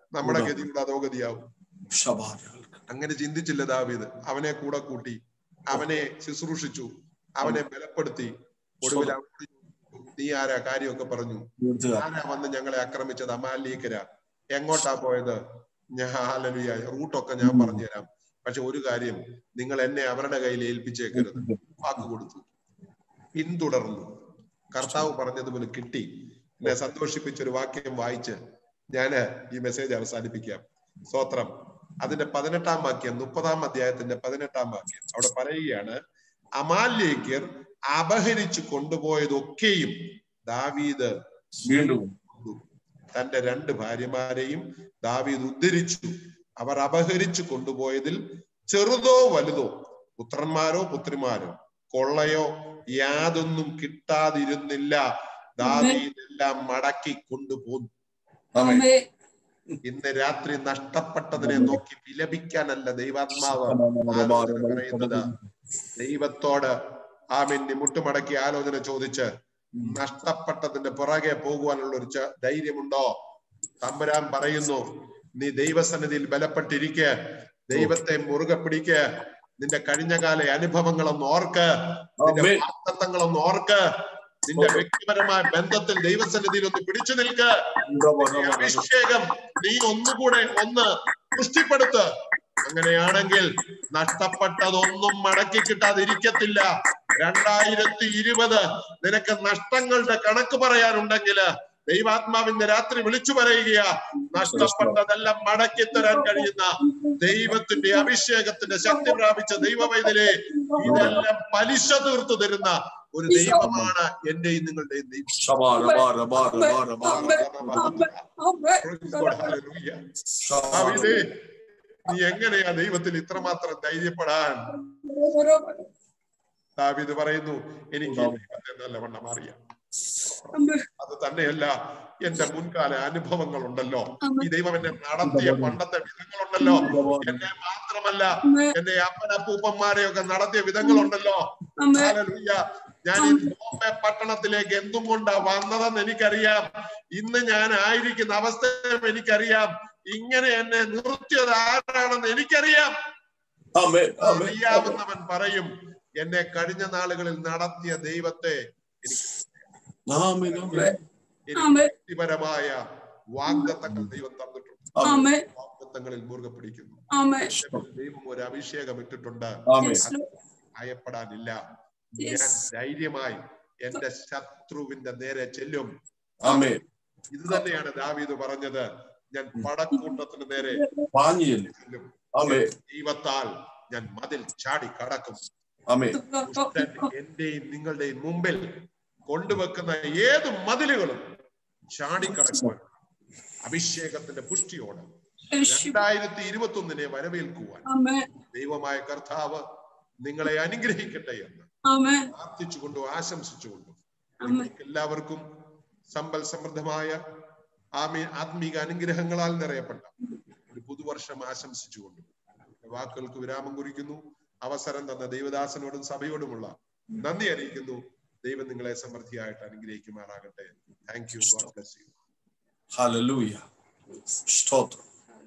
നമ്മുടെ ഗതിയുടെ അധോഗതിയാവും ശബാരകൾക്ക് അങ്ങനെ ചിന്തിച്ചില്ല ദാവീദ് അവനെ കൂടെ കൂട്ടി അവനെ ശുശ്രൂഷിച്ചു അവനെ ബലപ്പെടുത്തി ഒടുവിൽ അവനോട് ചോദിച്ചു, നീ ആരാ കാര്യമൊക്കെ പറഞ്ഞു ആരാ വന്ന് ഞങ്ങളെ ആക്രമിച്ചത് അമാലീക്കര എങ്ങോട്ടാ പോയത് ഞാൻ ഹാലലുയ റൂട്ടൊക്കെ ഞാൻ പറഞ്ഞുതരാം പക്ഷെ ഒരു കാര്യം നിങ്ങൾ എന്നെ അവരുടെ കയ്യിൽ ഏൽപ്പിച്ചേക്കരുത് വാക്ക് കൊടുത്തു പിന്തുടർന്നു കർത്താവ് പറഞ്ഞതുപോലെ കിട്ടി എന്നെ സന്തോഷിപ്പിച്ച ഒരു വാക്യം വായിച്ച് ഞാന് ഈ മെസ്സേജ് അവസാനിപ്പിക്കാം സ്തോത്രം അതിന്റെ പതിനെട്ടാം വാക്യം മുപ്പതാം അധ്യായത്തിന്റെ പതിനെട്ടാം വാക്യം അവിടെ പറയുകയാണ് അമാല്യക്കർ അപഹരിച്ചു കൊണ്ടുപോയതൊക്കെയും ദാവീദ് വീണ്ടും കൊണ്ടു. തന്റെ രണ്ട് ഭാര്യമാരെയും ദാവീദ് ഉദ്ധരിച്ചു അവർ അപഹരിച്ചു കൊണ്ടുപോയതിൽ ചെറുതോ വലുതോ പുത്രന്മാരോ പുത്രിമാരോ കൊള്ളയോ യാതൊന്നും കിട്ടാതിരുന്നില്ല ദാവീദെല്ലാം മടക്കി കൊണ്ടുപോന്നു ആമേൻ ആമേൻ ഇന്ന് രാത്രി നഷ്ടപ്പെട്ടതിനെ നോക്കി വിലപിക്കാനല്ല ദൈവാത്മാവ് ആലോചന പറയുന്നത് ദൈവത്തോട് ആമിന്റെ മുട്ടുമടക്കി ആലോചന ചോദിച്ച് നഷ്ടപ്പെട്ടതിന്റെ പുറകെ പോകുവാനുള്ള ഒരു ച- ധൈര്യമുണ്ടോ തമ്പുരാൻ പറയുന്നു നീ ദൈവസന്നിധിയിൽ ബലപ്പെട്ടിരിക്കെ ദൈവത്തെ മുറുകെ പിടിക്ക് നിന്റെ കഴിഞ്ഞകാല അനുഭവങ്ങളൊന്ന് ഓർക്ക് നിന്റെ ആമേൻ. വാക്തത്വങ്ങളൊന്ന് ഓർക്ക് നിന്റെ വ്യക്തിപരമായ ബന്ധത്തിൽ ദൈവസന്നിധിയിൽ ഒന്ന് പിടിച്ചു നിൽക്ക് ഈ അഭിഷേകം നീ ഒന്നുകൂടെ ഒന്ന് പുഷ്ടിപ്പെടുത്ത് അങ്ങനെയാണെങ്കിൽ നഷ്ടപ്പെട്ടതൊന്നും മടക്കി കിട്ടാതിരിക്കത്തില്ല രണ്ടായിരത്തി ഇരുപത് നിനക്ക് നഷ്ടങ്ങളുടെ കണക്ക് പറയാനുണ്ടെങ്കിൽ ദൈവാത്മാവിന്റെ രാത്രി വിളിച്ചു പറയുകയാ നഷ്ടപ്പെട്ടതെല്ലാം മടക്കി തരാൻ കഴിയുന്ന ദൈവത്തിന്റെ അഭിഷേകത്തിന്റെ ശക്തി പ്രാപിച്ച ദൈവവൈതലെ ഇതെല്ലാം പലിശ തീർത്തു തരുന്ന ഒരു ദൈവമാണ് എന്റെയും നിങ്ങളുടെയും ദൈവം ആമേൻ Praise God. Hallelujah. ദാവീദേ, നീ എങ്ങനെയാ ദൈവത്തിൽ ഇത്രമാത്രം ധൈര്യപ്പെടാൻ ദാവീദ് പറയുന്നു എനിക്ക് ഈ ദൈവത്തെ നല്ലവണ്ണം അറിയാം ആമേൻ അത് തന്നെയല്ല എന്റെ മുൻകാല അനുഭവങ്ങൾ ഉണ്ടല്ലോ ആമേൻ. ഈ ദൈവം എന്നെ നടത്തിയ പണ്ടത്തെ വിധങ്ങളുണ്ടല്ലോ എന്നെ മാത്രമല്ല ആമേൻ എന്റെ അപ്പനപ്പൂപ്പന്മാരെയൊക്കെ നടത്തിയ വിധങ്ങളുണ്ടല്ലോ ആമേൻ ഹല്ലേലൂയ. ഞാൻ ഈ ബോംബെ പട്ടണത്തിലേക്ക് എന്തും കൊണ്ടാ വന്നതെന്ന് എനിക്കറിയാം ഇന്ന് ഞാൻ ആയിരിക്കുന്ന അവസ്ഥയും എനിക്കറിയാം ഇങ്ങനെ എന്നെ നിർത്തിയത് ആരാണെന്ന് എനിക്കറിയാം ആമേൻ ആമേൻ അറിയാവുന്നവൻ പറയും എന്നെ കഴിഞ്ഞ നാളുകളിൽ നടത്തിയ ദൈവത്തെ എനിക്ക് ആമേൻ ആമേൻ എനിക്ക് ആമേൻ വ്യക്തിപരമായ വാഗ്ദത്തങ്ങൾ ദൈവം തന്നിട്ടുണ്ട് ആമേൻ വാഗ്ദത്തങ്ങളിൽ മുറുകെ പിടിക്കുന്നു ആമേൻ ദൈവം ഒരു അഭിഷേകം ഇട്ടിട്ടുണ്ട് ആമേൻ Yes, Lord. ഭയപ്പെടാനില്ല ഞാൻ Yes. ധൈര്യമായി എന്റെ ശത്രുവിന്റെ നേരെ ചെല്ലും ആമേൻ ഇത് തന്നെയാണ് ദാവീദ് പറഞ്ഞത് ഞാൻ പടക്കൂട്ടത്തിന് നേരെ പാഞ്ഞിയല്ലേ ചെല്ലും ആമേൻ ദൈവത്താൽ ഞാൻ മതിൽ ചാടി കടക്കും ആമേൻ ദുഷ്ടൻ എന്റെയും നിങ്ങളുടെയും മുമ്പിൽ കൊണ്ടുവെക്കുന്ന ഏത് മതിലുകളും ചാടിക്കടക്കുവാൻ അഭിഷേകത്തിന്റെ പുഷ്ടിയോടെ യേശു. രണ്ടായിരത്തി ഇരുപത്തി ഒന്നിനെ വരവേൽക്കുവാൻ ആമേൻ ദൈവമായ കർത്താവ് നിങ്ങളെ അനുഗ്രഹിക്കട്ടെ എന്ന് ആമേൻ പ്രാർത്ഥിച്ചുകൊണ്ടും ആശംസിച്ചുകൊണ്ടും ആമേൻ നിങ്ങൾക്ക് എല്ലാവർക്കും സമ്പൽ സമൃദ്ധമായ ആമി ആത്മീക അനുഗ്രഹങ്ങളാൽ നിറയപ്പെട്ട ഒരു പുതുവർഷം ആശംസിച്ചുകൊണ്ടും എന്റെ വാക്കുകൾക്ക് വിരാമം കുറിക്കുന്നു അവസരം തന്ന ദൈവദാസനോടും സഭയോടുമുള്ള നന്ദി അറിയിക്കുന്നു ദൈവം നിങ്ങളെ സമൃദ്ധിയായിട്ട് അനുഗ്രഹിക്കുമാറാകട്ടെ thank you God bless you hallelujah സ്തോത്രം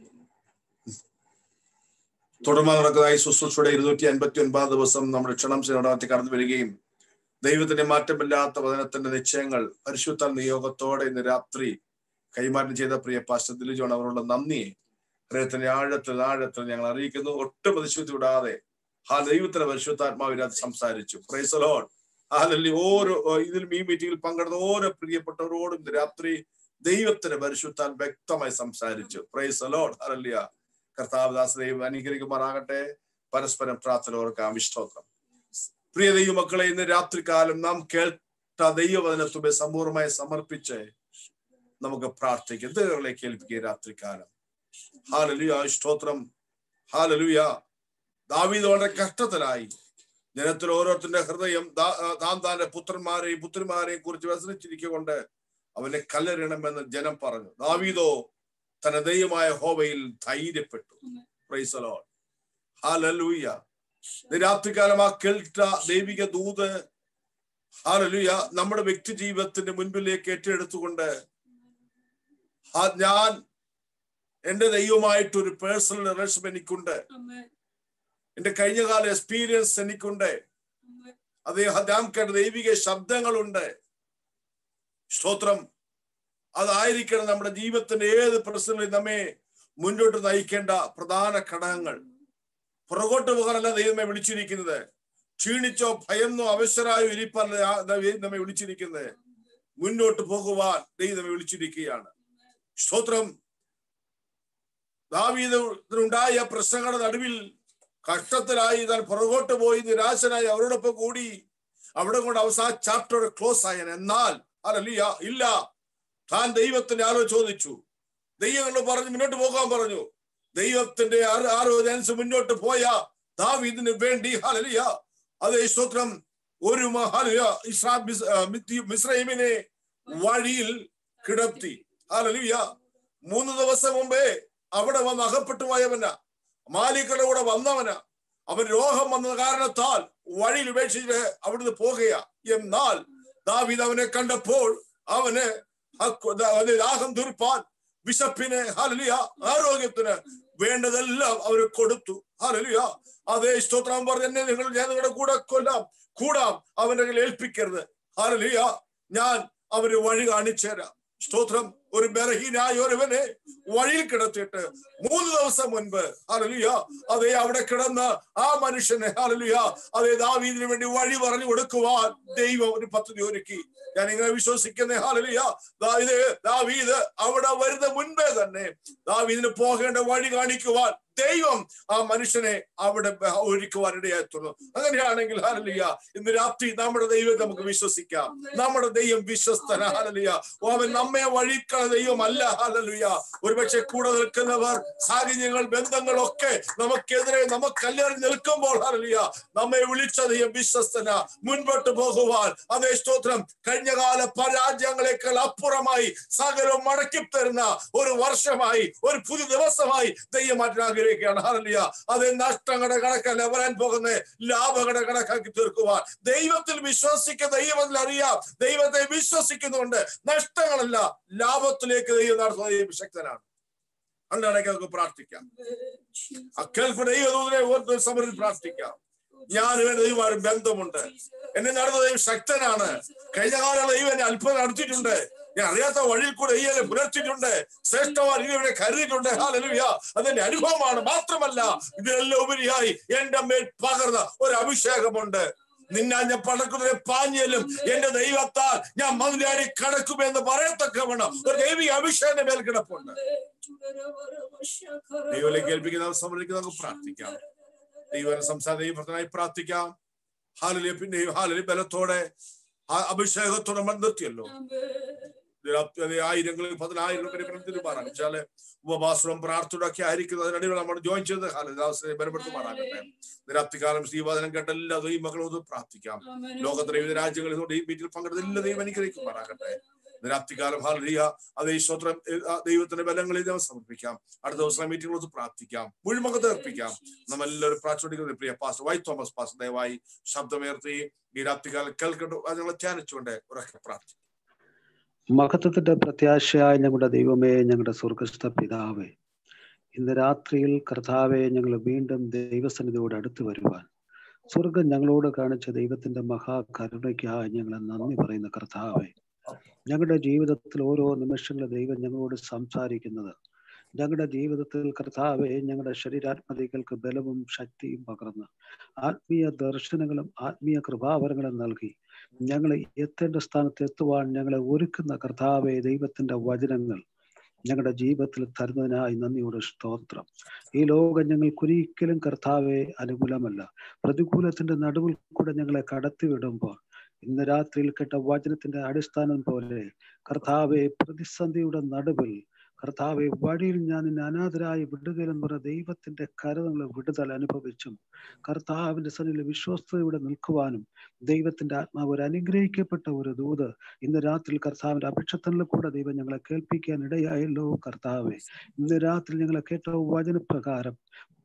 തുടർന്ന് നടക്കുന്ന ഈ ശുശ്രൂഷയുടെ ഇരുന്നൂറ്റി അൻപത്തി ഒൻപതാം ദിവസം നമ്മുടെ ക്ഷണം നടത്തി കടന്നു വരികയും ദൈവത്തിന്റെ മാറ്റമില്ലാത്ത വചനത്തിന്റെ നിശ്ചയങ്ങൾ പരിശുദ്ധ നിയോഗത്തോടെ ഇന്ന് രാത്രി കൈമാറ്റം ചെയ്ത പ്രിയ പാസ്റ്റർ ദിലുജോൺ അവരുടെ നന്ദിയെ ഹൃദയത്തിന്റെ ആഴത്തിൽ ആഴത്തിൽ ഞങ്ങൾ അറിയിക്കുന്നു ഒട്ടും പ്രതിശുദ്ധി വിടാതെ ആ ദൈവത്തിന്റെ പരിശുദ്ധാത്മാവിനകത്ത് സംസാരിച്ചു പ്രൈസലോൺ അതല്ലേ ഓരോ ഇതിലും ഈ മീറ്റിംഗിൽ പങ്കെടുത്ത ഓരോ പ്രിയപ്പെട്ടവരോടും ഇന്ന് രാത്രി ദൈവത്തിന്റെ പരിശുദ്ധാൻ വ്യക്തമായി സംസാരിച്ചു പ്രൈസ് അലോഡ് ഹല്ലേലൂയ കർത്താവദാസ് ദൈവം അനുഗ്രഹിക്കുമാറാകട്ടെ പരസ്പരം പ്രാർത്ഥന ഓർക്കാം ഇഷ്ടോത്രം പ്രിയ ദൈവമക്കളെ ഇന്ന് രാത്രികാലം നാം കേട്ട ദൈവവചനത്തുമെ സമ്പൂർണ്ണമായി സമർപ്പിച്ച് നമുക്ക് പ്രാർത്ഥിക്കാം ദൈവങ്ങളെ കേൾപ്പിക്കുക രാത്രികാലം ഹാലലുയ സ്തോത്രം ഹാലലുയ ദാവീദ് വളരെ കഷ്ടത്തിലായി ജനത്തിൽ ഓരോരുത്തരുടെ ഹൃദയം ദാ- താൻ താന്റെ പുത്രന്മാരെയും പുത്രിമാരെയും കുറിച്ച് വ്യസനിച്ചിരിക്കൊണ്ട് അവനെ കല്ലെറിയണമെന്ന് ജനം പറഞ്ഞു ദാവീദോ തന്റെ ദൈവമായ ഹോവയിൽ ധൈര്യപ്പെട്ടു പ്രൈസലോൺ ഹാലലൂയ രാത്രികാലം ആ കേൾട്ട ദൈവിക ദൂത് ഹാലലൂയ നമ്മുടെ വ്യക്തി ജീവിതത്തിന്റെ മുൻപിലേക്ക് ഏറ്റെടുത്തുകൊണ്ട് ആ ഞാൻ എന്റെ ദൈവമായിട്ട് ഒരു പേഴ്സണൽ റിലേഷൻ എനിക്കുണ്ട് Amen. എന്റെ കഴിഞ്ഞകാല എക്സ്പീരിയൻസ് എനിക്കുണ്ട് Amen. അദ്ദേഹം നാം കേട്ട ദൈവിക ശബ്ദങ്ങളുണ്ട് സ്തോത്രം അതായിരിക്കണം നമ്മുടെ ജീവിതത്തിന്റെ ഏത് പ്രശ്നങ്ങളിലും നമ്മെ മുന്നോട്ട് നയിക്കേണ്ട പ്രധാന ഘടകങ്ങൾ പുറകോട്ട് പോകാനല്ല ദൈവമേ വിളിച്ചിരിക്കുന്നത് ക്ഷീണിച്ചോ ഭയന്നോ അവശരായോ ഇരിപ്പല്ല നമ്മെ വിളിച്ചിരിക്കുന്നത് മുന്നോട്ട് പോകുവാൻ ദൈവം നമ്മെ വിളിച്ചിരിക്കുകയാണ് സ്തോത്രം ദാവീദുണ്ടായ പ്രശ്നങ്ങളുടെ നടുവിൽ കഷ്ടത്തിലായി താൻ പുറകോട്ട് പോയി നിരാശനായി അവരോടൊപ്പം കൂടി അവിടെ കൊണ്ട് അവസാന ചാപ്റ്റർ ക്ലോസ് ആയൻ എന്നാൽ അല്ലല്ല ഇല്ല താൻ ദൈവത്തിന്റെ ആരോ ചോദിച്ചു ദൈവങ്ങൾ പറഞ്ഞു മുന്നോട്ട് പോകാൻ പറഞ്ഞു ദൈവത്തിന്റെ ആരോ- ആരോ അനുസരിച്ച് മുന്നോട്ട് പോയ ദാവീദിന് വേണ്ടി ഹലലിയ അതേ സ്തോത്രം ഒരു മഹാലിയ ഇസ്രാ മിസ്- ആ, മിത്തി- മിസ്രൈമിനെ വഴിയിൽ കിടത്തി ഹലലിയ മൂന്ന് ദിവസം മുമ്പേ അവിടെ വന്ന് അകപ്പെട്ടു പോയവനാ മാലികളുടെ കൂടെ വന്നവനാ അവൻ രോഗം വന്ന കാരണത്താൽ വഴിയിൽ ഉപേക്ഷിച്ച് അവിടുന്ന് പോകുക എന്നാൽ ദാവീദ് അവനെ കണ്ടപ്പോൾ അവന് ഹക്ക് ദ- അത് ദാഹം തീർപ്പാൻ വിശപ്പിന് ഹലലിയ ആരോഗ്യത്തിന് വേണ്ടതെല്ലാം അവര് കൊടുത്തു ഹലലിയ അതേ സ്തോത്രം പറഞ്ഞ എന്നെ നിങ്ങൾ ഞാൻ നിങ്ങളുടെ കൂടെ കൊല്ലാം കൂടാം അവന്റെ കയ്യിൽ ഏൽപ്പിക്കരുത് ഹലലിയ ഞാൻ അവര് വഴി കാണിച്ചുതരാം സ്തോത്രം ഒരു ബലഹീനായ ഒരുവനെ വഴിയിൽ കിടത്തിയിട്ട് മൂന്ന് ദിവസം മുൻപ് ഹലലിയ അതേ അവിടെ കിടന്ന ആ മനുഷ്യനെ ഹലലിയ അതേ ദാവീദിന് വേണ്ടി വഴി പറഞ്ഞു കൊടുക്കുവാൻ ദൈവം ഒരു പദ്ധതി ഒരുക്കി ഞാൻ ഇങ്ങനെ വിശ്വസിക്കുന്ന ഹാലലിയ ദാവീദ് ദാവീദ് അവിടെ വരുന്ന മുൻപേ തന്നെ ദാവീദിന് പോകേണ്ട വഴി കാണിക്കുവാൻ ദൈവം ആ മനുഷ്യനെ അവിടെ ഒരുക്കുവാൻ ഇടയാത്തുന്നു അങ്ങനെയാണെങ്കിൽ ഹാലലിയ ഇന്ന് രാത്രി നമ്മുടെ ദൈവത്തെ നമുക്ക് വിശ്വസിക്കാം നമ്മുടെ ദൈവം വിശ്വസ്തന ഹാലലിയ ഓ അവൻ നമ്മെ വഴിക്കള ദൈവമല്ല ഹാലലിയ ഒരുപക്ഷെ കൂടെ നിൽക്കുന്നവർ സാഹചര്യങ്ങൾ ബന്ധങ്ങളൊക്കെ നമുക്കെതിരെ നമുക്കല്ലേറി നിൽക്കുമ്പോൾ ഹാലലിയ നമ്മെ വിളിച്ച ദൈവം വിശ്വസ്തന മുൻപോട്ട് പോകുവാൻ അതേ സ്തോത്രം കഴിഞ്ഞകാല പരാജയങ്ങളെക്കാൾ അപ്പുറമായി സകലവും മടക്കി തരുന്ന ഒരു വർഷമായി ഒരു പുതു ദിവസമായി ദൈവം മാറ്റാൻ ആഗ്രഹിക്കുകയാണ് ഹാലലിയ അത് നഷ്ടങ്ങളുടെ കണക്കല്ല വരാൻ പോകുന്ന ലാഭങ്ങളുടെ കണക്കാക്കി തീർക്കുവാൻ ദൈവത്തിൽ വിശ്വസിക്കുന്ന ദൈവത്തിൽ അറിയാം ദൈവത്തെ വിശ്വസിക്കുന്നുണ്ട് നഷ്ടങ്ങളല്ല ലാഭത്തിലേക്ക് ദൈവം നടത്തുന്ന ദൈവം ശക്തനാണ് അല്ലാണെങ്കിൽ നമുക്ക് പ്രാർത്ഥിക്കാം അക്കേൽപ്പ് ദൈവദൂതനെ ഓർത്ത് സമരത്തിൽ പ്രാർത്ഥിക്കാം ഞാൻ ഇവന്റെ ദൈവമായിട്ട് ബന്ധമുണ്ട് എന്നെ നടന്ന ദൈവം ശക്തനാണ് കഴിഞ്ഞ കാലം ദൈവം എന്നെ അല്പം നടത്തിയിട്ടുണ്ട് ഞാൻ അറിയാത്ത വഴിയിൽ കൂടെ ഈ എന്നെ പുലർത്തിയിട്ടുണ്ട് ശ്രേഷ്ഠവാൻ ഇവിടെ കരുതിയിട്ടുണ്ട് ഹാലലുയ അതെന്റെ അനുഭവമാണ് മാത്രമല്ല ഇതിനെല്ലാം ഉപരിയായി എന്റെ മേൽ പകർന്ന ഒരു അഭിഷേകമുണ്ട് നിന്നാഞ്ഞ പടക്കുന്നതിനെ പാഞ്ഞലും എന്റെ ദൈവത്താൽ ഞാൻ മതിലാടി കടക്കുമെന്ന് പറയത്തക്കവണ്ണം ഒരു ദൈവിക അഭിഷേകം മേൽ കിടപ്പുണ്ട് ദൈവത്തിലേക്ക് ഏൽപ്പിക്കുന്ന സമരത്തിൽ നമുക്ക് പ്രാർത്ഥിക്കാം ദൈവം സംസാര ദൈവത്തിനായി പ്രാർത്ഥിക്കാം ഹാലിലെ പിന്നെ ഹാലിലെ ബലത്തോടെ ആ അഭിഷേകത്തോടെ നമ്മൾ നിർത്തിയല്ലോ ഇതിനകത്ത് ആയിരങ്ങളിൽ പതിനായിരം പേരെ തിരുമാറാണ് വെച്ചാല് ഉപവാസവും പ്രാർത്ഥനയും ഒക്കെ ആയിരിക്കുന്നത് അതിനിടയിൽ നമ്മൾ ജോയിൻ ചെയ്ത് ഹാലിദാസിനെ ബലപ്പെടുത്തുമാറാകട്ടെ നിരാപ്തികാലം ശ്രീവാദനം കേട്ട എല്ലാ ദൈവമക്കളും ഒന്ന് പ്രാർത്ഥിക്കാം ലോകത്തിലെ വിവിധ രാജ്യങ്ങളിൽ നിന്നുകൊണ്ട് ഈ മീറ്റിൽ പങ്കെടുത്ത എല്ലാ ദൈവം അനുഗ്രഹിക്കുമാറാകട്ടെ നിരാപ്തികാലം ഹാലിയ അതേ സ്വത്രം ദൈവത്തിന്റെ ബലങ്ങളിൽ നമ്മൾ സമർപ്പിക്കാം അടുത്ത ദിവസം മീറ്റിംഗ് പ്രാർത്ഥിക്കാം മുഴുമകത്ത് അർപ്പിക്കാം നമ്മളെല്ലാവരും പ്രാർത്ഥിക്കുന്ന പ്രിയ പാസ്റ്റർ വൈ തോമസ് പാസ്റ്റർ ദയവായി ശബ്ദമേർത്തി ഈ രാത്രികാലം കേൾക്കട്ടു അത് ഞങ്ങൾ ധ്യാനിച്ചുകൊണ്ട് ഉറക്കെ പ്രാർത്ഥിക്കും മഹത്വത്തിന്റെ പ്രത്യാശയായ ഞങ്ങളുടെ ദൈവമേ ഞങ്ങളുടെ സ്വർഗസ്ഥ പിതാവേ ഇന്ന് രാത്രിയിൽ കർത്താവെ ഞങ്ങൾ വീണ്ടും ദൈവസന്നിധിയോട് അടുത്ത് വരുവാൻ സ്വർഗം ഞങ്ങളോട് കാണിച്ച ദൈവത്തിന്റെ മഹാകരുണയ്ക്കായി ഞങ്ങൾ നന്ദി പറയുന്ന കർത്താവെ ഞങ്ങളുടെ ജീവിതത്തിൽ ഓരോ നിമിഷങ്ങളും ദൈവം ഞങ്ങളോട് സംസാരിക്കുന്നത് ഞങ്ങളുടെ ജീവിതത്തിൽ കർത്താവെ ഞങ്ങളുടെ ശരീരാത്മതയ്ക്കൾക്ക് ബലവും ശക്തിയും പകർന്ന് ആത്മീയ ദർശനങ്ങളും ആത്മീയ കൃപാവരങ്ങളും നൽകി ഞങ്ങളെ എത്തേണ്ട സ്ഥാനത്ത് എത്തുവാൻ ഞങ്ങളെ ഒരുക്കുന്ന കർത്താവെ ദൈവത്തിന്റെ വചനങ്ങൾ ഞങ്ങളുടെ ജീവിതത്തിൽ തരുന്നതിനായി നന്ദിയോട് സ്തോത്രം ഈ ലോകം ഞങ്ങൾക്കൊരിക്കലും കർത്താവെ അനുകൂലമല്ല പ്രതികൂലത്തിന്റെ നടുവിൽ കൂടെ ഞങ്ങളെ കടത്തിവിടുമ്പോൾ ഇന്ന് രാത്രിയിൽ കേട്ട വചനത്തിന്റെ അടിസ്ഥാനം പോലെ കർത്താവെ പ്രതിസന്ധിയുടെ നടുവിൽ കർത്താവെ വഴിയിൽ ഞാൻ നിന്നെ അനാഥരായി വിടുകയിലെന്ന് പറഞ്ഞ ദൈവത്തിന്റെ കരുതങ്ങൾ വിടുതൽ അനുഭവിച്ചും കർത്താവിന്റെ സന്നിധിയിൽ വിശ്വസ്തയോടെ നിൽക്കുവാനും ദൈവത്തിന്റെ ആത്മാവ് ഒരു അനുഗ്രഹിക്കപ്പെട്ട ഒരു ദൂത് ഇന്ന് രാത്രി കർത്താവിന്റെ അഭിക്ഷത്തനിൽ കൂടെ ദൈവം ഞങ്ങളെ കേൾപ്പിക്കാൻ ഇടയായല്ലോ കർത്താവെ ഇന്ന് രാത്രി ഞങ്ങളെ കേട്ട വചനപ്രകാരം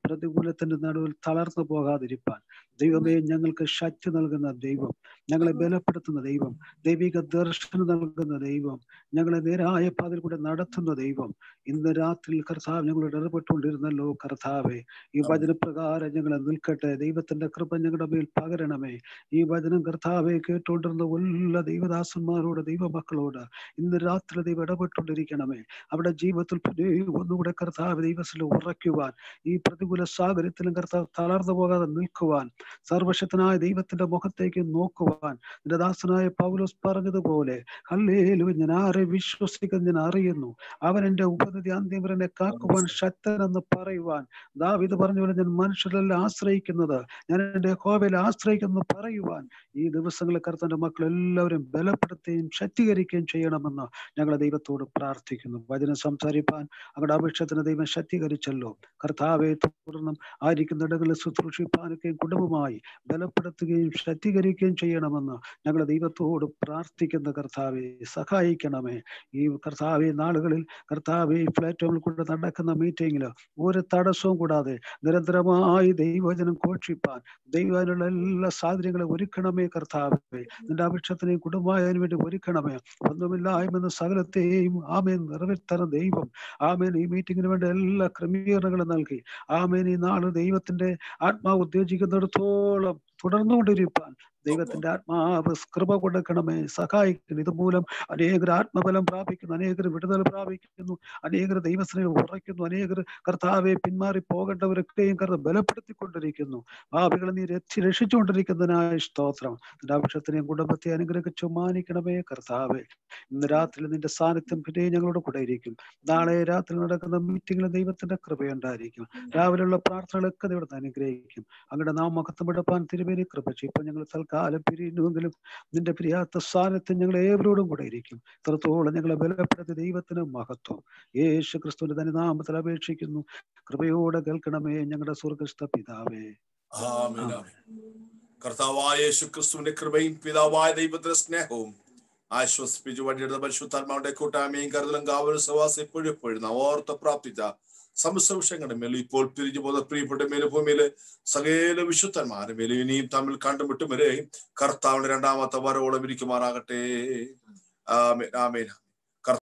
പ്രതികൂലത്തിന്റെ നടുവിൽ തളർന്നു പോകാതിരിപ്പാൻ ദൈവമേ ഞങ്ങൾക്ക് ശക്തി നൽകുന്ന ദൈവം ഞങ്ങളെ ബലപ്പെടുത്തുന്ന ദൈവം ദൈവിക ദർശനം നൽകുന്ന ദൈവം ഞങ്ങളെ നേരായ പാതിൽ കൂടെ നടത്തുന്ന ദൈവം ഇന്ന് രാത്രിയിൽ കർത്താവ് ഞങ്ങളോട് ഇടപെട്ടുകൊണ്ടിരുന്നല്ലോ കർത്താവെ ഈ വചനപ്രകാരം ഞങ്ങളെ നിൽക്കട്ടെ ദൈവത്തിന്റെ കൃപ ഞങ്ങളുടെ മേൽ പകരണമേ ഈ വചനം കർത്താവെ കേട്ടുകൊണ്ടിരുന്ന എല്ലാ ദൈവദാസന്മാരോട് ദൈവമക്കളോട് ഇന്ന് രാത്രി ദൈവം ഇടപെട്ടുകൊണ്ടിരിക്കണമേ അവിടെ ജീവിതത്തിൽ പിന്നെ ഒന്നുകൂടെ കർത്താവ് ദൈവത്തിൽ ഉറയ്ക്കുവാൻ ഈ പ്രതികൂല സാഹചര്യത്തിലും കർത്താവ് തളർന്നു പോകാതെ നിൽക്കുവാൻ സർവശക്തനായ ദൈവത്തിന്റെ മുഖത്തേക്ക് നോക്കുവാൻ എന്റെ ദാസനായ പൗലോസ് പറഞ്ഞതുപോലെ ഹല്ലേലു ഞാൻ ആരെ വിശ്വസിക്കുന്ന ഞാൻ അറിയുന്നു അവൻ എന്റെ ഉപനിധി അന്ത്യം വരെ എന്നെ കാക്കുവാൻ ശക്തനെന്ന് പറയുവാൻ ദാവിത് പറഞ്ഞ പോലെ ഞാൻ മനുഷ്യരല്ല ആശ്രയിക്കുന്നത് ഞാൻ എന്റെ ഹോവയിൽ ആശ്രയിക്കുന്നു പറയുവാൻ ഈ ദിവസങ്ങളിൽ കർത്തന്റെ മക്കൾ എല്ലാവരും ബലപ്പെടുത്തുകയും ശക്തീകരിക്കുകയും ചെയ്യണമെന്ന് ഞങ്ങളെ ദൈവത്തോട് പ്രാർത്ഥിക്കുന്നു വചനം സംസാരിപ്പാൻ അവരുടെ അപേക്ഷത്തിന് ദൈവം ശക്തീകരിച്ചല്ലോ കർത്താവെ തുടർന്നും ആയിരിക്കുന്ന ഇടങ്ങളിൽ ശുശ്രൂഷിപ്പാനൊക്കെയും കുടുംബമായി ബലപ്പെടുത്തുകയും ശക്തീകരിക്കുകയും ചെയ്യണമെന്ന് ഞങ്ങളെ ദൈവത്തോട് പ്രാർത്ഥിക്കുന്ന കർത്താവെ സഹായിക്കണമേ ഈ കർത്താവെ നാളുകളിൽ കർത്താവെ ഈ പ്ലാറ്റ്ഫോമിൽ കൂടെ നടക്കുന്ന മീറ്റിംഗിൽ ഒരു തടസ്സവും കൂടാതെ നിരന്തരമായി ദൈവവചനം ഘോഷിപ്പാൻ ദൈവത്തിനുള്ള എല്ലാ സാഹചര്യങ്ങളും ഒരുക്കണമേ കർത്താവെ നിന്റെ അപേക്ഷത്തിനെയും കുടുംബായതിനു വേണ്ടി ഒരുക്കണമേ ഒന്നുമില്ലായ്മെന്ന് സകലത്തെയും ആമേൻ നിറവേറ്റാൻ ദൈവം ആമേൻ ഈ മീറ്റിങ്ങിന് വേണ്ടി എല്ലാ ക്രമീകരണങ്ങളും നൽകി ആമേൻ ഈ നാള് ദൈവത്തിന്റെ ആത്മാവ് ഉദ്ദേശിക്കുന്നിടത്തോളം തുടർന്നുകൊണ്ടിരിപ്പാൻ ദൈവത്തിന്റെ ആത്മാവ് കൃപ കൊടുക്കണമേ സഹായിക്കുന്നു ഇതുമൂലം അനേകർ ആത്മബലം പ്രാപിക്കുന്നു അനേകർ വിടുതൽ പ്രാപിക്കുന്നു അനേകർ ദൈവസ്നേഹം ഉറയ്ക്കുന്നു അനേകർ കർത്താവെ പിന്മാറി പോകേണ്ടവരൊക്കെയും കർത്ത ബലപ്പെടുത്തിക്കൊണ്ടിരിക്കുന്നു ഭാവികളെ നീ രക്ഷി രക്ഷിച്ചുകൊണ്ടിരിക്കുന്നതിനായ സ്തോത്രം നിന്റെ ആവശ്യത്തിനെയും കുടുംബത്തെ അനുഗ്രഹിച്ചു മാനിക്കണമേ കർത്താവെ ഇന്ന് രാത്രി നിന്റെ സാന്നിധ്യം പിന്നെ ഞങ്ങളോട് കൂടെ ഇരിക്കും നാളെ രാത്രി നടക്കുന്ന മീറ്റിംഗിൽ ദൈവത്തിന്റെ കൃപയുണ്ടായിരിക്കും രാവിലെയുള്ള പ്രാർത്ഥനകളൊക്കെ ദൈവത്തെ അനുഗ്രഹിക്കും അങ്ങയുടെ നാം മഹത്വം എടുപ്പാൻ തിരുവേനി കൃപ ചെയ്യും ഇപ്പൊ ഞങ്ങൾ തൽക്കാലം പിരിയുന്നുവെങ്കിലും നിന്റെ പ്രിയാത്ത സ്ഥാനത്ത് ഞങ്ങൾ ഏവരോടും കൂടെ ഇരിക്കും ഇത്രത്തോളം ഞങ്ങളെ ബലപ്പെടുത്തി ദൈവത്തിന് മഹത്വം യേശു ക്രിസ്തുവിന്റെ തന്നെ നാമത്തിൽ അപേക്ഷിക്കുന്നു കൃപയോടെ കേൾക്കണമേ ഞങ്ങളുടെ സ്വർഗസ്ഥ പിതാവേ ആമേൻ, ആമേൻ. കർത്താവായ യേശു ക്രിസ്തുവിന്റെ കൃപയും പിതാവായ ദൈവത്തിന്റെ സ്നേഹവും ആശ്വസിപ്പിച്ചു വണ്ടിയെടുത്ത പരിശുദ്ധാത്മാവിന്റെ കൂട്ടായ്മയും കരുതലും കാവലും സവാസം എപ്പോഴും എപ്പോഴും നാം ഓർത്ത് പ്രാപ്തിച്ച സംസംശങ്ങളുടെ മേലും ഇപ്പോൾ പിരിഞ്ഞു പോകുന്ന പ്രിയപ്പെട്ട മേലും ഭൂമിയിലെ സകല വിശുദ്ധന്മാരുടെ മേലും ഇനിയും തമ്മിൽ കണ്ടുമുട്ടും വരെ കർത്താവിന്റെ രണ്ടാമത്തെ വരവോളം ഇരിക്കുമാറാകട്ടെ ആമേൻ ആമേൻ